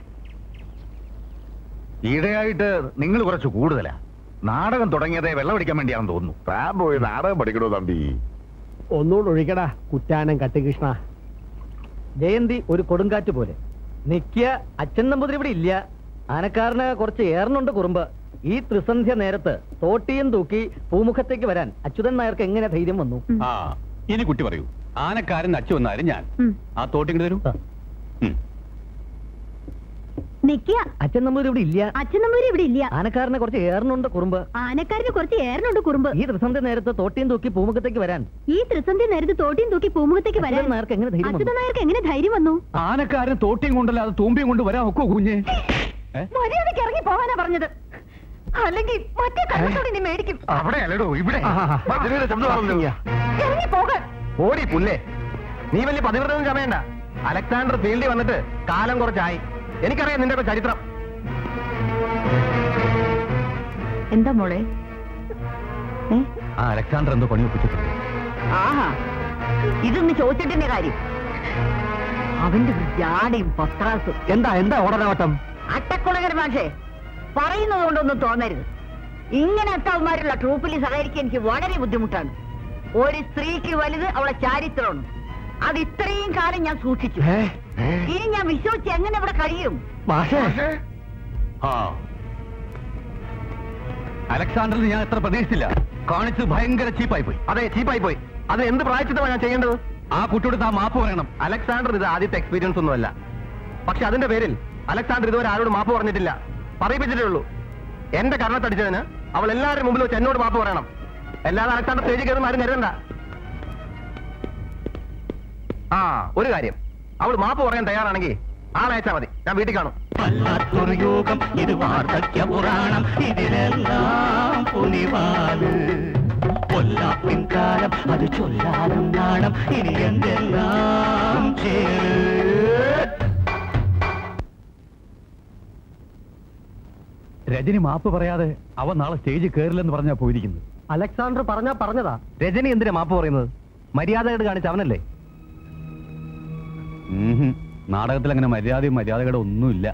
Speaker 9: ഈടെയായിട്ട് നിങ്ങൾ കുറച്ച് കൂടുതലാ നാടകം തുടങ്ങിയതേ വെള്ളമടിക്കാൻ വേണ്ടിയാണെന്ന് തോന്നുന്നു
Speaker 4: താൻ പോയി നാടകം പഠിക്കണോ തമ്പി
Speaker 3: ഒന്നുകൂടെ ഒഴിക്കടാ കുറ്റാനം കട്ടികൃഷ്ണ
Speaker 10: ജയന്തി ഒരു കൊടുങ്കാറ്റ് പോലെ നിക്ക അച്ഛൻ നമ്പൂതിരി ഇവിടെ ഇല്ല ആനക്കാരന് കുറച്ച് ഏറനുണ്ട് കുറുമ്പ് ഈ ത്രിസന്ധ്യ നേരത്ത് തോട്ടിയും തൂക്കി പൂമുഖത്തേക്ക് വരാൻ അച്യുതൻ നായർക്ക് എങ്ങനെ ധൈര്യം വന്നു
Speaker 12: ആ ഇനി കുട്ടി പറയൂ ആനക്കാരൻ അച്ചു വന്നാലും ഞാൻ
Speaker 6: ഉം.
Speaker 12: ആ തോട്ടിങ്ങോട്ട് തരൂ ഉം.
Speaker 6: നിക്കുക
Speaker 10: അച്ഛൻ നമ്പൂതിരി ഇവിടെ ഇല്ല
Speaker 6: അച്ഛൻ നമ്പൂരി ഇവിടെ ഇല്ല
Speaker 10: ആനക്കാരന് കുറച്ച് ഏറനുണ്ട് കുറുമ്പ്
Speaker 6: ആനക്കാരന് കുറച്ച് ഏറനുണ്ട് കുറുമ്പ്
Speaker 10: ഈ ത്രിസന്ധ്യ നേരത്ത് തോട്ടിയും തൂക്കി പൂമുഖത്തേക്ക് വരാൻ
Speaker 6: ഈ ത്രിസന്ധ്യ നേരത്ത് തോട്ടിയും തൂക്കി പൂമുഖത്തേക്ക് വരാൻ
Speaker 10: അച്യുതൻ നായർക്ക് എങ്ങനെ ധൈര്യം
Speaker 6: അച്യുതൻ
Speaker 10: വന്നു
Speaker 6: നായർക്ക് എങ്ങനെ ധൈര്യം വന്നു
Speaker 12: ആനക്കാരൻ തോട്ടിയും കൊണ്ടല്ലാതെ തൂമ്പിയും കൊണ്ട് വരാൻ ഒക്കോ കുഞ്ഞെ ഏ?
Speaker 6: മര്യാദയ്ക്ക് ഇറങ്ങി പോകാനാ പറഞ്ഞത് അല്ലെങ്കിൽ മറ്റേ കണ്ണത്തോടെ നീ മേടിക്കും
Speaker 9: അവിടെ അല്ലടോ ഇവിടെ ഭജനയുടെ ശബ്ദമാണല്ലോ
Speaker 6: ഇറങ്ങി പോകാൻ
Speaker 10: ഓടി പുല്ലേ നീ വലിയ പതിവ്രതം ചമയണ്ട അലക്സാണ്ടർ ഫീൽഡിൽ വന്നിട്ട് കാലം കുറച്ചായി എനിക്കറിയാം നിന്റെ ഒക്കെ ചരിത്രം
Speaker 6: എന്താ മോളെ ഏ
Speaker 12: ആ അലക്സാണ്ടർ എന്തോ പണി ഒപ്പിച്ചിട്ടുണ്ട്
Speaker 5: ആഹാ ഇതൊന്ന് ചോദിച്ചിട്ടിന്റെ കാര്യം അവന്റെ ജാടയും പത്രാസും
Speaker 10: എന്താ എന്താ ഓടനാവട്ടം
Speaker 5: അട്ടക്കുളകര മാഷേ പറയുന്നത് കൊണ്ടൊന്നും തോന്നരുത് ഇങ്ങനത്തെ അവന്മാരുള്ള ട്രൂപ്പിൽ സഹകരിക്കാൻ എനിക്ക് വളരെ ബുദ്ധിമുട്ടാണ് ഒരു സ്ത്രീക്ക് വലുത് അവളെ ചാരിത്രമാണ് അത് ഇത്രയും കാലം ഞാൻ സൂക്ഷിച്ചു ഇനി ഞാൻ വിശ്വസിച്ച് എങ്ങനെ ഇവിടെ കഴിയും
Speaker 12: ആ അലക്സാണ്ടറിന് ഞാൻ എത്ര പ്രതീക്ഷിച്ചില്ല കാണിച്ച് ഭയങ്കര ചീപ്പായി പോയി
Speaker 10: അതെ ചീപ്പായി പോയി അത് എന്ത് പ്രായച്ചിട്ടമാണ് ഞാൻ ചെയ്യേണ്ടത്
Speaker 12: ആ കുട്ടിയോട് താ മാപ്പ് പറയണം
Speaker 10: അലക്സാണ്ടർ ഇത് ആദ്യത്തെ എക്സ്പീരിയൻസ് ഒന്നുമല്ല പക്ഷെ അതിന്റെ പേരിൽ അലക്സാണ്ടർ ഇതുവരെ ആരോട് മാപ്പ് പറഞ്ഞിട്ടില്ല പറയിപ്പിച്ചിട്ടേ ഉള്ളൂ എന്റെ കരണത്തടിച്ചതിന് അവൾ എല്ലാവരും മുമ്പിൽ വെച്ച് എന്നോട് മാപ്പ് പറയണം അല്ലാതെ അലക്സാണ്ടർ സ്റ്റേജിൽ കയറുന്ന ആരും കരുതണ്ട ആ ഒരു കാര്യം അവൾ മാപ്പ് പറയാൻ തയ്യാറാണെങ്കിൽ ആളയച്ചാ മതി ഞാൻ വീട്ടിൽ കാണും
Speaker 2: വല്ലാത്തൊരു യോഗം ഇത് വാർദ്ധക്യ പുരാണം ഇതിലെല്ലാം പുലിവാല് പൊല്ലാപ്പിൻ കാലം അത് ചൊല്ലാനും നാണം ഇനി എന്തെല്ലാം ചേര്
Speaker 12: രജനി മാപ്പ് പറയാതെ അവൻ നാളെ സ്റ്റേജിൽ കയറില്ലെന്ന് പറഞ്ഞാ പോയിരിക്കുന്നത്
Speaker 10: അലക്സാണ്ടർ പറഞ്ഞാ പറഞ്ഞതാ രജനി എന്തിനാ മാപ്പ് പറയുന്നത് മര്യാദയോട് കാണിച്ച അവനല്ലേ
Speaker 12: ഉംഹും. നാടകത്തിൽ അങ്ങനെ മര്യാദയും മര്യാദകളും ഒന്നുമില്ല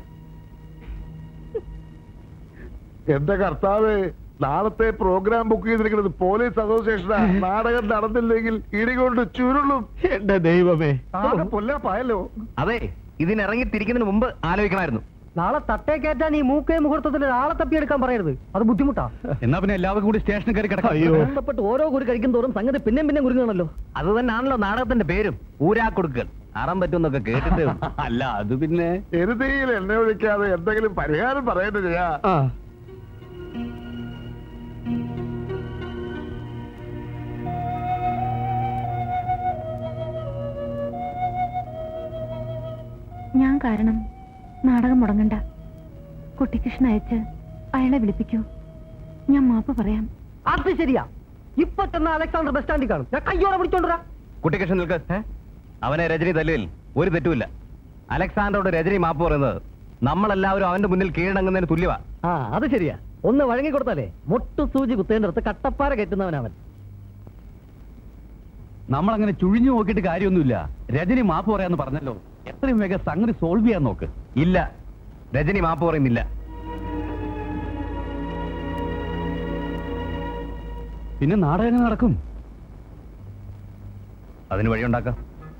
Speaker 4: എന്റെ കർത്താവ് നാളത്തെ പ്രോഗ്രാം ബുക്ക് ചെയ്തിരിക്കുന്നത് പോലീസ് അസോസിയേഷനാ നാടകം നടന്നില്ലെങ്കിൽ ഇടികൊണ്ട് ചുരുളും
Speaker 3: എന്റെ ദൈവമേ
Speaker 4: ആകെ പൊല്ലാപ്പായല്ലോ
Speaker 10: അതെ ഇതിനിറങ്ങി തിരിക്കുന്നതിന് മുമ്പ് ആലോചിക്കണമായിരുന്നു നാളെ തട്ടേ കയറ്റാൻ ഈ മൂക്കേ മുഹൂർത്തത്തിൽ ഒരാളെ തപ്പിയെടുക്കാൻ പറയരുത് അത് ബുദ്ധിമുട്ടാ
Speaker 12: എന്നാ പിന്നെ എല്ലാവർക്കും കൂടി സ്റ്റേഷനിൽ കയറി കിടക്കാം
Speaker 10: ബന്ധപ്പെട്ട് ഓരോ കുറി കഴിക്കും തോറും സംഗതി പിന്നെയും പിന്നെ കുരുങ്ങണല്ലോ അത് തന്നെയാണല്ലോ നാടകത്തിന്റെ പേരും ഊരാ കൊടുക്കൽ അറാൻ പറ്റുമെന്നൊക്കെ കേട്ടിട്ട്
Speaker 12: അല്ല അത് പിന്നെ
Speaker 4: എരുതിയിൽ എണ്ണ ഒഴിക്കാതെ എന്തെങ്കിലും പരിഹാരം പറയേണ്ട ചെയ്യാ
Speaker 13: ഞാൻ കാരണം നാടകം മുടങ്ങണ്ട കുട്ടിക്കൃഷ്ണ അയച്ച് അയാളെ വിളിപ്പിക്കൂ ഞാൻ മാപ്പ് പറയാം
Speaker 10: അത് ശരിയാ ഇപ്പൊ തന്നെ അലക്സാണ്ടർ ബസ് സ്റ്റാൻഡിൽ കാണും ഞാൻ കയ്യോടെ പിടിച്ചോണ്ടരാ കുട്ടിക്കൃഷ്ണൻ നിൽക്ക് അവനെ രജനി തല്ലുവിൽ ഒരു തെറ്റുമില്ല അലക്സാണ്ടറോട് രജനി മാപ്പ് പറയുന്നത് നമ്മളെല്ലാവരും അവന്റെ മുന്നിൽ കീഴടങ്ങുന്നതിന് തുല്യവാ ആ അത് ശരിയാ ഒന്ന് വഴങ്ങി കൊടുത്താലേ മുട്ടു സൂചി കുത്തേണ്ടടുത്ത് കട്ടപ്പാറ കയറ്റുന്നവനവൻ
Speaker 12: നമ്മളങ്ങനെ ചുഴിഞ്ഞു നോക്കിയിട്ട് കാര്യമൊന്നുമില്ല രജനി മാപ്പ് പറയാന്ന് പറഞ്ഞല്ലോ എത്രയും വേഗം സംഗതി സോൾവ് ചെയ്യാൻ നോക്ക്
Speaker 10: ഇല്ല രജനി മാപ്പ് പറയുന്നില്ല
Speaker 12: പിന്നെ നാടകം എങ്ങനെ നടക്കും
Speaker 10: അതിന് വഴിയുണ്ടാക്കാം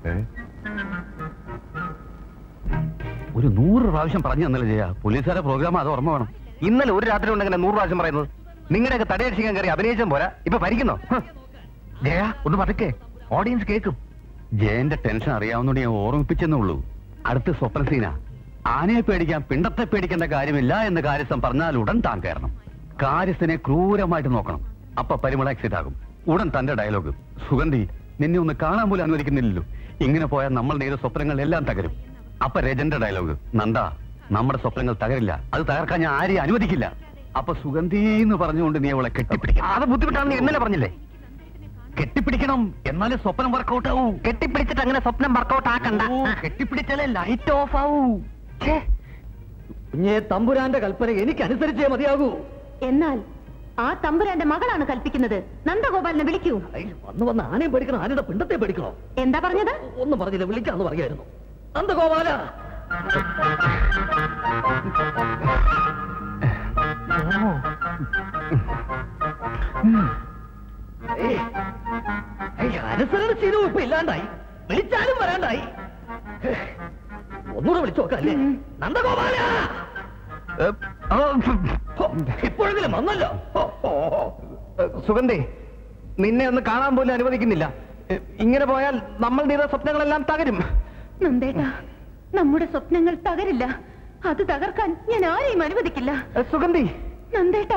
Speaker 12: ഒരു നൂറ് പ്രാവശ്യം പറഞ്ഞു തന്നല്ലേ ചെയ്യാ പോലീസുകാരെ പ്രോഗ്രാം അത് ഓർമ്മ വേണം
Speaker 10: ഇന്നലെ ഒരു രാത്രി ഉണ്ടെങ്കിൽ നൂറ് പ്രാവശ്യം പറയുന്നത് നിങ്ങളുടെയൊക്കെ തടയടിക്കാൻ കയറി അഭിനയിച്ചും പോരാ ഇപ്പൊ ഭരിക്കുന്നോ ഹ്.
Speaker 12: ജയ ഒന്ന് പതുക്കെ ഓഡിയൻസ് കേൾക്കും ജയന്റെ ടെൻഷൻ അറിയാവുന്നോണ്ട് ഞാൻ ഓർമ്മിപ്പിച്ചെന്നേ ഉള്ളൂ അടുത്ത സ്വപ്ന സീന ആനയെ പേടിക്കാൻ പിണ്ടത്തെ പേടിക്കേണ്ട കാര്യമില്ല എന്ന് കാര്യസ്ഥം പറഞ്ഞാൽ ഉടൻ താൻ കയറണം കാര്യസ്ഥനെ ക്രൂരമായിട്ട് നോക്കണം അപ്പൊ പരിമള എക്സിറ്റ് ആകും ഉടൻ തന്റെ ഡയലോഗ് സുഗന്ധി നിന്നെ ഒന്ന് കാണാൻ പോലും അനുവദിക്കുന്നില്ലല്ലോ ഇങ്ങനെ പോയാൽ നമ്മൾ നെയ്ത സ്വപ്നങ്ങൾ എല്ലാം തകരും അപ്പൊ രജന്റെ ഡയലോഗ് നന്ദ നമ്മുടെ സ്വപ്നങ്ങൾ തകരില്ല അത് തകർക്കാൻ ഞാൻ ആരെയും അനുവദിക്കില്ല അപ്പൊ സുഗന്ധി എന്ന് പറഞ്ഞുകൊണ്ട് നീ അവളെ കെട്ടിപ്പിടിക്കണം
Speaker 10: അത് ബുദ്ധിമുട്ടാണെന്ന് ഇന്നലെ പറഞ്ഞില്ലേ
Speaker 12: കെട്ടിപ്പിടിക്കണം എന്നാലേ സ്വപ്നം വർക്കൗട്ട് ആവൂ
Speaker 10: കെട്ടിപ്പിടിച്ചിട്ട് അങ്ങനെ സ്വപ്നം വർക്കൗട്ട് ആക്കണ്ട
Speaker 12: ഓ, കെട്ടിപ്പിടിച്ചാലേ ലൈറ്റ് ഓഫ് ആവൂ
Speaker 3: കുഞ്ഞെ തമ്പുരാന്റെ കൽപ്പന എനിക്ക് അനുസരിച്ചേ മതിയാകൂ
Speaker 13: എന്നാൽ ആ തമ്പുരാന്റെ മകളാണ് കൽപ്പിക്കുന്നത് നന്ദഗോപാലിനെ വിളിക്കൂ
Speaker 3: വന്ന് വന്ന് ആനയും പഠിക്കണം ആനയുടെ പിണ്ടത്തെ പഠിക്കണോ
Speaker 13: എന്താ പറഞ്ഞത്
Speaker 3: ഒന്നും പറഞ്ഞില്ല വിളിക്കാന്ന് പറയായിരുന്നു നന്ദഗോപാല അനുസരണശീലവും ഇപ്പൊ ഇല്ലാണ്ടായി വിളിച്ചാലും വരാണ്ടായി ഒന്നുകൂടെ വിളിച്ചു നോക്കല്ലേ നന്ദഗോപാല ഇപ്പോഴെങ്കിലും വന്നല്ലോ ഓ, ഓ, ഓ.
Speaker 10: സുഗന്ധി നിന്നെ ഒന്ന് കാണാൻ പോലും അനുവദിക്കുന്നില്ല എ, ഇങ്ങനെ പോയാൽ നമ്മൾ നീത സ്വപ്നങ്ങളെല്ലാം തകരും
Speaker 13: നന്ദേട്ടാ നമ്മുടെ സ്വപ്നങ്ങൾ തകരില്ല അത് തകർക്കാൻ ഞാൻ ആരെയും അനുവദിക്കില്ല
Speaker 10: എ, സുഗന്ധി
Speaker 13: നന്ദേട്ടാ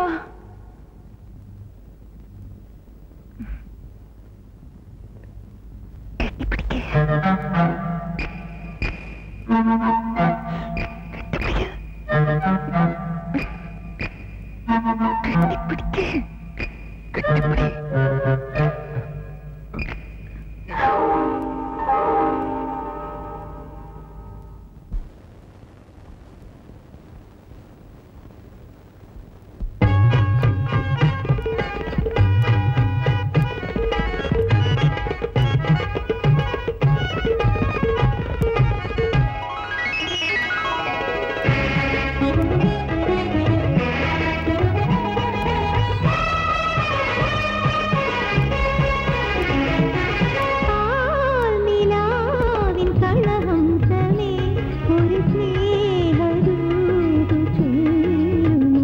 Speaker 14: നിലാവിൻ കളഹംസമേ ഒരു സ്നേഹദൂതു ചൊല്ലുമോ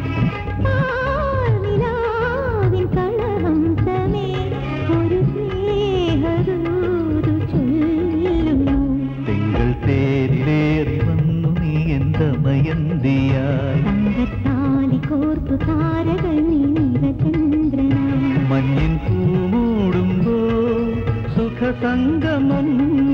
Speaker 14: നിലാവിൻ കളഹംസമേ ഒരു സ്നേഹദൂതു ചൊല്ലുമോ
Speaker 2: തിങ്കൾ തേരിലേറി വന്നു നീ എന്തമയന്തിയായി
Speaker 14: തങ്കത്താലി കോർത്തു താരകൾ നീലചന്ദ്രനായി
Speaker 2: മഞ്ഞിൻ പൂമൂടുമ്പോ സുഖസംഗമം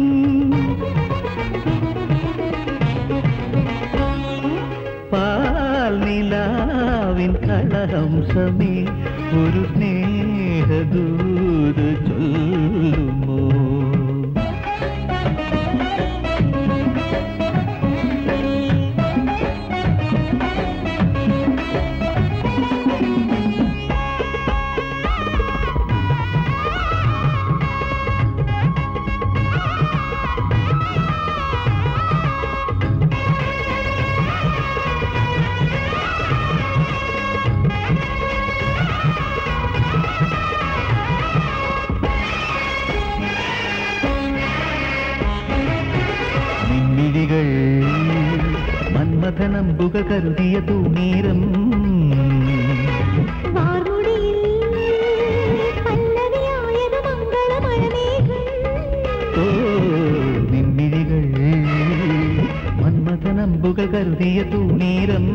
Speaker 2: പാൽ നിലാവിൻ കളഹംസമേ ഒരു സ്നേഹദൂത് ചൊല്ലുമോ നിൻമിഴികൾ മന്മഥനമ്പുകൾ കരുതിയ തൂണീരം
Speaker 14: വാർമുടിയിൽ പല്ലവിയായത് മംഗളമഴമേഘം
Speaker 2: ഓ നിൻമിഴികൾ മന്മഥനമ്പുകൾ കരുതിയ തൂണീരം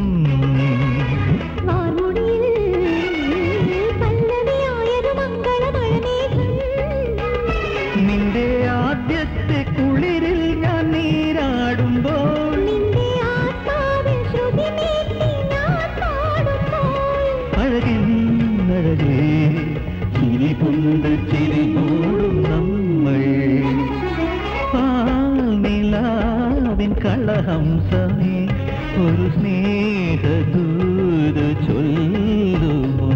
Speaker 14: വാർമുടിയിൽ പല്ലവിയായത് മംഗളമഴമേഘം
Speaker 2: നിന്റെ ആദ്യത്തെ കുളിരിൽ ഞാൻ നീരാടുമ്പോൾ
Speaker 14: നിന്റെ ആത്മാവിൽ ശ്രുതി മീട്ടി ഞാൻ പാടുമ്പോൾ
Speaker 2: അഴകിൻ അഴകേ ചിരി കൊണ്ട് ചിരി കൂടും നമ്മൾ പാൽ നിലാവിൻ കളഹംസമേ ഒരു സ്നേഹദൂത് ചൊല്ലുമോ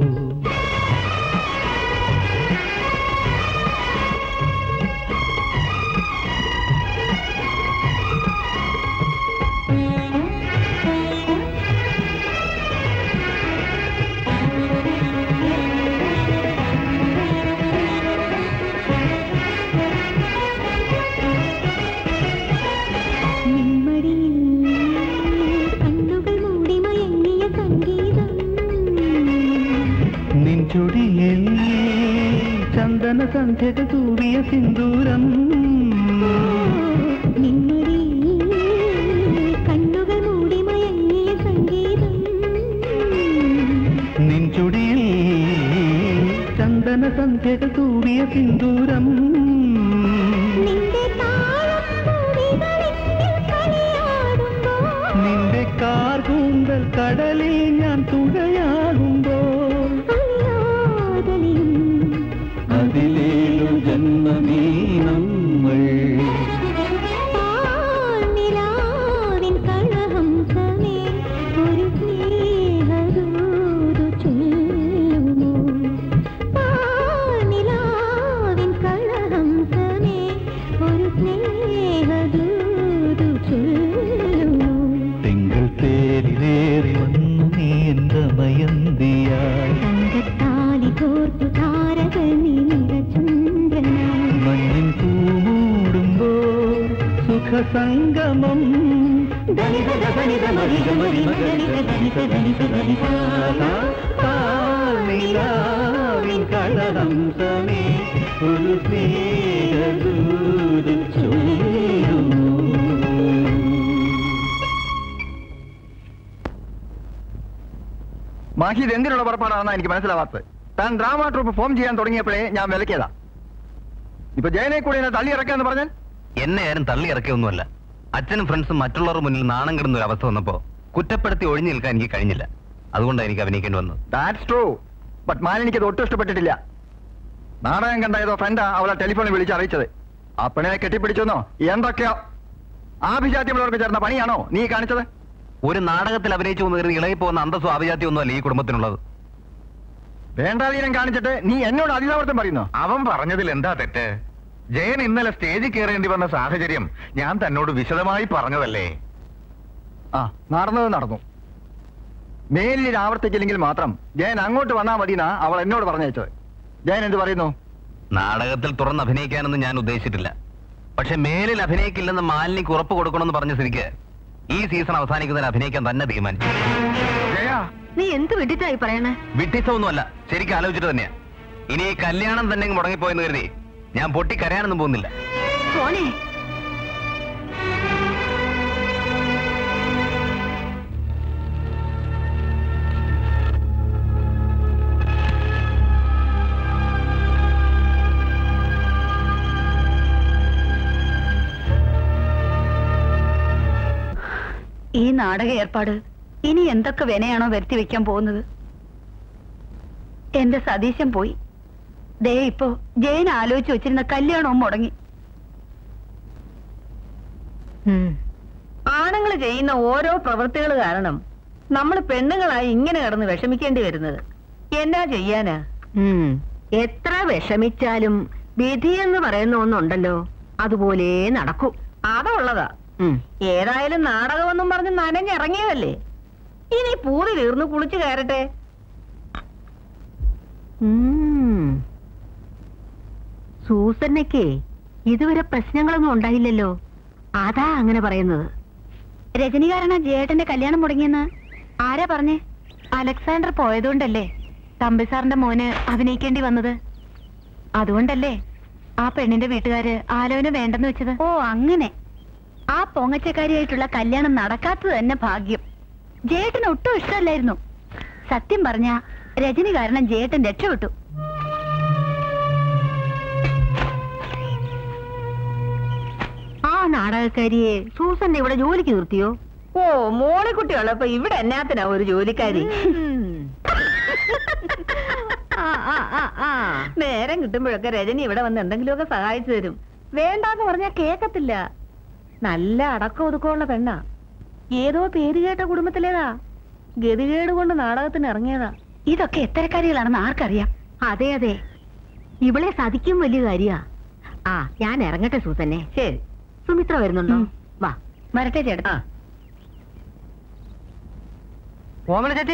Speaker 14: നിമ്മടിയിൽ കണ്ണുകൾ മൂടി മയങ്ങിയ സംഗീതം
Speaker 2: നിൻചൊടിയിൽ ചന്ദന സന്ധ്യക തൂവിയ സിന്ദൂരം
Speaker 14: നിമ്മടിയിൽ കണ്ണുകൾ മൂടി മയങ്ങിയ സംഗീതം
Speaker 2: സന്ധ്യകൾ തൂവിയ സിന്ദൂരം
Speaker 14: നിന്റെ താളപ്പൂവികളിൽ കളിയാടുമ്പോൾ
Speaker 2: നിന്റെ കാർകൂന്തൽ കടലിൽ ഞാൻ തുഴയാകുമ്പോൾ
Speaker 14: അല്ലാതലിയും
Speaker 2: അതിലേഴു ജന്മമേ നമ്മൾ
Speaker 14: പാൽനിലാവിൻ കളഹംസമേ ഒരു സ്നേഹദൂതു ചൊല്ലുമോ പാൽനിലാവിൻ കളഹംസമേ ഒരു സ്നേഹദൂതു ചൊല്ലുമോ
Speaker 2: തിങ്കൾ തേരിലേറി വന്നു നീ എന്റെ മയന്തിയായി
Speaker 14: തങ്കത്താലി കോർത്തു താരകൾ നീലചന്ദ്രനായി
Speaker 2: മഞ്ഞിൻ പൂമൂടുമ്പോൾ സുഖസംഗമം പാലിലാവിൻ കളഹംസമേ ഒരു സ്നേഹദൂത് ചൊല്ലുമോ
Speaker 10: മാഹി ഇത് എന്തിനുള്ള പുറപ്പാടാണെന്നാണ് എനിക്ക് മനസ്സിലാവാത്തത് താൻ ഡ്രാമ ട്രൂപ്പ് ഫോം ചെയ്യാൻ തുടങ്ങിയപ്പോഴേ ഞാൻ വിലക്കിയതാ ഇപ്പൊ ജയനെ കൂടി എന്നെ തള്ളി ഇറക്കാന്ന് പറഞ്ഞാൽ
Speaker 1: എന്നെ ആരും തള്ളി ഇറക്കിയൊന്നുമല്ല അച്ഛനും ഫ്രണ്ട്സും മറ്റുള്ളവരുടെ മുന്നിൽ നാണം കിടന്ന ഒരു അവസ്ഥ വന്നപ്പോ കുറ്റപ്പെടുത്തി ഒഴിഞ്ഞു നിൽക്കാൻ എനിക്ക് കഴിഞ്ഞില്ല അതുകൊണ്ടാണ് എനിക്ക് അഭിനയിക്കേണ്ടി വന്നത്
Speaker 10: ദാറ്റ്സ് ട്രൂ ബട്ട് മാലിനിക്ക് അത് ഒട്ടും ഇഷ്ടപ്പെട്ടിട്ടില്ല നാടകം കണ്ട ഏതോ ഫ്രണ്ടാ അവളെ ടെലിഫോണിൽ വിളിച്ച് അറിയിച്ചത് ആ പെണ്ണിനെ കെട്ടിപ്പിടിച്ചെന്നോ എന്തൊക്കെയോ ആഭിജാത്യമുള്ളവർക്ക് ചേർന്ന പണിയാണോ നീ കാണിച്ചത്
Speaker 1: ഒരു നാടകത്തിൽ അഭിനയിച്ചു എന്ന് കരുതി ഇളകി പോകുന്ന അന്തസ്സും ആഭിജാത്യം ഒന്നുമല്ല ഈ കുടുംബത്തിനുള്ളത്
Speaker 10: വേണ്ടാതീനം കാണിച്ചിട്ട് നീ എന്നോട് അതിനാവർത്തം പറയുന്നു
Speaker 9: അവൻ പറഞ്ഞതിൽ എന്താ തെറ്റ് ജയൻ ഇന്നലെ സ്റ്റേജിൽ കയറേണ്ടി വന്ന സാഹചര്യം ഞാൻ തന്നോട് വിശദമായി പറഞ്ഞതല്ലേ
Speaker 10: ആ നടന്നത് നടന്നു മേലിൽ ഇത് ആവർത്തിച്ചില്ലെങ്കിൽ മാത്രം ജയൻ അങ്ങോട്ട് വന്നാ മതിനാ അവൾ എന്നോട് പറഞ്ഞയച്ചത് ജയൻ എന്ത് പറയുന്നു
Speaker 1: നാടകത്തിൽ തുറന്ന് അഭിനയിക്കാനൊന്നും ഞാൻ ഉദ്ദേശിച്ചിട്ടില്ല പക്ഷെ മേലിൽ അഭിനയിക്കില്ലെന്ന് മാലിനിക്ക് ഉറപ്പ് കൊടുക്കണമെന്ന് പറഞ്ഞ സ്ഥിതിക്ക് ഈ സീസൺ അവസാനിക്കുന്നതിന് അഭിനയിക്കാൻ തന്നെ തീരുമാനിച്ചു
Speaker 11: നീ എന്ത് വിട്ടിട്ടായി പറയണേ
Speaker 1: വിട്ടിസമൊന്നുമല്ല ശരിക്കും ആലോചിച്ചിട്ട് തന്നെയാ ഇനി ഈ കല്യാണം തന്നെ അങ്ങ് മുടങ്ങിപ്പോയെന്ന് കരുതി ഞാൻ പൊട്ടിക്കരയാനൊന്നും പോകുന്നില്ല
Speaker 11: പോണേ
Speaker 6: ഈ നാടക ഏർപ്പാട് ഇനി എന്തൊക്കെ വിനയാണോ വരുത്തി വെക്കാൻ പോകുന്നത് എന്റെ സതീശൻ പോയി ദേ ഇപ്പോ ജയൻ ആലോചിച്ച് വെച്ചിരുന്ന കല്യാണവും മുടങ്ങി
Speaker 5: ആണുങ്ങൾ ചെയ്യുന്ന ഓരോ പ്രവൃത്തികൾ കാരണം നമ്മൾ പെണ്ണുങ്ങളായി ഇങ്ങനെ കിടന്ന് വിഷമിക്കേണ്ടി വരുന്നത് എന്നാ ചെയ്യാനാ
Speaker 11: ഉം. എത്ര വിഷമിച്ചാലും വിധി എന്ന് പറയുന്ന ഒന്നുണ്ടല്ലോ അതുപോലെ നടക്കും
Speaker 5: അതുള്ളതാ
Speaker 11: ഉം.
Speaker 5: ഏതായാലും നാടകമെന്നും പറഞ്ഞ് നനഞ്ഞിറങ്ങിയതല്ലേ ഇനി പൂതി തീർന്ന് കുളിച്ചു കയറട്ടെ
Speaker 11: ഉം. സൂസന്നയ്ക്ക് ഇതുവരെ പ്രശ്നങ്ങളൊന്നും ഉണ്ടായില്ലല്ലോ അതാ അങ്ങനെ പറയുന്നത്
Speaker 6: രജനികാരണ ജയേട്ടന്റെ കല്യാണം മുടങ്ങിയെന്ന് ആരാ പറഞ്ഞേ അലക്സാണ്ടർ പോയതുകൊണ്ടല്ലേ തമ്പിസാറിന്റെ മോന് അഭിനയിക്കേണ്ടി വന്നത് അതുകൊണ്ടല്ലേ ആ പെണ്ണിന്റെ വീട്ടുകാര് ആലോചന വേണ്ടെന്ന് വെച്ചത് ഓ അങ്ങനെ ആ പൊങ്ങച്ചക്കാരിയായിട്ടുള്ള കല്യാണം നടക്കാത്തത് തന്നെ ഭാഗ്യം ജയേട്ടന് ഒട്ടും ഇഷ്ടമല്ലായിരുന്നു സത്യം പറഞ്ഞ രജനി കാരണം ജയേട്ടൻ രക്ഷപ്പെട്ടു
Speaker 11: ആ നാടകക്കാരിയെ സൂസന്നെ ഇവിടെ ജോലിക്ക് നിർത്തിയോ
Speaker 5: ഓ മോളിക്കുട്ടി ഉള്ളപ്പോ ഇവിടെ എന്നാത്തിനാ ഒരു ജോലിക്കാരി നേരം കിട്ടുമ്പോഴൊക്കെ രജനി ഇവിടെ വന്ന് എന്തെങ്കിലുമൊക്കെ സഹായിച്ചു തരും വേണ്ടാന്ന് പറഞ്ഞാ കേക്കത്തില്ല നല്ല അടക്കം ഒതുക്കമുള്ള പെണ്ണാ ഏതോ പേര് കേട്ട കുടുംബത്തിലേതാ ഗതികേട് കൊണ്ട് നാടകത്തിന് ഇറങ്ങിയതാ
Speaker 6: ഇതൊക്കെ എത്തരക്കാരികളാണെന്ന് ആർക്കറിയാം
Speaker 11: അതെ അതെ ഇവളെ സതിക്കും വലിയ കാര്യാ ആ ഞാൻ ഇറങ്ങട്ടെ സൂസന്നെ
Speaker 5: ശരി
Speaker 11: സുമിത്ര വരുന്നുണ്ടോ
Speaker 6: ഉം.
Speaker 11: വാ
Speaker 6: വരട്ടെ ചേട്ടാ
Speaker 8: ഓമന ചേച്ചി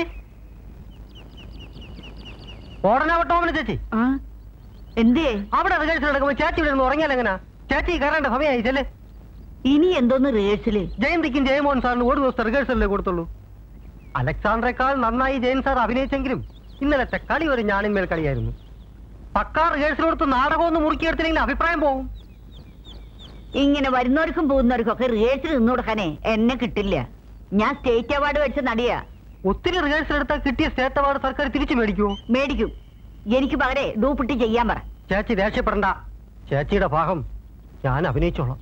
Speaker 8: ഓടനാവട്ടെ ഓമന ചേച്ചി
Speaker 6: ആ എന്തേ
Speaker 8: അവിടെ റിഹേഴ്സൽ നടക്കുമ്പോ ചേച്ചി ഇവിടെ നിന്ന് ഉറങ്ങിയാൽ എങ്ങനാ ചേച്ചി കയറേണ്ട സമയമായി ചെല്ലേ
Speaker 11: ഇനി എന്തോന്ന് റിഹേഴ്സല്
Speaker 8: ജയന്തിക്കും ജയമോഹൻ സാറിന് ഒരു ദിവസത്തെ റിഹേഴ്സലേ കൊടുത്തുള്ളൂ അലക്സാണ്ടറേക്കാൾ നന്നായി ജയൻ സാർ അഭിനയിച്ചെങ്കിലും ഇന്നലത്തെ കളി ഒരു ഞാണിന്മേൽ കളിയായിരുന്നു പക്കാ റിഹേഴ്സൽ കൊടുത്ത് നാടകം ഒന്ന് മുറുക്കിയെടുത്തില്ലെങ്കിൽ അഭിപ്രായം പോകും
Speaker 11: ഇങ്ങനെ വരുന്നവർക്കും പോകുന്നവർക്കും ഒക്കെ റിഹേഴ്സൽ നിന്ന് കൊടുക്കാനേ എന്നെ കിട്ടില്ല ഞാൻ സ്റ്റേറ്റ് അവാർഡ് വെച്ച നടിയാ
Speaker 8: ഒത്തിരി റിഹേഴ്സൽ എടുത്താൽ കിട്ടിയ സ്റ്റേറ്റ് അവാർഡ് സർക്കാർ തിരിച്ചു മേടിക്കുമോ
Speaker 11: മേടിക്കും എനിക്ക് പകരെ ഡൂപ്പിട്ടി ചെയ്യാൻ പറ
Speaker 8: ചേച്ചി ദേഷ്യപ്പെടണ്ട ചേച്ചിയുടെ ഭാഗം ഞാൻ അഭിനയിച്ചോളാം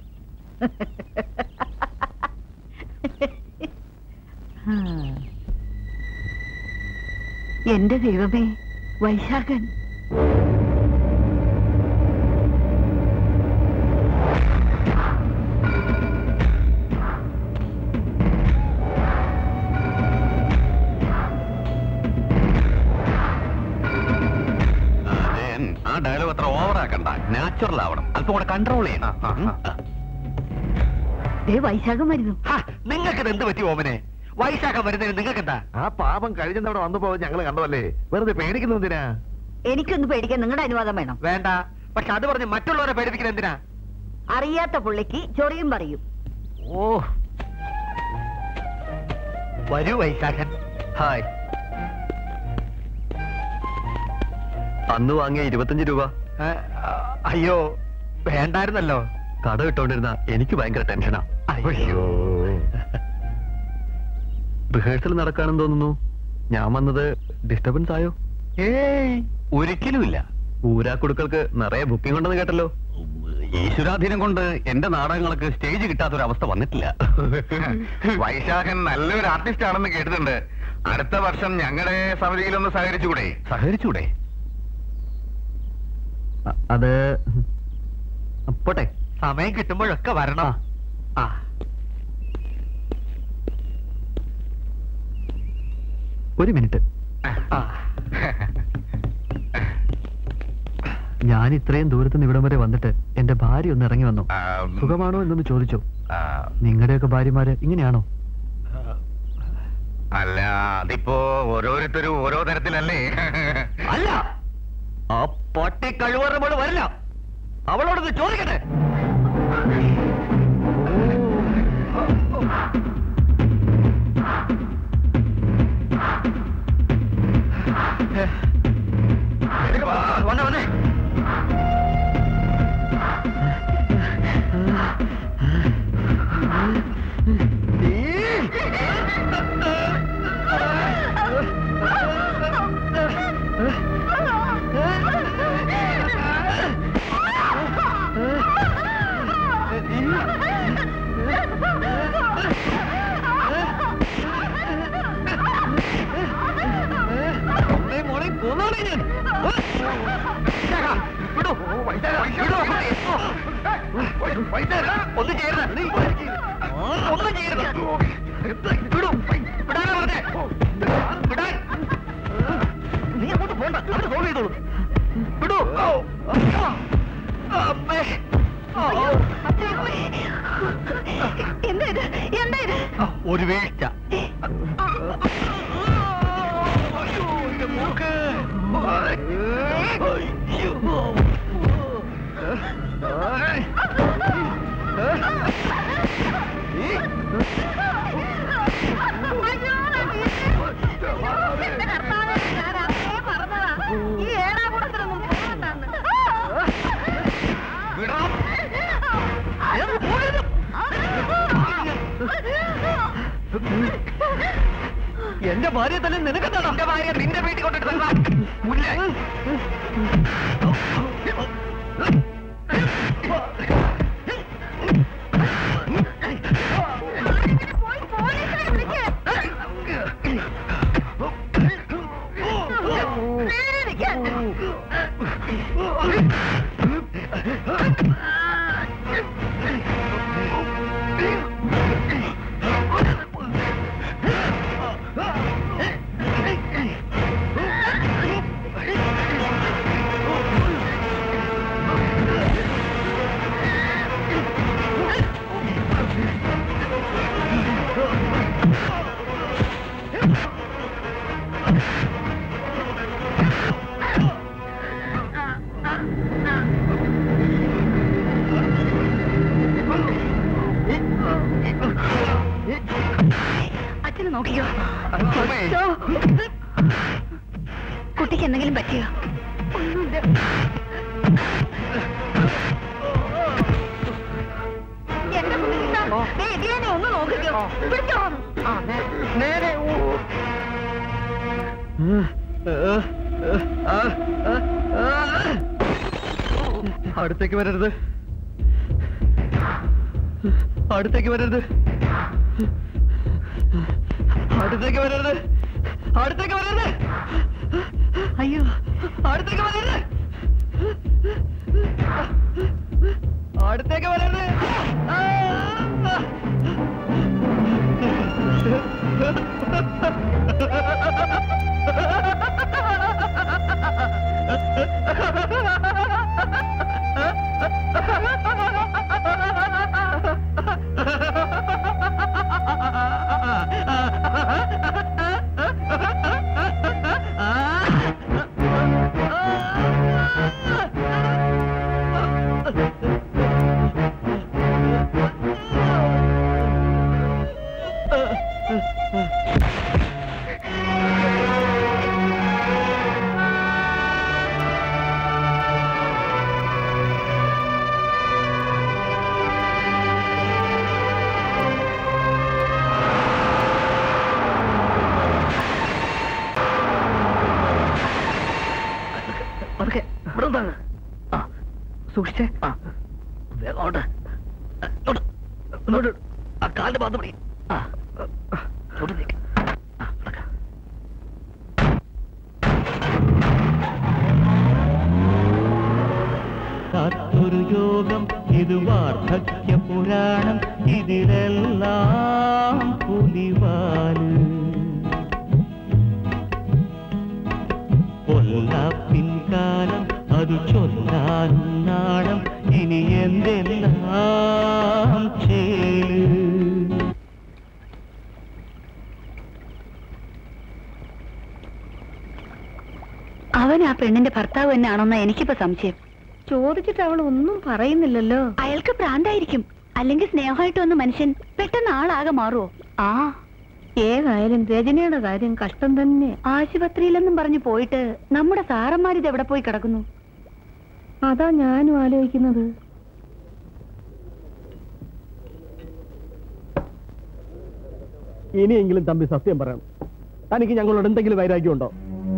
Speaker 6: എന്റെ ദൈവമേ വൈശാഖൻ
Speaker 12: ആ ഡയലോഗ് അത്ര ഓവർ ആക്കണ്ട നാച്ചുറൽ ആവണം അല്പം കൂടെ കൺട്രോൾ ചെയ്യണം ഉം.
Speaker 6: ദേ വൈശാഖൻ വരുന്നു
Speaker 9: നിങ്ങൾക്ക് എന്ത് പറ്റി ഓമനെ വൈശാഖം വരുന്നതിന് നിങ്ങൾക്ക് എന്താ ആ പാപം കഴിഞ്ഞ തവണ വന്നപ്പോ ഞങ്ങൾ കണ്ടതല്ലേ വെറുതെ പേടിക്കുന്ന എന്തിനാ
Speaker 11: എനിക്കൊന്ന് പേടിക്കാൻ നിങ്ങളുടെ അനുവാദം വേണം
Speaker 9: വേണ്ട പക്ഷെ അത് പറഞ്ഞ് മറ്റുള്ളവരെ പേടിപ്പിക്കുന്ന എന്തിനാ
Speaker 11: അറിയാത്ത പുള്ളിക്ക് ചൊറിയും പറയും
Speaker 9: ഓ വരൂ വൈശാഖൻ ഹായ്
Speaker 10: അന്ന് വാങ്ങിയ ഇരുപത്തഞ്ച് രൂപ
Speaker 9: അയ്യോ വേണ്ടായിരുന്നല്ലോ
Speaker 10: കട ഇട്ടോണ്ടിരുന്ന എനിക്ക് ഭയങ്കര ടെൻഷനാ
Speaker 9: അയ്യോ
Speaker 10: റിഹേഴ്സൽ നടക്കാണെന്ന് തോന്നുന്നു ഞാൻ വന്നത് ഡിസ്റ്റർബൻസ് ആയോ
Speaker 12: ഏയ് ഒരിക്കലുമില്ല
Speaker 10: ഊരാക്കുടുക്കൾക്ക് നിറയെ ബുക്കിംഗ് ഉണ്ടെന്ന് കേട്ടല്ലോ
Speaker 12: ഈശ്വരാധീനം കൊണ്ട് എന്റെ നാടകങ്ങൾക്ക് സ്റ്റേജ് കിട്ടാത്തൊരവസ്ഥ വന്നിട്ടില്ല
Speaker 9: വൈശാഖൻ നല്ലൊരു ആർട്ടിസ്റ്റ് ആണെന്ന് കേട്ടിട്ടുണ്ട് അടുത്ത വർഷം ഞങ്ങളുടെ സമിതിയിലൊന്ന് സഹകരിച്ചുകൂടെ
Speaker 12: സഹകരിച്ചൂടെ
Speaker 10: അ- അത് പോട്ടെ
Speaker 9: സമയം കിട്ടുമ്പോഴൊക്കെ വരണം ആ
Speaker 10: ഒരു മിനിറ്റ് ഞാൻ ഇത്രയും ദൂരത്ത് നിന്ന് ഇവിടം വരെ വന്നിട്ട് എന്റെ ഭാര്യ ഒന്ന് ഇറങ്ങി വന്നു സുഖമാണോ എന്നൊന്ന് ചോദിച്ചു നിങ്ങളുടെയൊക്കെ ഭാര്യമാര് ഇങ്ങനെയാണോ
Speaker 9: അല്ല അതിപ്പോ ഓരോരുത്തരും ഓരോ തരത്തിലല്ലേ
Speaker 10: അല്ല ആ പട്ടി കഴിവറുമ്പോൾ വരില്ല അവളോടൊന്ന് ചോദിക്കട്ടെ
Speaker 9: വന്നേ വന്നേ
Speaker 10: മോളെ കൊന്നാളെ ഞാൻ
Speaker 9: ഒന്ന് ചേരുന്ന ഒന്ന് ചേരുന്ന വിടൂ വിടാനാ പറഞ്ഞേ വിടാൻ നീ അങ്ങോട്ട് പോണ്ട അവിടെ സോൾവ് ചെയ്തോളൂ വിടൂ അമ്മേ
Speaker 6: എന്താ ഇത് എന്താ ഇത്
Speaker 9: ഒരു വീഴ്ച
Speaker 11: ഈ ഏടാകൂടത്തിലൊന്നും പോകണ്ടെന്ന്
Speaker 10: എന്റെ ഭാര്യ തന്നെ നിനക്കെന്താണ്
Speaker 9: എന്റെ ഭാര്യ നിന്റെ വീട്ടിൽ കൊണ്ടിട്ട് മുല്ലേ
Speaker 6: അച്ഛനെ നോക്കിയോ ചോ. കുട്ടിക്ക് എന്തെങ്കിലും പറ്റിയോ ഒന്നുമില്ല
Speaker 11: എന്റെ കുട്ടിക്ക് ദേ ഇതിനെ ഒന്ന് നോക്കിക്കോ പിടിച്ചോ
Speaker 10: നേരെ അടുത്തേക്ക് വരരുത് അടുത്തേക്ക് വരരുത് അടുത്തേക്ക് വരരുത് അടുത്തേക്ക് വരരുത് അയ്യോ അടുത്തേക്ക് വരരുത് അടുത്തേക്ക് വരരുത് ആ!
Speaker 7: പതുക്കെ ഇവിടെ നിന്നാണ് ആ സൂക്ഷിച്ചേ ആ വേഗം അങ്ങോട്ട് ഇങ്ങോട്ട് ഇങ്ങോട്ട് ആ കാലിന്റെ ഭാഗത്ത് പിടി ആ ഇങ്ങോട്ട് നീക്ക് ആ നടക്ക
Speaker 2: കാത്തൊരു യോഗം ഇത് വാർദ്ധക്യ പുരാണം ഇതിലെല്ലാം പുലിവാല് പൊല്ലാപ്പിൻകാലം അതു ചൊല്ലാൻ നാണം ഇനി എന്തെല്ലാം ചേല്
Speaker 6: അവൻ ആ പെണ്ണിന്റെ ഭർത്താവ് തന്നെയാണോന്നാ എനിക്കിപ്പോ സംശയം
Speaker 11: ചോദിച്ചിട്ട് അവൾ ഒന്നും പറയുന്നില്ലല്ലോ
Speaker 6: അയാൾക്ക് ഭ്രാന്തായിരിക്കും അല്ലെങ്കിൽ സ്നേഹമായിട്ട് വന്ന മനുഷ്യൻ പെട്ടെന്ന് ആളാകെ മാറുമോ ആ
Speaker 11: ഏതായാലും രജനിയുടെ കാര്യം കഷ്ടം തന്നെ
Speaker 6: ആശുപത്രിയിലെന്നും പറഞ്ഞു പോയിട്ട് നമ്മുടെ സാറന്മാരിത് എവിടെ പോയി കിടക്കുന്നു
Speaker 11: അതാ ഞാനും ആലോചിക്കുന്നത്
Speaker 3: ഇനിയെങ്കിലും തമ്പി സത്യം പറയണം തനിക്ക് ഞങ്ങളോട് എന്തെങ്കിലും വൈരാഗ്യമുണ്ടോ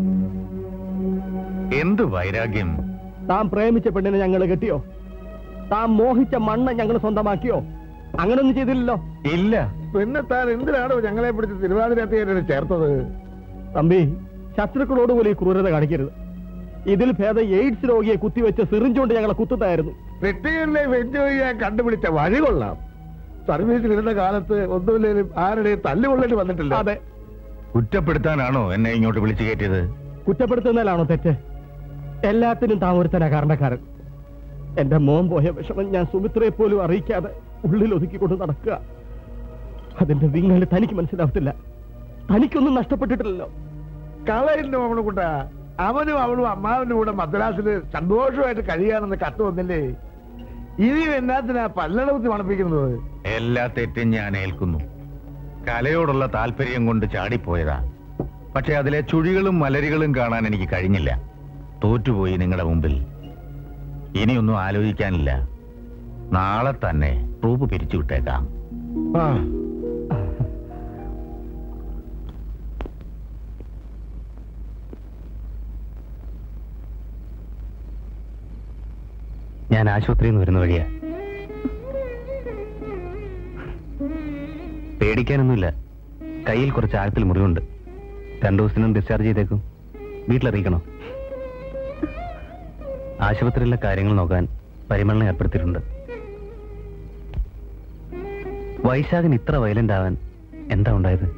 Speaker 9: എന്ത് വൈരാഗ്യം
Speaker 3: താൻ പ്രേമിച്ച പെണ്ണിനെ ഞങ്ങൾ കെട്ടിയോ താൻ മോഹിച്ച മണ്ണ് ഞങ്ങൾ സ്വന്തമാക്കിയോ അങ്ങനൊന്നും ചെയ്തില്ലല്ലോ
Speaker 9: ഇല്ല
Speaker 4: പിന്നെ താൻ എന്തിനാണോ ഞങ്ങളെ പിടിച്ച് തിരുവാതിരത്തേനെ ചേർത്തത്
Speaker 3: തമ്പി ശത്രുക്കളോട് പോലും ഈ ക്രൂരത കാണിക്കരുത് ഇതിൽ ഭേദം എയ്ഡ്സ് രോഗിയെ കുത്തിവെച്ച് സിറിഞ്ചുകൊണ്ട് ഞങ്ങളെ കുത്തുത്തായിരുന്നു
Speaker 4: റിട്ടയറിലെ എൻജോയ് ചെയ്യാൻ കണ്ടുപിടിച്ച വഴി കൊള്ളാം സർവീസിലിരുന്ന കാലത്ത് ഒന്നുമില്ലേലും ആരുടെയും തല്ലുകൊള്ളേണ്ടി വന്നിട്ടില്ല
Speaker 3: അതെ
Speaker 9: കുറ്റപ്പെടുത്താനാണോ എന്നെ ഇങ്ങോട്ട് വിളിച്ചു കയറ്റിയത്
Speaker 3: കുറ്റപ്പെടുത്തുന്നതിലാണോ തെറ്റ് എല്ലാത്തിനും താൻ ഒരുത്തനാ കാരണക്കാരൻ എന്റെ മോൻ പോയ വിഷമം ഞാൻ സുമിത്രയെ പോലും അറിയിക്കാതെ ഉള്ളിൽ ഒതുക്കിക്കൊണ്ട് നടക്കുക അതിന്റെ വിങ്ങല് തനിക്ക് മനസ്സിലാവത്തില്ല തനിക്കൊന്നും നഷ്ടപ്പെട്ടിട്ടില്ലല്ലോ
Speaker 4: കളയുന്നു അവനെ കൂട്ട അവനും അവളും അമ്മാവനും കൂടെ മദ്രാസിൽ സന്തോഷമായിട്ട് കഴിയാണെന്ന് കത്ത് വന്നില്ലേ ഇനിയും എന്നാത്തിനാ പല്ലടവത്തി മണപ്പിക്കുന്നത്
Speaker 9: എല്ലാ തെറ്റും ഞാൻ ഏൽക്കുന്നു കലയോടുള്ള താല്പര്യം കൊണ്ട് ചാടിപ്പോയതാ പക്ഷെ അതിലെ ചുഴികളും മലരികളും കാണാൻ എനിക്ക് കഴിഞ്ഞില്ല തോറ്റുപോയി നിങ്ങളുടെ മുമ്പിൽ ഇനിയൊന്നും ആലോചിക്കാനില്ല നാളെ തന്നെ ട്രൂപ്പ് പിരിച്ചുവിട്ടേക്കാം
Speaker 4: ആ
Speaker 1: ഞാൻ ആശുപത്രിയിൽ നിന്ന് വരുന്ന വഴിയാ പേടിക്കാനൊന്നുമില്ല കയ്യിൽ കുറച്ച് ആഴത്തിൽ മുറിവുണ്ട് രണ്ടു ദിവസത്തിനും ഡിസ്ചാർജ് ചെയ്തേക്കും വീട്ടിലറിയിക്കണോ ആശുപത്രിയിലെ കാര്യങ്ങൾ നോക്കാൻ പരിമളനെ ഏർപ്പെടുത്തിയിട്ടുണ്ട് വൈശാഖൻ ഇത്ര വയലന്റ് ആവാൻ എന്താ ഉണ്ടായത്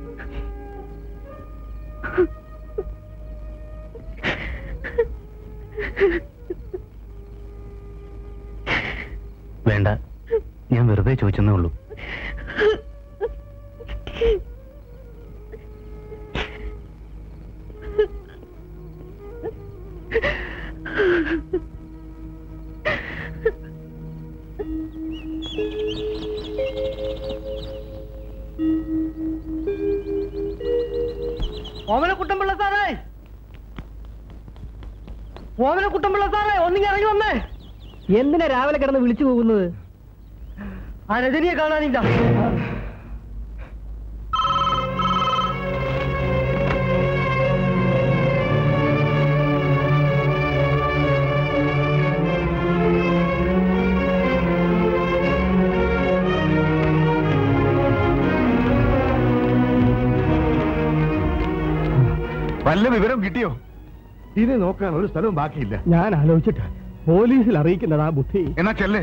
Speaker 1: വേണ്ട ഞാൻ വെറുതെ ചോദിച്ചെന്നേ ഉള്ളൂ
Speaker 8: ഓമനക്കുട്ടമ്പിള്ള സാറേ ഓമനക്കുട്ടമ്പിള്ള സാറേ ഒന്നിങ്ങി ഇറങ്ങി വന്നേ
Speaker 3: എന്തിനാ രാവിലെ കിടന്ന് വിളിച്ചു പോകുന്നത്
Speaker 8: ആ രജനിയെ കാണാനില്ല
Speaker 4: വല്ല വിവരം കിട്ടിയോ ഇനി നോക്കാൻ ഒരു സ്ഥലവും ബാക്കിയില്ല
Speaker 3: ഞാൻ ആലോചിച്ചിട്ട് പോലീസിൽ അറിയിക്കുന്നതാ ബുദ്ധി
Speaker 4: എന്നാ ചെല്ലേ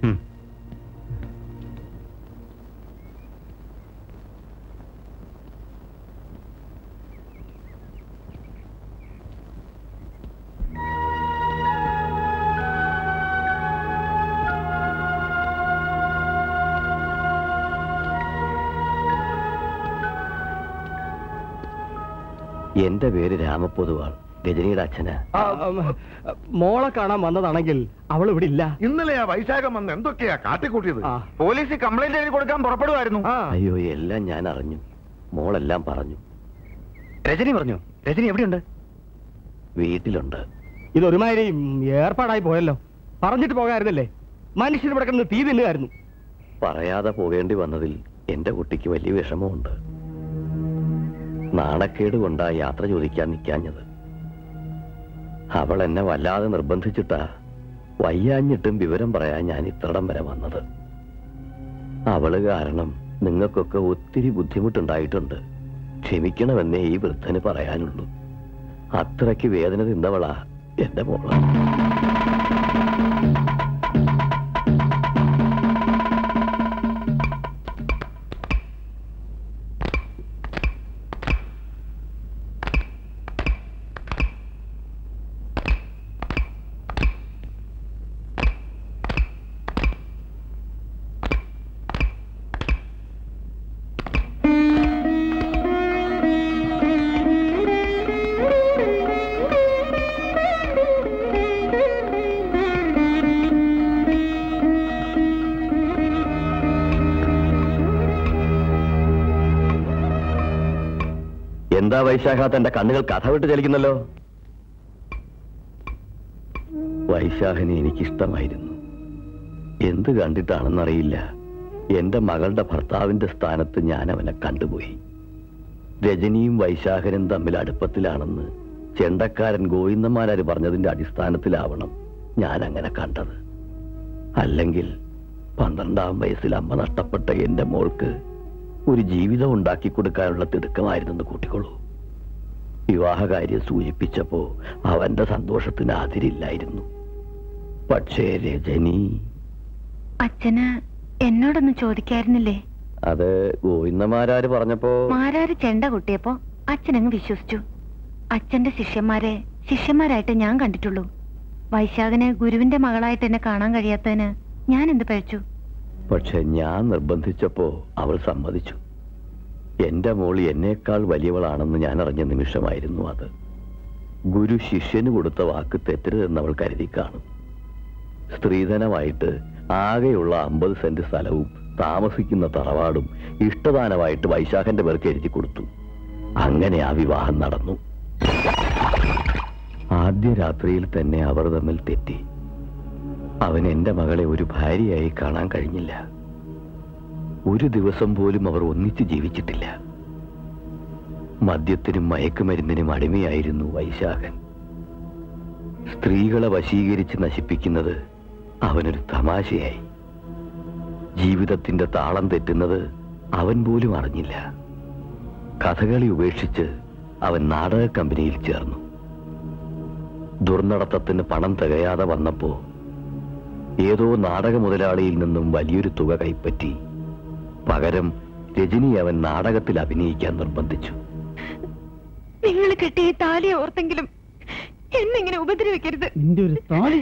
Speaker 7: എന്റെ പേര് രാമപ്പൊതുവാൾ രജനിയുടെ അച്ഛനാ
Speaker 3: ആ, ഉം, മോളെ കാണാൻ വന്നതാണെങ്കിൽ അവൾ ഇവിടെ ഇല്ല
Speaker 4: ഇന്നലെ ആ വൈശാഖം വന്ന് എന്തൊക്കെയാ കാട്ടിക്കൂട്ടിയത്
Speaker 9: പോലീസ് കംപ്ലൈന്റ് എഴുതി കൊടുക്കാൻ പുറപ്പെടുമായിരുന്നു
Speaker 7: അയ്യോ എല്ലാം ഞാൻ അറിഞ്ഞു മോളെല്ലാം പറഞ്ഞു
Speaker 9: രജനി പറഞ്ഞു രജനി എവിടെയുണ്ട്
Speaker 7: വീട്ടിലുണ്ട്
Speaker 3: ഇതൊരുമാതിരി ഉം, ഏർപ്പാടായി പോയല്ലോ പറഞ്ഞിട്ട് പോകായിരുന്നല്ലേ മനുഷ്യൻ ഇവിടെ കിടന്ന് തീ തിന്നുകായിരുന്നു
Speaker 7: പറയാതെ പോകേണ്ടി വന്നതിൽ എന്റെ കുട്ടിക്ക് വലിയ വിഷമമുണ്ട് നാണക്കേട് കൊണ്ടാ യാത്ര ചോദിക്കാൻ നിൽക്കാഞ്ഞത് അവൾ എന്നെ വല്ലാതെ നിർബന്ധിച്ചിട്ടാ വയ്യാഞ്ഞിട്ടും വിവരം പറയാൻ ഞാൻ ഇത്രടം വരെ വന്നത് അവള് കാരണം നിങ്ങൾക്കൊക്കെ ഒത്തിരി ബുദ്ധിമുട്ടുണ്ടായിട്ടുണ്ട് ക്ഷമിക്കണമെന്നേ ഈ വൃദ്ധന് പറയാനുള്ളൂ അത്രയ്ക്ക് വേദന തിന്നവളാ എന്റെ മോള് എന്താ വൈശാഖ തന്റെ കണ്ണുകൾ കഥ വിട്ട് ചലിക്കുന്നല്ലോ വൈശാഖനെ എനിക്കിഷ്ടമായിരുന്നു എന്ത് കണ്ടിട്ടാണെന്നറിയില്ല എന്റെ മകളുടെ ഭർത്താവിന്റെ സ്ഥാനത്ത് ഞാൻ അവനെ കണ്ടുപോയി രജനിയും വൈശാഖനും തമ്മിൽ അടുപ്പത്തിലാണെന്ന് ചെണ്ടക്കാരൻ ഗോവിന്ദന്മാരാര് പറഞ്ഞതിന്റെ അടിസ്ഥാനത്തിലാവണം ഞാൻ അങ്ങനെ കണ്ടത് അല്ലെങ്കിൽ പന്ത്രണ്ടാം വയസ്സിൽ അമ്മ നഷ്ടപ്പെട്ട എന്റെ മോൾക്ക് ഒരു ജീവിതം ഉണ്ടാക്കി കൊടുക്കാനുള്ള തിടുക്കമായിരുന്നെന്ന് കൂട്ടിക്കൊള്ളൂ വിവാഹകാര്യം സൂചിപ്പിച്ചപ്പോ അവന്റെ സന്തോഷത്തിന് അതിരില്ലായിരുന്നു പക്ഷേ രജനി
Speaker 13: അച്ഛന് എന്നോടൊന്ന് ചോദിക്കായിരുന്നില്ലേ
Speaker 7: അത് ഗോവിന്ദമാരാര് പറഞ്ഞപ്പോ
Speaker 13: മാരാര് ചെണ്ട കൊട്ടിയപ്പോ അച്ഛനങ്ങ് വിശ്വസിച്ചു അച്ഛന്റെ ശിഷ്യന്മാരെ ശിഷ്യന്മാരായിട്ട് ഞാൻ കണ്ടിട്ടുള്ളൂ വൈശാഖന് ഗുരുവിന്റെ മകളായിട്ട് എന്നെ കാണാൻ കഴിയാത്തതിന് ഞാൻ എന്ത് പഴിച്ചു
Speaker 7: പക്ഷെ ഞാൻ നിർബന്ധിച്ചപ്പോ അവൾ സമ്മതിച്ചു എന്റെ മോൾ എന്നേക്കാൾ വലിയവളാണെന്ന് ഞാൻ അറിഞ്ഞ നിമിഷമായിരുന്നു അത് ഗുരു ശിഷ്യന് കൊടുത്ത വാക്ക് തെറ്റരുതെന്ന് അവൾ കരുതി കാണും സ്ത്രീധനമായിട്ട് ആകെയുള്ള അമ്പത് സെന്റ് സ്ഥലവും താമസിക്കുന്ന തറവാടും ഇഷ്ടദാനമായിട്ട് വൈശാഖന്റെ പേർക്ക് എഴുതി കൊടുത്തു അങ്ങനെ ആ വിവാഹം നടന്നു ആദ്യ രാത്രിയിൽ തന്നെ അവർ തമ്മിൽ തെറ്റി അവൻ എന്റെ മകളെ ഒരു ഭാര്യയായി കാണാൻ കഴിഞ്ഞില്ല ഒരു ദിവസം പോലും അവർ ഒന്നിച്ച് ജീവിച്ചിട്ടില്ല മദ്യത്തിനും മയക്കുമരുന്നിനും അടിമയായിരുന്നു വൈശാഖൻ സ്ത്രീകളെ വശീകരിച്ച് നശിപ്പിക്കുന്നത് അവനൊരു തമാശയായി ജീവിതത്തിന്റെ താളം തെറ്റുന്നത് അവൻ പോലും അറിഞ്ഞില്ല കഥകളി ഉപേക്ഷിച്ച് അവൻ നാടക കമ്പനിയിൽ ചേർന്നു ദുർനടത്തത്തിന് പണം തികയാതെ വന്നപ്പോ ഏതോ നാടക മുതലാളിയിൽ നിന്നും വലിയൊരു തുക കൈപ്പറ്റി പകരം രജനി അവൻ നാടകത്തിൽ അഭിനയിക്കാൻ നിർബന്ധിച്ചു
Speaker 13: നിങ്ങൾ കെട്ടിയ താലി ഓർത്തെങ്കിലും എന്നെങ്ങനെ ഉപദ്രവിക്കരുത്
Speaker 3: നിന്റെ ഒരു താലി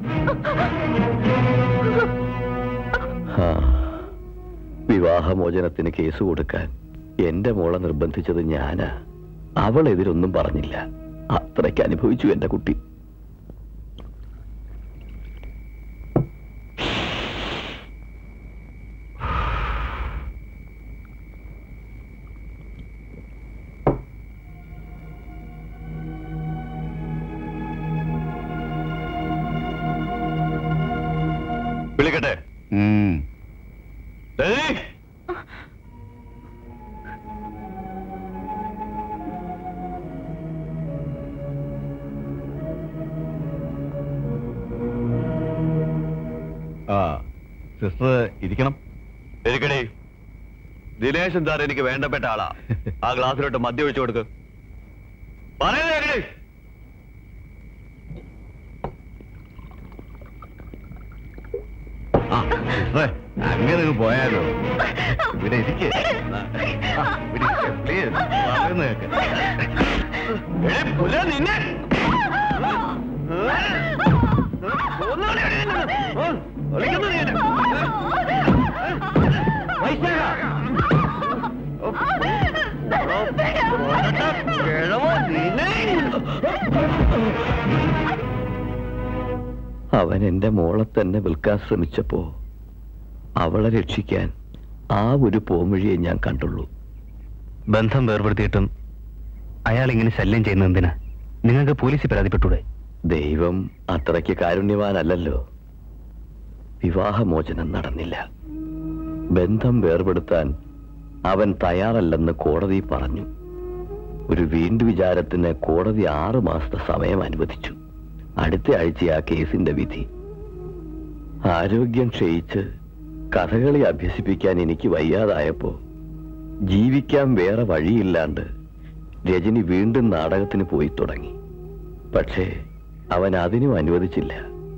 Speaker 7: ആ, വിവാഹമോചനത്തിന് കേസ് കൊടുക്കാൻ എന്റെ മോളെ നിർബന്ധിച്ചത് ഞാനാ അവൾ എതിരൊന്നും പറഞ്ഞില്ല അത്രയ്ക്ക് അനുഭവിച്ചു എന്റെ കുട്ടി
Speaker 12: വിളിക്കട്ടെ ഡേയ്, ആ സിസ്റ്റർ ഇരിക്കണം ഇരിക്കണേ ദിനേശൻ സാർ എനിക്ക് വേണ്ടപ്പെട്ട ആളാ ആ ഗ്ലാസ്സിലോട്ട് മദ്യം ഒഴിച്ചു കൊടുക്ക് പറയുന്നത്
Speaker 9: ആ, സിസ്റ്ററെ, അങ്ങനെ അങ്ങ് പോയാലോ ഇവിടെ ഇരിക്കേ പ്ലീസ് പറയുന്ന കേക്ക്
Speaker 12: നിന്നെ
Speaker 1: അവൻ എന്റെ മോളെ തന്നെ വിൽക്കാൻ ശ്രമിച്ചപ്പോ അവളെ രക്ഷിക്കാൻ ആ ഒരു പോംവഴിയെ ഞാൻ കണ്ടുള്ളൂ
Speaker 15: ബന്ധം വേർപെടുത്തിയിട്ടും അയാൾ ഇങ്ങനെ ശല്യം ചെയ്യുന്നത് എന്തിനാ നിങ്ങൾക്ക് പോലീസിൽ പരാതിപ്പെട്ടൂടെ
Speaker 1: ദൈവം അത്രയ്ക്ക് കാരുണ്യവാനല്ലല്ലോ വിവാഹമോചനം നടന്നില്ല ബന്ധം വേർപെടുത്താൻ അവൻ തയ്യാറല്ലെന്ന് കോടതി പറഞ്ഞു ഒരു വീണ്ടു വിചാരത്തിന് കോടതി ആറു മാസത്തെ സമയം അനുവദിച്ചു അടുത്ത ആഴ്ച ആ കേസിന്റെ വിധി ആരോഗ്യം ക്ഷയിച്ച് കഥകളി അഭ്യസിപ്പിക്കാൻ എനിക്ക് വയ്യാതായപ്പോ ജീവിക്കാൻ വേറെ വഴിയില്ലാണ്ട് രജനി വീണ്ടും നാടകത്തിന് പോയി തുടങ്ങി പക്ഷേ അവൻ അതിനും അനുവദിച്ചില്ല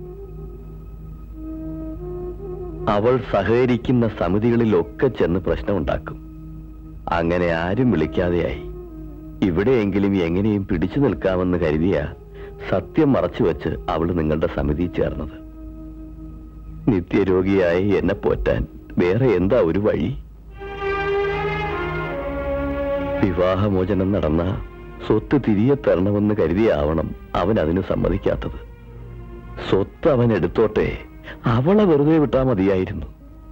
Speaker 1: അവൾ സഹകരിക്കുന്ന സമിതികളിലൊക്കെ ചെന്ന് പ്രശ്നമുണ്ടാക്കും അങ്ങനെ ആരും വിളിക്കാതെയായി ഇവിടെയെങ്കിലും എങ്ങനെയും പിടിച്ചു നിൽക്കാമെന്ന് കരുതിയ സത്യം മറച്ചുവെച്ച് അവൾ നിങ്ങളുടെ സമിതി ചേർന്നത് നിത്യരോഗിയായി എന്നെ പോറ്റാൻ വേറെ എന്താ ഒരു വഴി വിവാഹമോചനം നടന്ന സ്വത്ത് തിരികെ തരണമെന്ന് കരുതിയാവണം അവൻ അതിന് സമ്മതിക്കാത്തത് സ്വത്ത് അവൻ എടുത്തോട്ടെ അവളെ വെറുതെ വിട്ടാ മതിയായിരുന്നു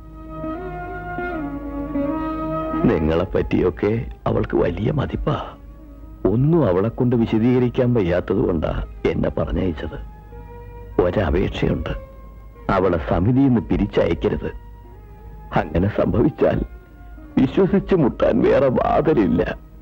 Speaker 1: നിങ്ങളെ പറ്റിയൊക്കെ അവൾക്ക് വലിയ മതിപ്പാ ഒന്നും അവളെ കൊണ്ട് വിശദീകരിക്കാൻ വയ്യാത്തത് കൊണ്ടാ എന്നെ പറഞ്ഞയച്ചത് ഒരപേക്ഷയുണ്ട് അവളെ സമിതിയിൽ നിന്ന് പിരിച്ചയക്കരുത് അങ്ങനെ സംഭവിച്ചാൽ വിശ്വസിച്ച് മുട്ടാൻ വേറെ വാതിലില്ല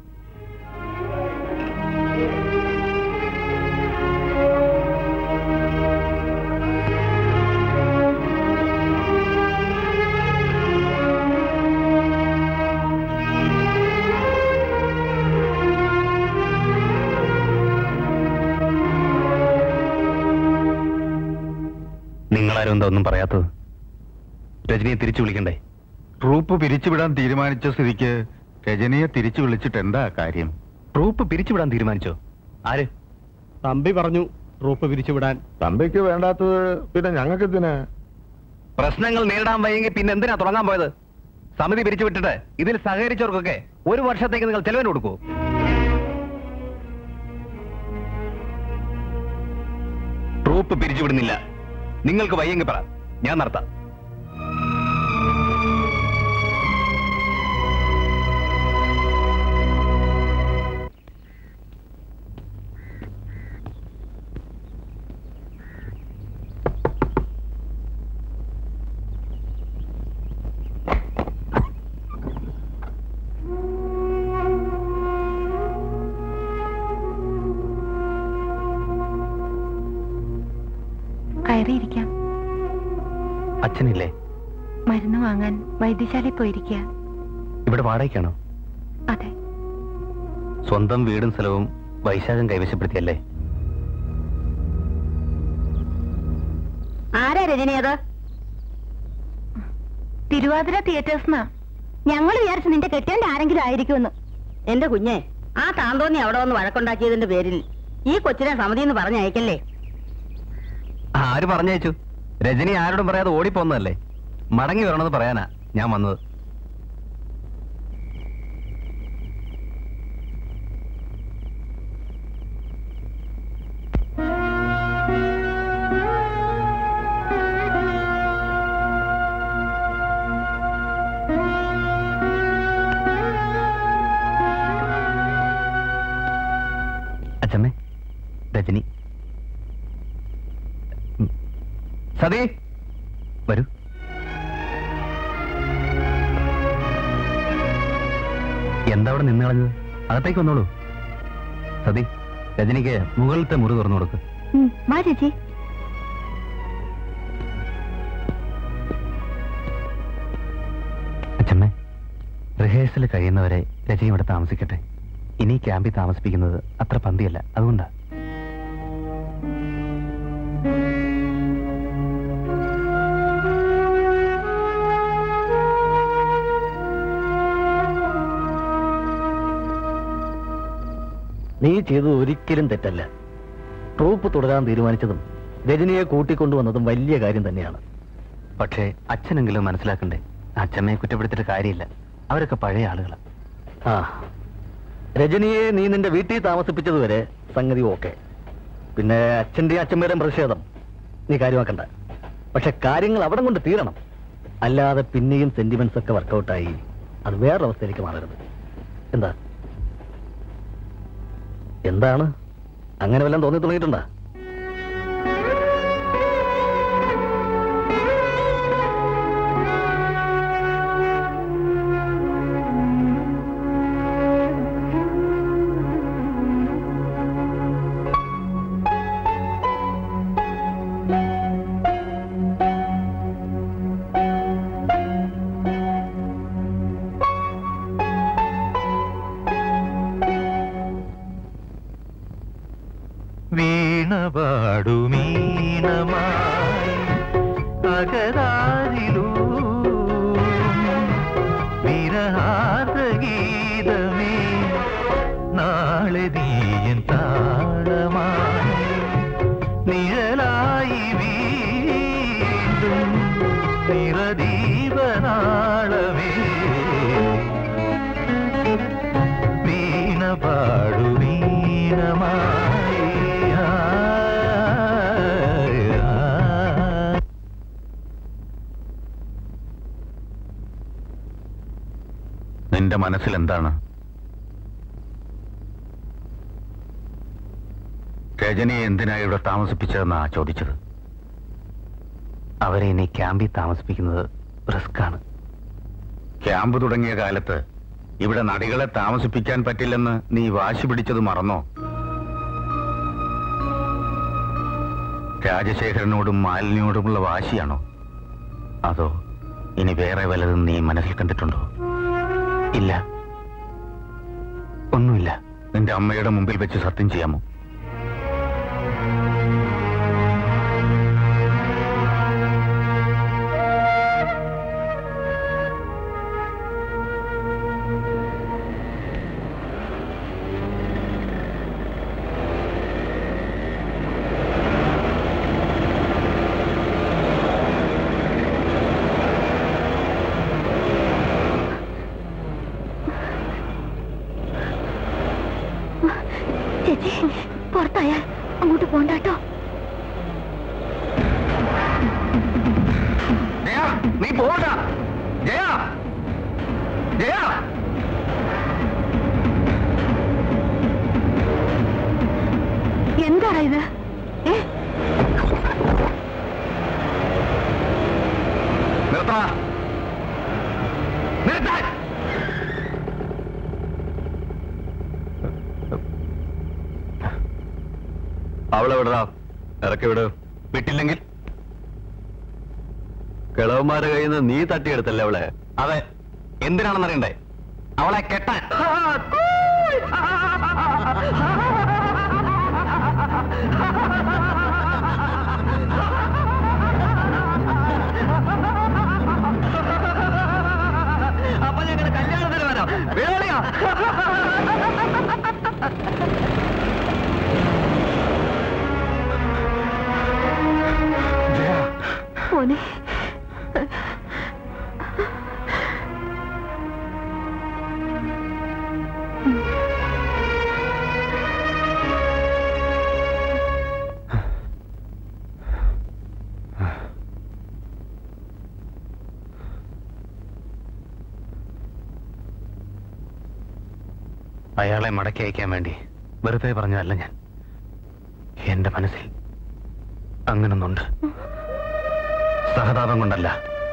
Speaker 15: നിങ്ങളാരും എന്താ ഒന്നും പറയാത്തത് രജനിയെ തിരിച്ചു വിളിക്കണ്ടേ
Speaker 9: ട്രൂപ്പ് പിരിച്ചുവിടാൻ തീരുമാനിച്ച സ്ഥിതിക്ക് രജനിയെ തിരിച്ചു വിളിച്ചിട്ട് എന്താ കാര്യം
Speaker 15: ട്രൂപ്പ് പിരിച്ചുവിടാൻ തീരുമാനിച്ചോ ആര്
Speaker 3: തമ്പി പറഞ്ഞു ട്രൂപ്പ് പിരിച്ചുവിടാൻ
Speaker 4: തമ്പിക്ക് വേണ്ടാത്തത് പിന്നെ ഞങ്ങൾക്ക് ഇതിന്
Speaker 15: പ്രശ്നങ്ങൾ നേരിടാൻ വയ്യെങ്കിൽ പിന്നെ എന്തിനാ തുടങ്ങാൻ പോയത് സമിതി പിരിച്ചുവിട്ടിട്ട് ഇതിൽ സഹകരിച്ചവർക്കൊക്കെ ഒരു വർഷത്തേക്ക് നിങ്ങൾ ചെലവിന് കൊടുക്കൂ ട്രൂപ്പ് പിരിച്ചുവിടുന്നില്ല നിങ്ങൾക്ക് വയ്യെങ്കിൽ പറ ഞാൻ നടത്താം
Speaker 13: കയറിയിരിക്കാം
Speaker 15: അച്ഛനില്ലേ
Speaker 13: മരുന്ന് വാങ്ങാൻ വൈദ്യശാലയിൽ പോയിരിക്കുക
Speaker 15: ഇവിടെ വാടകയ്ക്കാണോ
Speaker 13: അതെ
Speaker 15: സ്വന്തം വീടും സ്ഥലവും വൈശാഖം കൈവശപ്പെടുത്തിയല്ലേ
Speaker 6: ആരാ രജനി അത്
Speaker 13: തിരുവാതിര തിയേറ്റേഴ്സ്
Speaker 6: ഞങ്ങൾ വിചാരിച്ചു നിന്റെ കെട്ടേണ്ട ആരെങ്കിലും ആയിരിക്കുമെന്ന്
Speaker 5: എന്റെ കുഞ്ഞെ ആ താന്തോന്നി അവിടെ വന്ന് വഴക്കുണ്ടാക്കിയതിന്റെ പേരിൽ ഈ കൊച്ചിനെ സമിതിന്ന് പറഞ്ഞയക്കല്ലേ
Speaker 15: ആര് പറഞ്ഞയച്ചു രജനി ആരോടും പറയാതെ ഓടിപ്പോന്നതല്ലേ മടങ്ങി വരണമെന്ന് പറയാനാ ഞാൻ വന്നത് അച്ഛമ്മേ രജനി ഉം. സതി വരൂ എന്താ അവിടെ നിന്ന് കളഞ്ഞത് അകത്തേക്ക് വന്നോളൂ സതി രജനിക്ക് മുകളിലത്തെ മുറി തുറന്നു കൊടുക്ക്
Speaker 6: ഉം, വാ ചേച്ചി
Speaker 15: അച്ഛമ്മേ റിഹേഴ്സൽ കഴിയുന്നവരെ രജനി ഇവിടെ താമസിക്കട്ടെ ഇനി ക്യാമ്പിൽ താമസിപ്പിക്കുന്നത് അത്ര പന്തിയല്ല അതുകൊണ്ടാ
Speaker 7: നീ ചെയ്തത് ഒരിക്കലും തെറ്റല്ല ട്രൂപ്പ് തുടരാൻ തീരുമാനിച്ചതും രജനിയെ കൂട്ടിക്കൊണ്ടുവന്നതും വലിയ കാര്യം തന്നെയാണ്
Speaker 15: പക്ഷേ അച്ഛനെങ്കിലും മനസ്സിലാക്കണ്ടേ അച്ഛമ്മയെ കുറ്റപ്പെടുത്തിയിട്ട് കാര്യമില്ല അവരൊക്കെ പഴയ ആളുകളാണ്
Speaker 7: ആ രജനിയെ നീ നിന്റെ വീട്ടിൽ താമസിപ്പിച്ചതുവരെ സംഗതി ഓക്കെ പിന്നെ അച്ഛന്റെയും അച്ഛമ്മയുടെയും പ്രതിഷേധം നീ കാര്യമാക്കണ്ട പക്ഷെ കാര്യങ്ങൾ അവിടെ കൊണ്ട് തീരണം അല്ലാതെ പിന്നെയും സെന്റിമെന്റ്സ് ഒക്കെ വർക്കൗട്ടായി അത് വേറൊരവസ്ഥയിലേക്ക് മാറരുത് എന്താ എന്താണ് അങ്ങനെ വല്ലതും തോന്നി തുടങ്ങിയിട്ടുണ്ടോ
Speaker 2: വീണപാടുമീണമായി അകതാരിലൂ വിരഹാർഗീതമേ നാളെ നീയൻ താളമായി നിഴലായി വീണ്ടും നിറദീപനാളമേ വീണ പാടു വീണമായി
Speaker 9: നിന്റെ മനസ്സിൽ എന്താണ് രജനിയെ എന്തിനാ ഇവിടെ താമസിപ്പിച്ചതെന്നാ ചോദിച്ചത്
Speaker 15: അവരെ ഇനി ക്യാമ്പിൽ താമസിപ്പിക്കുന്നത് റിസ്ക്കാണ്
Speaker 9: ക്യാമ്പ് തുടങ്ങിയ കാലത്ത് ഇവിടെ നടികളെ താമസിപ്പിക്കാൻ പറ്റില്ലെന്ന് നീ വാശി പിടിച്ചത് മറന്നോ രാജശേഖരനോടും മാലിനിയോടുമുള്ള വാശിയാണോ അതോ ഇനി വേറെ വല്ലതും നീ മനസ്സിൽ കണ്ടിട്ടുണ്ടോ ഇല്ല ഒന്നുമില്ല നിന്റെ അമ്മയുടെ മുമ്പിൽ വെച്ച് സത്യം ചെയ്യാമോ
Speaker 14: ചേച്ചി പുറത്തായാൽ അങ്ങോട്ട് പോണ്ടാട്ടോ
Speaker 9: ജയ നീ പോകണ്ട ജയ ജയ
Speaker 14: എന്താ ഇത് ഏ
Speaker 9: നിർത്ത നിർത്താൻ അവളെ വിടറാ ഇറക്കി വിട് വിട്ടില്ലെങ്കിൽ കിളവന്മാരുടെ കയ്യിൽ നിന്ന് നീ തട്ടിയെടുത്തല്ലേ അവളെ അതെ എന്തിനാണെന്നറിയണ്ടേ അവളെ കെട്ടാൻ
Speaker 2: അപ്പൊ ഞങ്ങൾ കല്യാണത്തിന് വരാം വേളയാ
Speaker 14: മോനെ
Speaker 15: അയാളെ മടക്കി അയക്കാൻ വേണ്ടി വെറുതെ പറഞ്ഞതല്ല ഞാൻ എന്റെ മനസ്സിൽ അങ്ങനൊന്നുണ്ട് സഹതാപം കൊണ്ടല്ല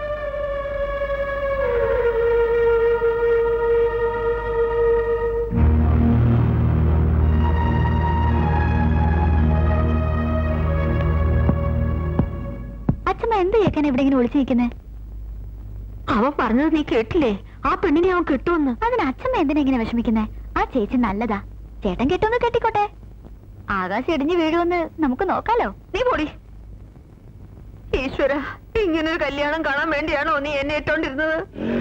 Speaker 14: അച്ഛമ്മ എന്ത് കേൾക്കാൻ ഇവിടെ ഇങ്ങനെ ഒളിച്ചു നിൽക്കുന്നേ അവൻ പറഞ്ഞത് നീ കേട്ടില്ലേ ആ പെണ്ണിനെ അവൻ കിട്ടുമെന്ന് അതിന് അച്ഛമ്മ എന്തിനാ ഇങ്ങനെ വിഷമിക്കുന്നേ ആ ചേച്ചി നല്ലതാ ചേട്ടൻ കെട്ടൊന്ന് കെട്ടിക്കോട്ടെ ആകാശം ഇടിഞ്ഞു വീഴുമെന്ന് നമുക്ക് നോക്കാലോ
Speaker 5: നീ പോടി ഈശ്വര ഇങ്ങനൊരു കല്യാണം കാണാൻ വേണ്ടിയാണോ നീ എന്നെ ഇട്ടോണ്ടിരുന്നത്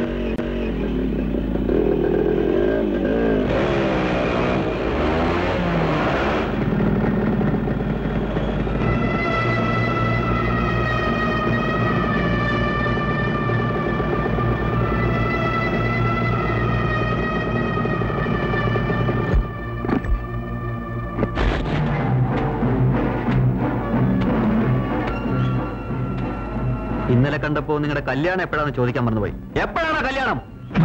Speaker 15: ഇന്നലെ കണ്ടപ്പോ നിങ്ങളുടെ കല്യാണം എപ്പോഴാണെന്ന് ചോദിക്കാൻ മറന്നുപോയി എപ്പോഴാണ് കല്യാണം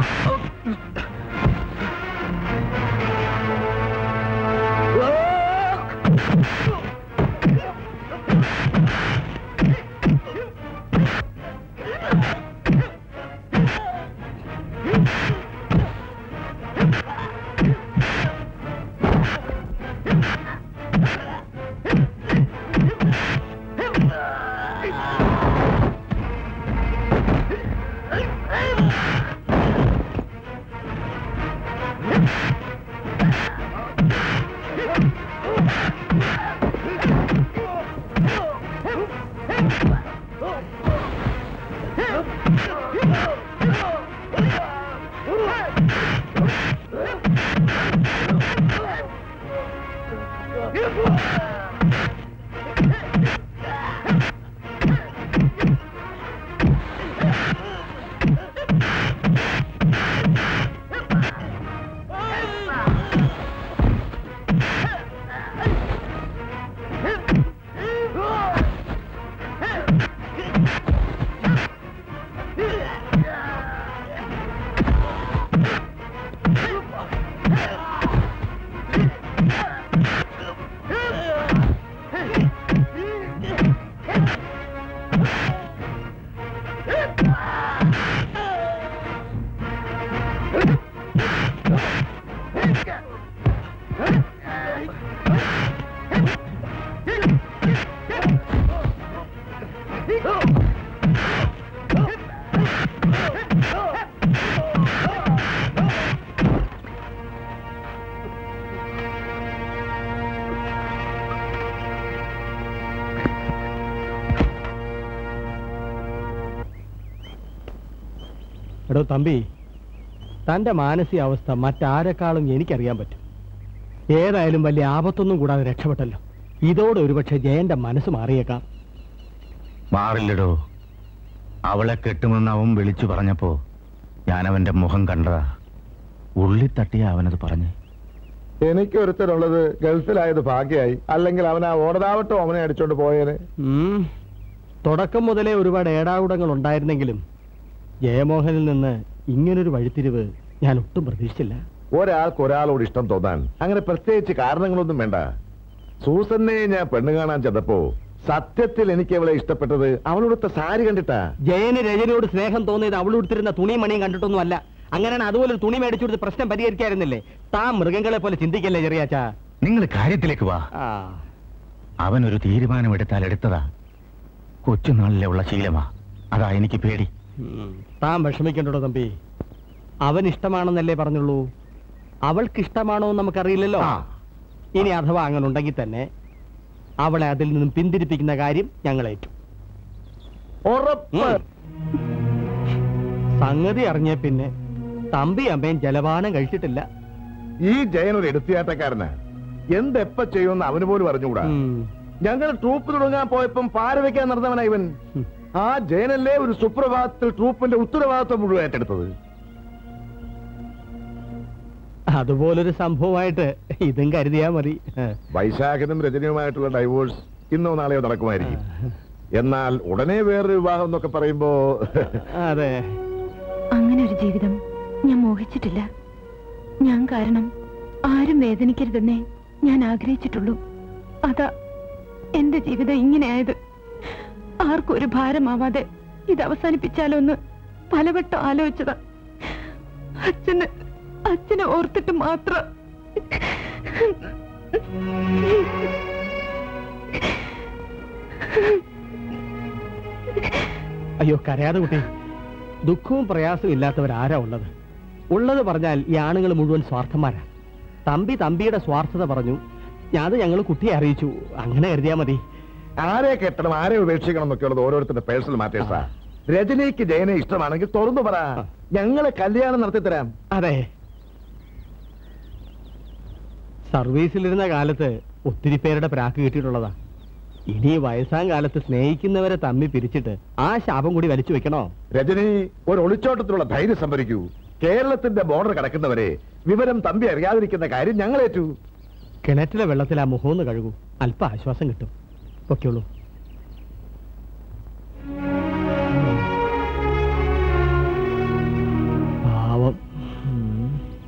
Speaker 3: എടോ തമ്പി തന്റെ മാനസികാവസ്ഥ മറ്റാരെക്കാളും എനിക്കറിയാൻ പറ്റും ഏതായാലും വലിയ ആപത്തൊന്നും കൂടാതെ രക്ഷപ്പെട്ടല്ലോ ഇതോടെ ഒരുപക്ഷെ ജയന്റെ മനസ്സ് മാറിയേക്കാം
Speaker 9: മാറില്ലടോ അവളെ കെട്ടുമെന്ന് അവൻ വിളിച്ചു പറഞ്ഞപ്പോ ഞാൻ അവന്റെ മുഖം കണ്ടതാ ഉള്ളി തട്ടിയ അവനത് പറഞ്ഞു
Speaker 4: എനിക്ക് ഒരുത്തനുള്ളത് ഗൾഫിലായത് ഭാഗ്യമായി അല്ലെങ്കിൽ അവൻ ആ ഓടതാവട്ടോ അവനെ അടിച്ചോണ്ട് പോയേനെ
Speaker 3: ഉം. തുടക്കം മുതലേ ഒരുപാട് ഏടാകുടങ്ങൾ ഉണ്ടായിരുന്നെങ്കിലും ജയമോഹനിൽ നിന്ന് ഇങ്ങനൊരു വഴിത്തിരിവ് ഞാൻ ഒട്ടും പ്രതീക്ഷിച്ചില്ല
Speaker 4: ഒരാൾക്ക് ഒരാളോട് ഇഷ്ടം തോന്നാൻ അങ്ങനെ പ്രത്യേകിച്ച് കാരണങ്ങളൊന്നും വേണ്ട സൂസന്നെ ഞാൻ പെണ്ണ് കാണാൻ ചെന്നപ്പോ സത്യത്തിൽ എനിക്ക് അവളെ ഇഷ്ടപ്പെട്ടത് അവളോടത്തെ സാരി കണ്ടിട്ടാ
Speaker 3: ജയന് രജനിയോട് സ്നേഹം തോന്നിയത് അവൾ ഉടുത്തിരുന്ന തുണിയും മണിയും കണ്ടിട്ടൊന്നും അല്ല അങ്ങനെയാണ് അതുപോലെ ഒരു തുണി മേടിച്ചു കൊടുത്ത് പ്രശ്നം പരിഹരിക്കായിരുന്നില്ലേ താൻ മൃഗങ്ങളെ പോലെ ചിന്തിക്കല്ലേ ചെറിയാച്ചാ
Speaker 9: നിങ്ങൾ കാര്യത്തിലേക്ക് വാ
Speaker 3: ആ
Speaker 9: അവൻ ഒരു തീരുമാനമെടുത്താൽ എടുത്തതാ കൊച്ചുനാളിലെ ഉള്ള ശീലമാ അതാ എനിക്ക് പേടി
Speaker 3: ഉം. താൻ വിഷമിക്കണ്ടോ തമ്പി അവൻ ഇഷ്ടമാണെന്നല്ലേ പറഞ്ഞുള്ളൂ അവൾക്ക് ഇഷ്ടമാണോ എന്ന് നമുക്കറിയില്ലല്ലോ ഇനി അഥവാ അങ്ങനെ ഉണ്ടെങ്കിൽ തന്നെ അവളെ അതിൽ നിന്നും പിന്തിരിപ്പിക്കുന്ന കാര്യം ഞങ്ങൾ ഏറ്റു
Speaker 4: ഉറപ്പ്
Speaker 3: സംഗതി അറിഞ്ഞ പിന്നെ തമ്പി അമ്മയും ജലപാനം കഴിച്ചിട്ടില്ല
Speaker 4: ഈ ജയൻ ഒരു എടുത്തിയാട്ടക്കാരനാ എന്തെപ്പ ചെയ്യുമെന്ന് അവന് പോലും അറിഞ്ഞുകൂടാ ഞങ്ങൾ ട്രൂപ്പ് തുടങ്ങാൻ പോയപ്പം പാര വെക്കാൻ നടന്നവനാ ഇവൻ ആ ജയനല്ലേ ഒരു സുപ്രഭാതത്തിൽ ട്രൂപ്പിന്റെ ഉത്തരവാദിത്വം മുഴുവൻ ഏറ്റെടുത്തത്
Speaker 3: അതുപോലൊരു സംഭവമായിട്ട് ഇതും കരുതിയാ മതി
Speaker 4: വൈശാഖനും രജനിയുമായിട്ടുള്ള ഡൈവോഴ്സ് ഇന്നോ നാളെയോ നടക്കുമായിരിക്കും എന്നാൽ ഉടനെ വേറൊരു വിവാഹം എന്നൊക്കെ പറയുമ്പോ
Speaker 3: അതെ
Speaker 13: അങ്ങനെ ഒരു ജീവിതം ഞാൻ മോഹിച്ചിട്ടില്ല ഞാൻ കാരണം ആരും വേദനിക്കരുതെന്നേ ഞാൻ ആഗ്രഹിച്ചിട്ടുള്ളൂ അതാ എന്റെ ജീവിതം ഇങ്ങനെയായത് ആർക്കും ഒരു ഭാരമാവാതെ ഇത് അവസാനിപ്പിച്ചാലോ എന്ന് പലവട്ടം ആലോചിച്ചതാ അച്ഛന് അച്ഛനെ ഓർത്തിട്ട് മാത്രം
Speaker 3: അയ്യോ കരയാതെ കുട്ടി ദുഃഖവും പ്രയാസവും ഇല്ലാത്തവരാരാ ഉള്ളത് ഉള്ളത് പറഞ്ഞാൽ ഈ ആണുങ്ങൾ മുഴുവൻ സ്വാർത്ഥന്മാരാ തമ്പി തമ്പിയുടെ സ്വാർത്ഥത പറഞ്ഞു ഞാൻ ഞങ്ങൾ കുട്ടിയെ അറിയിച്ചു അങ്ങനെ കരുതിയാ മതി
Speaker 4: ആരെ കെട്ടണം ആരെ ഉപേക്ഷിക്കണം എന്നൊക്കെയുള്ളത് ഓരോരുത്തരുടെ പേഴ്സണൽ മാറ്റേഴ്സാ രജനിക്ക് ജയനെ ഇഷ്ടമാണെങ്കിൽ തുറന്നു പറ ഞങ്ങള് കല്യാണം നടത്തി തരാം
Speaker 3: അതെ സർവീസിലിരുന്ന കാലത്ത് ഒത്തിരി പേരുടെ പ്രാക്ക് കിട്ടിയിട്ടുള്ളതാ ഇനി വയസ്സാം കാലത്ത് സ്നേഹിക്കുന്നവരെ തമ്മി പിരിച്ചിട്ട് ആ ശാപം കൂടി വലിച്ചു വെക്കണോ
Speaker 4: രജനി ഒരു ഒളിച്ചോട്ടത്തിലുള്ള ധൈര്യം സംഭരിക്കൂ കേരളത്തിന്റെ ബോർഡർ കടക്കുന്നവരെ വിവരം തമ്പി അറിയാതിരിക്കുന്ന കാര്യം ഞങ്ങളേറ്റു
Speaker 3: കിണറ്റിലെ വെള്ളത്തിൽ ആ മുഖമൊന്ന് കഴുകൂ അല്പ ആശ്വാസം കിട്ടും പൊക്കെയുള്ളൂ പാവം ഉം.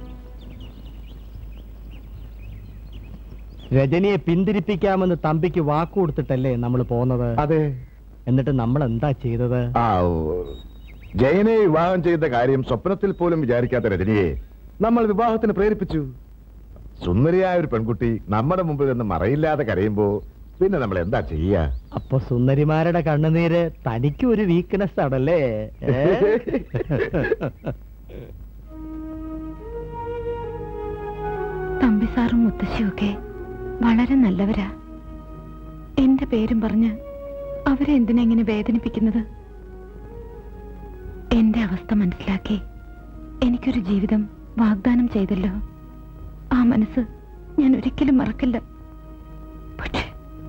Speaker 3: രജനിയെ പിന്തിരിപ്പിക്കാമെന്ന് തമ്പിക്ക് വാക്കു കൊടുത്തിട്ടല്ലേ നമ്മൾ പോന്നത്
Speaker 4: അതെ
Speaker 3: എന്നിട്ട് നമ്മൾ എന്താ ചെയ്തത്
Speaker 4: ആ ഓ. ജയനെ വിവാഹം ചെയ്ത കാര്യം സ്വപ്നത്തിൽ പോലും വിചാരിക്കാത്ത രജനിയെ നമ്മൾ വിവാഹത്തിന് പ്രേരിപ്പിച്ചു സുന്ദരിയായ ഒരു പെൺകുട്ടി നമ്മുടെ മുമ്പിൽ നിന്ന് മറയില്ലാതെ കരയുമ്പോ പിന്നെ നമ്മൾ എന്താ ചെയ്യാ
Speaker 3: അപ്പൊ സുന്ദരിമാരുടെ കണ്ണുനീര് തനിക്ക് ഒരു വീക്ക്നെസ് ആണല്ലേ ഏ?
Speaker 13: തമ്പി സാറും മുത്തശ്ശിയൊക്കെ വളരെ നല്ലവരാ എന്റെ പേരും പറഞ്ഞ് അവരെ എന്തിനാ ഇങ്ങനെ വേദനിപ്പിക്കുന്നത് എന്റെ അവസ്ഥ മനസ്സിലാക്കി എനിക്കൊരു ജീവിതം വാഗ്ദാനം ചെയ്തല്ലോ ആ മനസ്സ് ഞാൻ ഒരിക്കലും മറക്കില്ല പക്ഷേ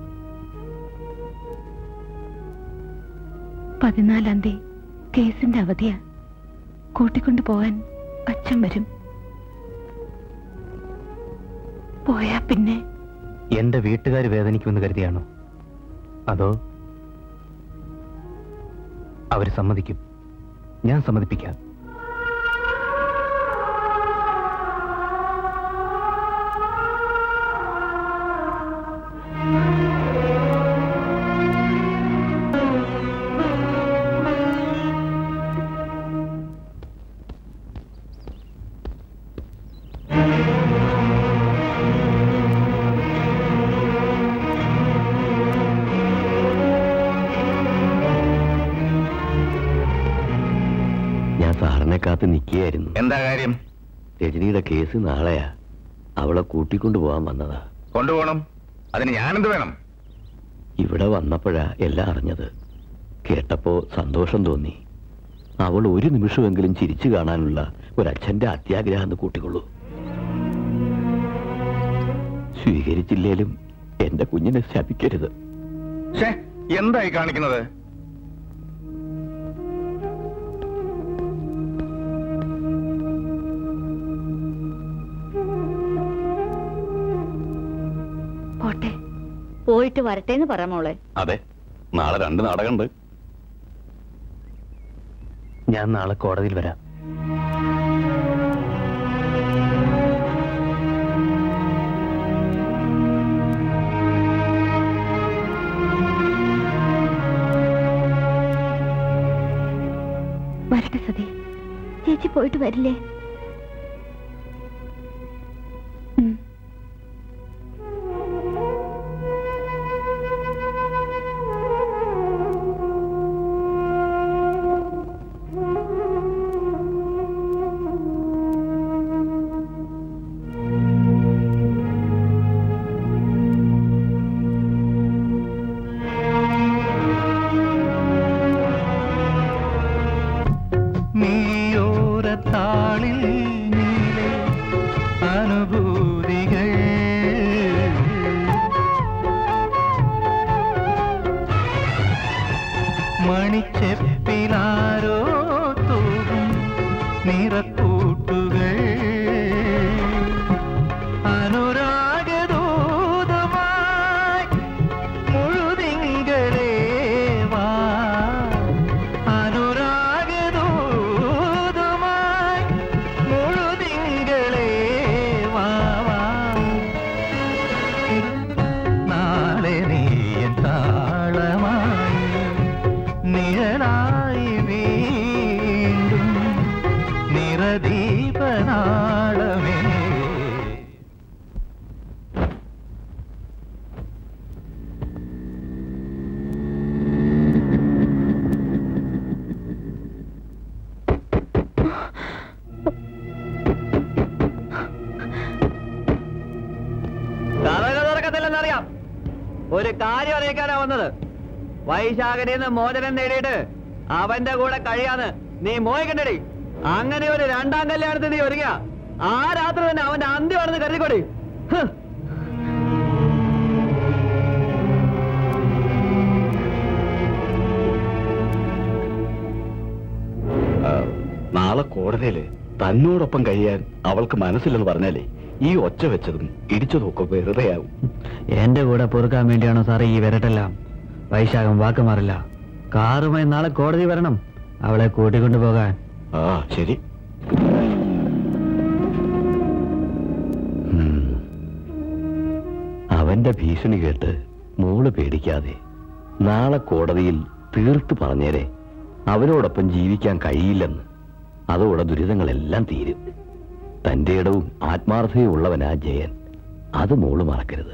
Speaker 13: പതിനാലാം തീയതി കേസിന്റെ അവധിയാ കൂട്ടിക്കൊണ്ടു പോവാൻ അച്ഛൻ വരും പോയാ പിന്നെ
Speaker 7: എന്റെ വീട്ടുകാർ വേദനിക്കുമെന്ന് കരുതിയാണോ അതോ അവര് സമ്മതിക്കും ഞാൻ സമ്മതിപ്പിക്കാം
Speaker 1: ഞാൻ സാറിനെ കാത്ത് നിൽക്കുകയായിരുന്നു
Speaker 9: എന്താ കാര്യം
Speaker 1: രജനിയുടെ കേസ് നാളെയാ അവളെ കൂട്ടിക്കൊണ്ടു പോകാൻ വന്നതാ
Speaker 9: കൊണ്ടുപോകണം അതിന് ഞാനെന്ത് വേണം
Speaker 1: ഇവിടെ വന്നപ്പോഴാ എല്ലാം അറിഞ്ഞത് കേട്ടപ്പോ സന്തോഷം തോന്നി അവൾ ഒരു നിമിഷമെങ്കിലും ചിരിച്ചു കാണാനുള്ള ഒരച്ഛന്റെ അത്യാഗ്രഹം എന്ന് കൂട്ടിക്കൊള്ളൂ സ്വീകരിച്ചില്ലേലും എന്റെ കുഞ്ഞിനെ ശപിക്കരുത്
Speaker 9: ഷേ എന്തായി കാണിക്കുന്നത്
Speaker 13: പോട്ടെ
Speaker 14: പോയിട്ട് വരട്ടേന്ന് പറ മോളെ
Speaker 12: അതെ നാളെ രണ്ട് നാടകമുണ്ട്
Speaker 7: ഞാൻ നാളെ കോടതിയിൽ വരാം
Speaker 14: വരട്ടെ സതി ചേച്ചി പോയിട്ട് വരില്ലേ ഉം.
Speaker 16: നീയോരത്താളിൽ നീലെ അനുഭൂതികൾ മണിച്ചെപ്പിലാരോ തൂകും നിറക്കൂട്ടുകൾ അനുരാഗദൂതമായി മുഴുതിങ്കളേ വാ അനുരാഗദൂതമായി മുഴുതിങ്കളേ വാ വാ നാളെ നീയൻ താളമായി നിഴലായി വീണ്ടും നിറദീപനാളമേ
Speaker 2: ഒരു കാര്യം അറിയിക്കാനാ വന്നത് വൈശാഖനിന്ന് മോചനം നേടിയിട്ട് അവന്റെ കൂടെ കഴിയാന്ന് നീ മോഹിക്കണ്ടടി അങ്ങനെ ഒരു രണ്ടാം കല്യാണത്തിന് നീ ഒരുങ്ങിയ ആ രാത്രി തന്നെ അവന്റെ അന്ത്യമാണെന്ന് കരുതിക്കൊടി ഹ്.
Speaker 12: നാളെ കോടതിയില് തന്നോടൊപ്പം കഴിയാൻ അവൾക്ക് മനസ്സില്ലെന്ന് പറഞ്ഞാലേ ഈ ഒച്ച വെച്ചതും ഇടിച്ചതും ഒക്കെ വെറുതെയാവും
Speaker 2: എന്റെ കൂടെ പൊറുക്കാൻ വേണ്ടിയാണോ സാറേ ഈ വരട്ടെല്ലാം വൈശാഖം വാക്ക് മാറില്ല കാറുമായി നാളെ കോടതി വരണം അവളെ കൂട്ടിക്കൊണ്ടു പോകാൻ
Speaker 12: ആ ശരി അവന്റെ ഭീഷണി കേട്ട് മോള് പേടിക്കാതെ നാളെ കോടതിയിൽ തീർത്ത് പറഞ്ഞേരെ അവരോടൊപ്പം ജീവിക്കാൻ കഴിയില്ലെന്ന് അതോടെ ദുരിതങ്ങളെല്ലാം തീരും തന്റെ ഇടവും ആത്മാർത്ഥതയും ഉള്ളവനാ ജയൻ അത് മോള് മറക്കരുത്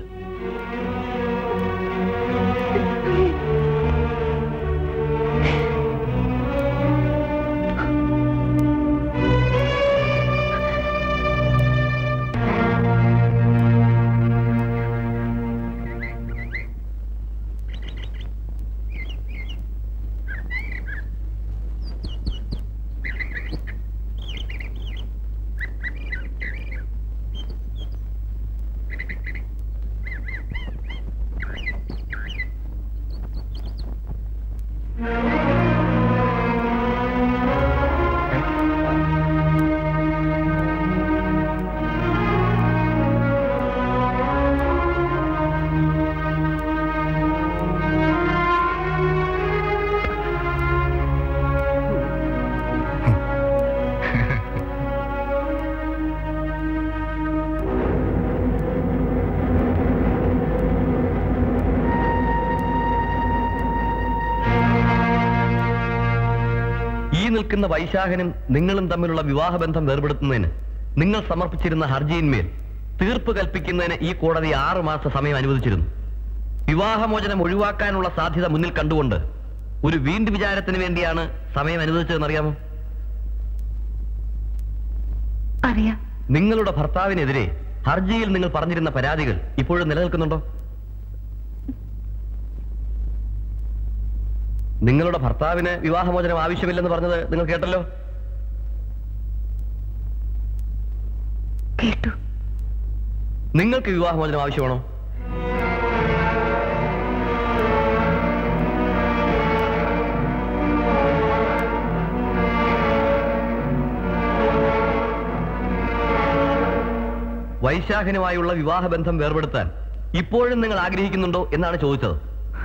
Speaker 1: ഈ നിൽക്കുന്ന വൈശാഖനും നിങ്ങളും തമ്മിലുള്ള വിവാഹബന്ധം വേർപെടുത്തുന്നതിന് നിങ്ങൾ സമർപ്പിച്ചിരുന്ന ഹർജിയിന്മേൽ തീർപ്പ് കൽപ്പിക്കുന്നതിന് ഈ കോടതി ആറ് മാസ സമയം അനുവദിച്ചിരുന്നു വിവാഹമോചനം ഒഴിവാക്കാനുള്ള സാധ്യത മുന്നിൽ കണ്ടുകൊണ്ട് ഒരു വീണ്ടും വിചാരത്തിന് വേണ്ടിയാണ് സമയം അനുവദിച്ചതെന്ന് അറിയാമോ
Speaker 13: അറിയാം
Speaker 1: നിങ്ങളുടെ ഭർത്താവിനെതിരെ ഹർജിയിൽ നിങ്ങൾ പറഞ്ഞിരുന്ന പരാതികൾ ഇപ്പോഴും നിലനിൽക്കുന്നുണ്ടോ നിങ്ങളുടെ ഭർത്താവിന് വിവാഹമോചനം ആവശ്യമില്ലെന്ന് പറഞ്ഞത് നിങ്ങൾ കേട്ടല്ലോ
Speaker 13: കേട്ടു
Speaker 1: നിങ്ങൾക്ക് വിവാഹമോചനം ആവശ്യമാണോ വൈശാഖനുമായുള്ള വിവാഹബന്ധം വേർപെടുത്താൻ ഇപ്പോഴും നിങ്ങൾ ആഗ്രഹിക്കുന്നുണ്ടോ എന്നാണ് ചോദിച്ചത്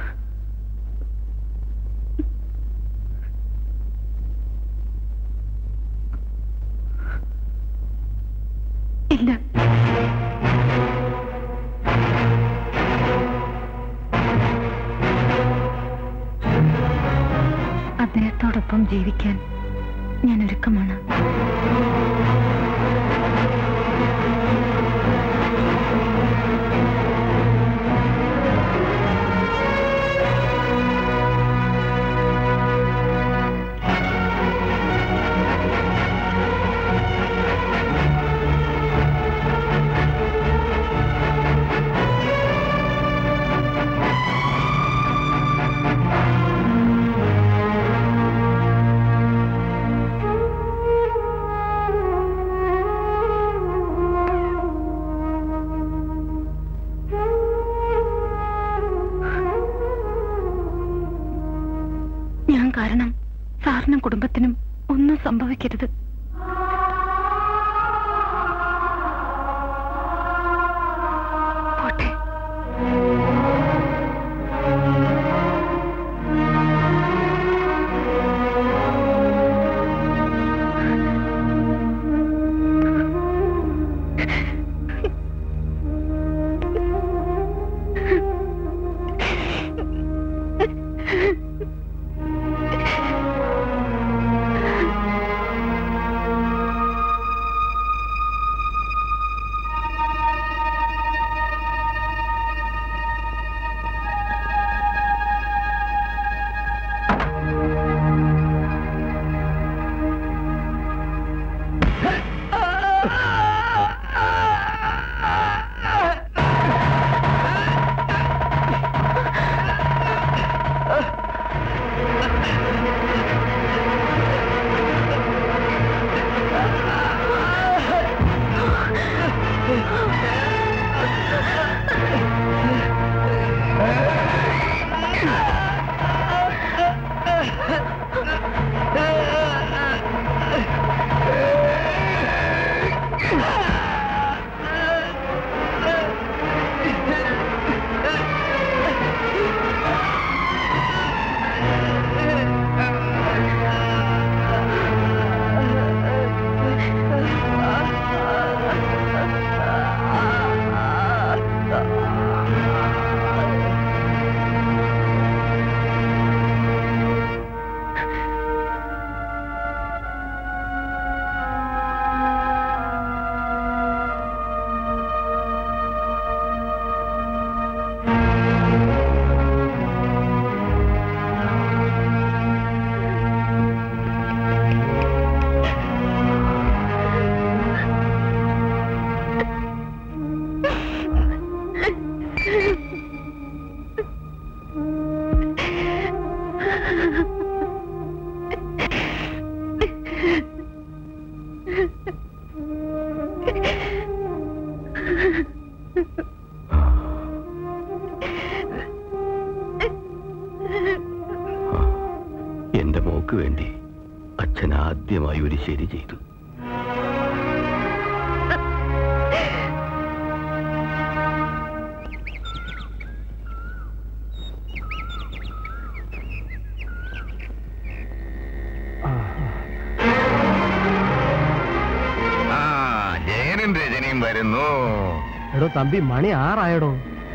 Speaker 13: ഇല്ല അദ്ദേഹത്തോടൊപ്പം ജീവിക്കാൻ ഞാൻ ഒരുക്കമാണ് ഞാൻ കാരണം സാറിനും കുടുംബത്തിനും ഒന്നും സംഭവിക്കരുത് പോട്ടെ
Speaker 2: ആ
Speaker 17: എന്റെ മോക്ക് വേണ്ടി അച്ഛൻ ആദ്യമായി ഒരു ശരി ചെയ്തു
Speaker 9: ആ ജയനും രജനിയും വരുന്നു
Speaker 3: എടോ തമ്പി മണി ആറായടോ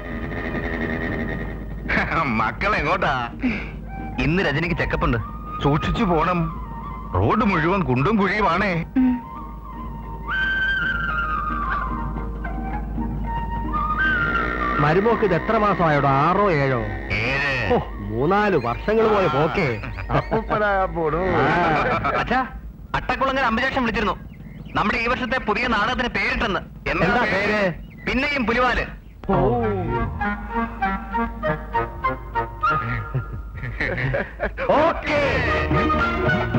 Speaker 9: മക്കൾ എങ്ങോട്ടാ ഇന്ന് രജനിക്ക് ചെക്കപ്പ് ഉണ്ട് സൂക്ഷിച്ചു പോണം റോഡ് മുഴുവൻ കുണ്ടും കുഴിയുമാണേ
Speaker 3: മരുമോക്ക് ഇത് എത്ര മാസമായോടോ ആറോ ഏഴോ ഓ, മൂന്നാല് വർഷങ്ങൾ പോയ പോക്കേ
Speaker 15: അച്ഛാ അട്ടക്കുളങ്ങര അമ്പലക്ഷം വിളിച്ചിരുന്നു നമ്മുടെ ഈ വർഷത്തെ പുതിയ നാടകത്തിന് പേരിട്ടെന്ന്
Speaker 3: എന്താ പേര്?
Speaker 15: പിന്നെയും പുലിവാല്
Speaker 3: ഓക്കേ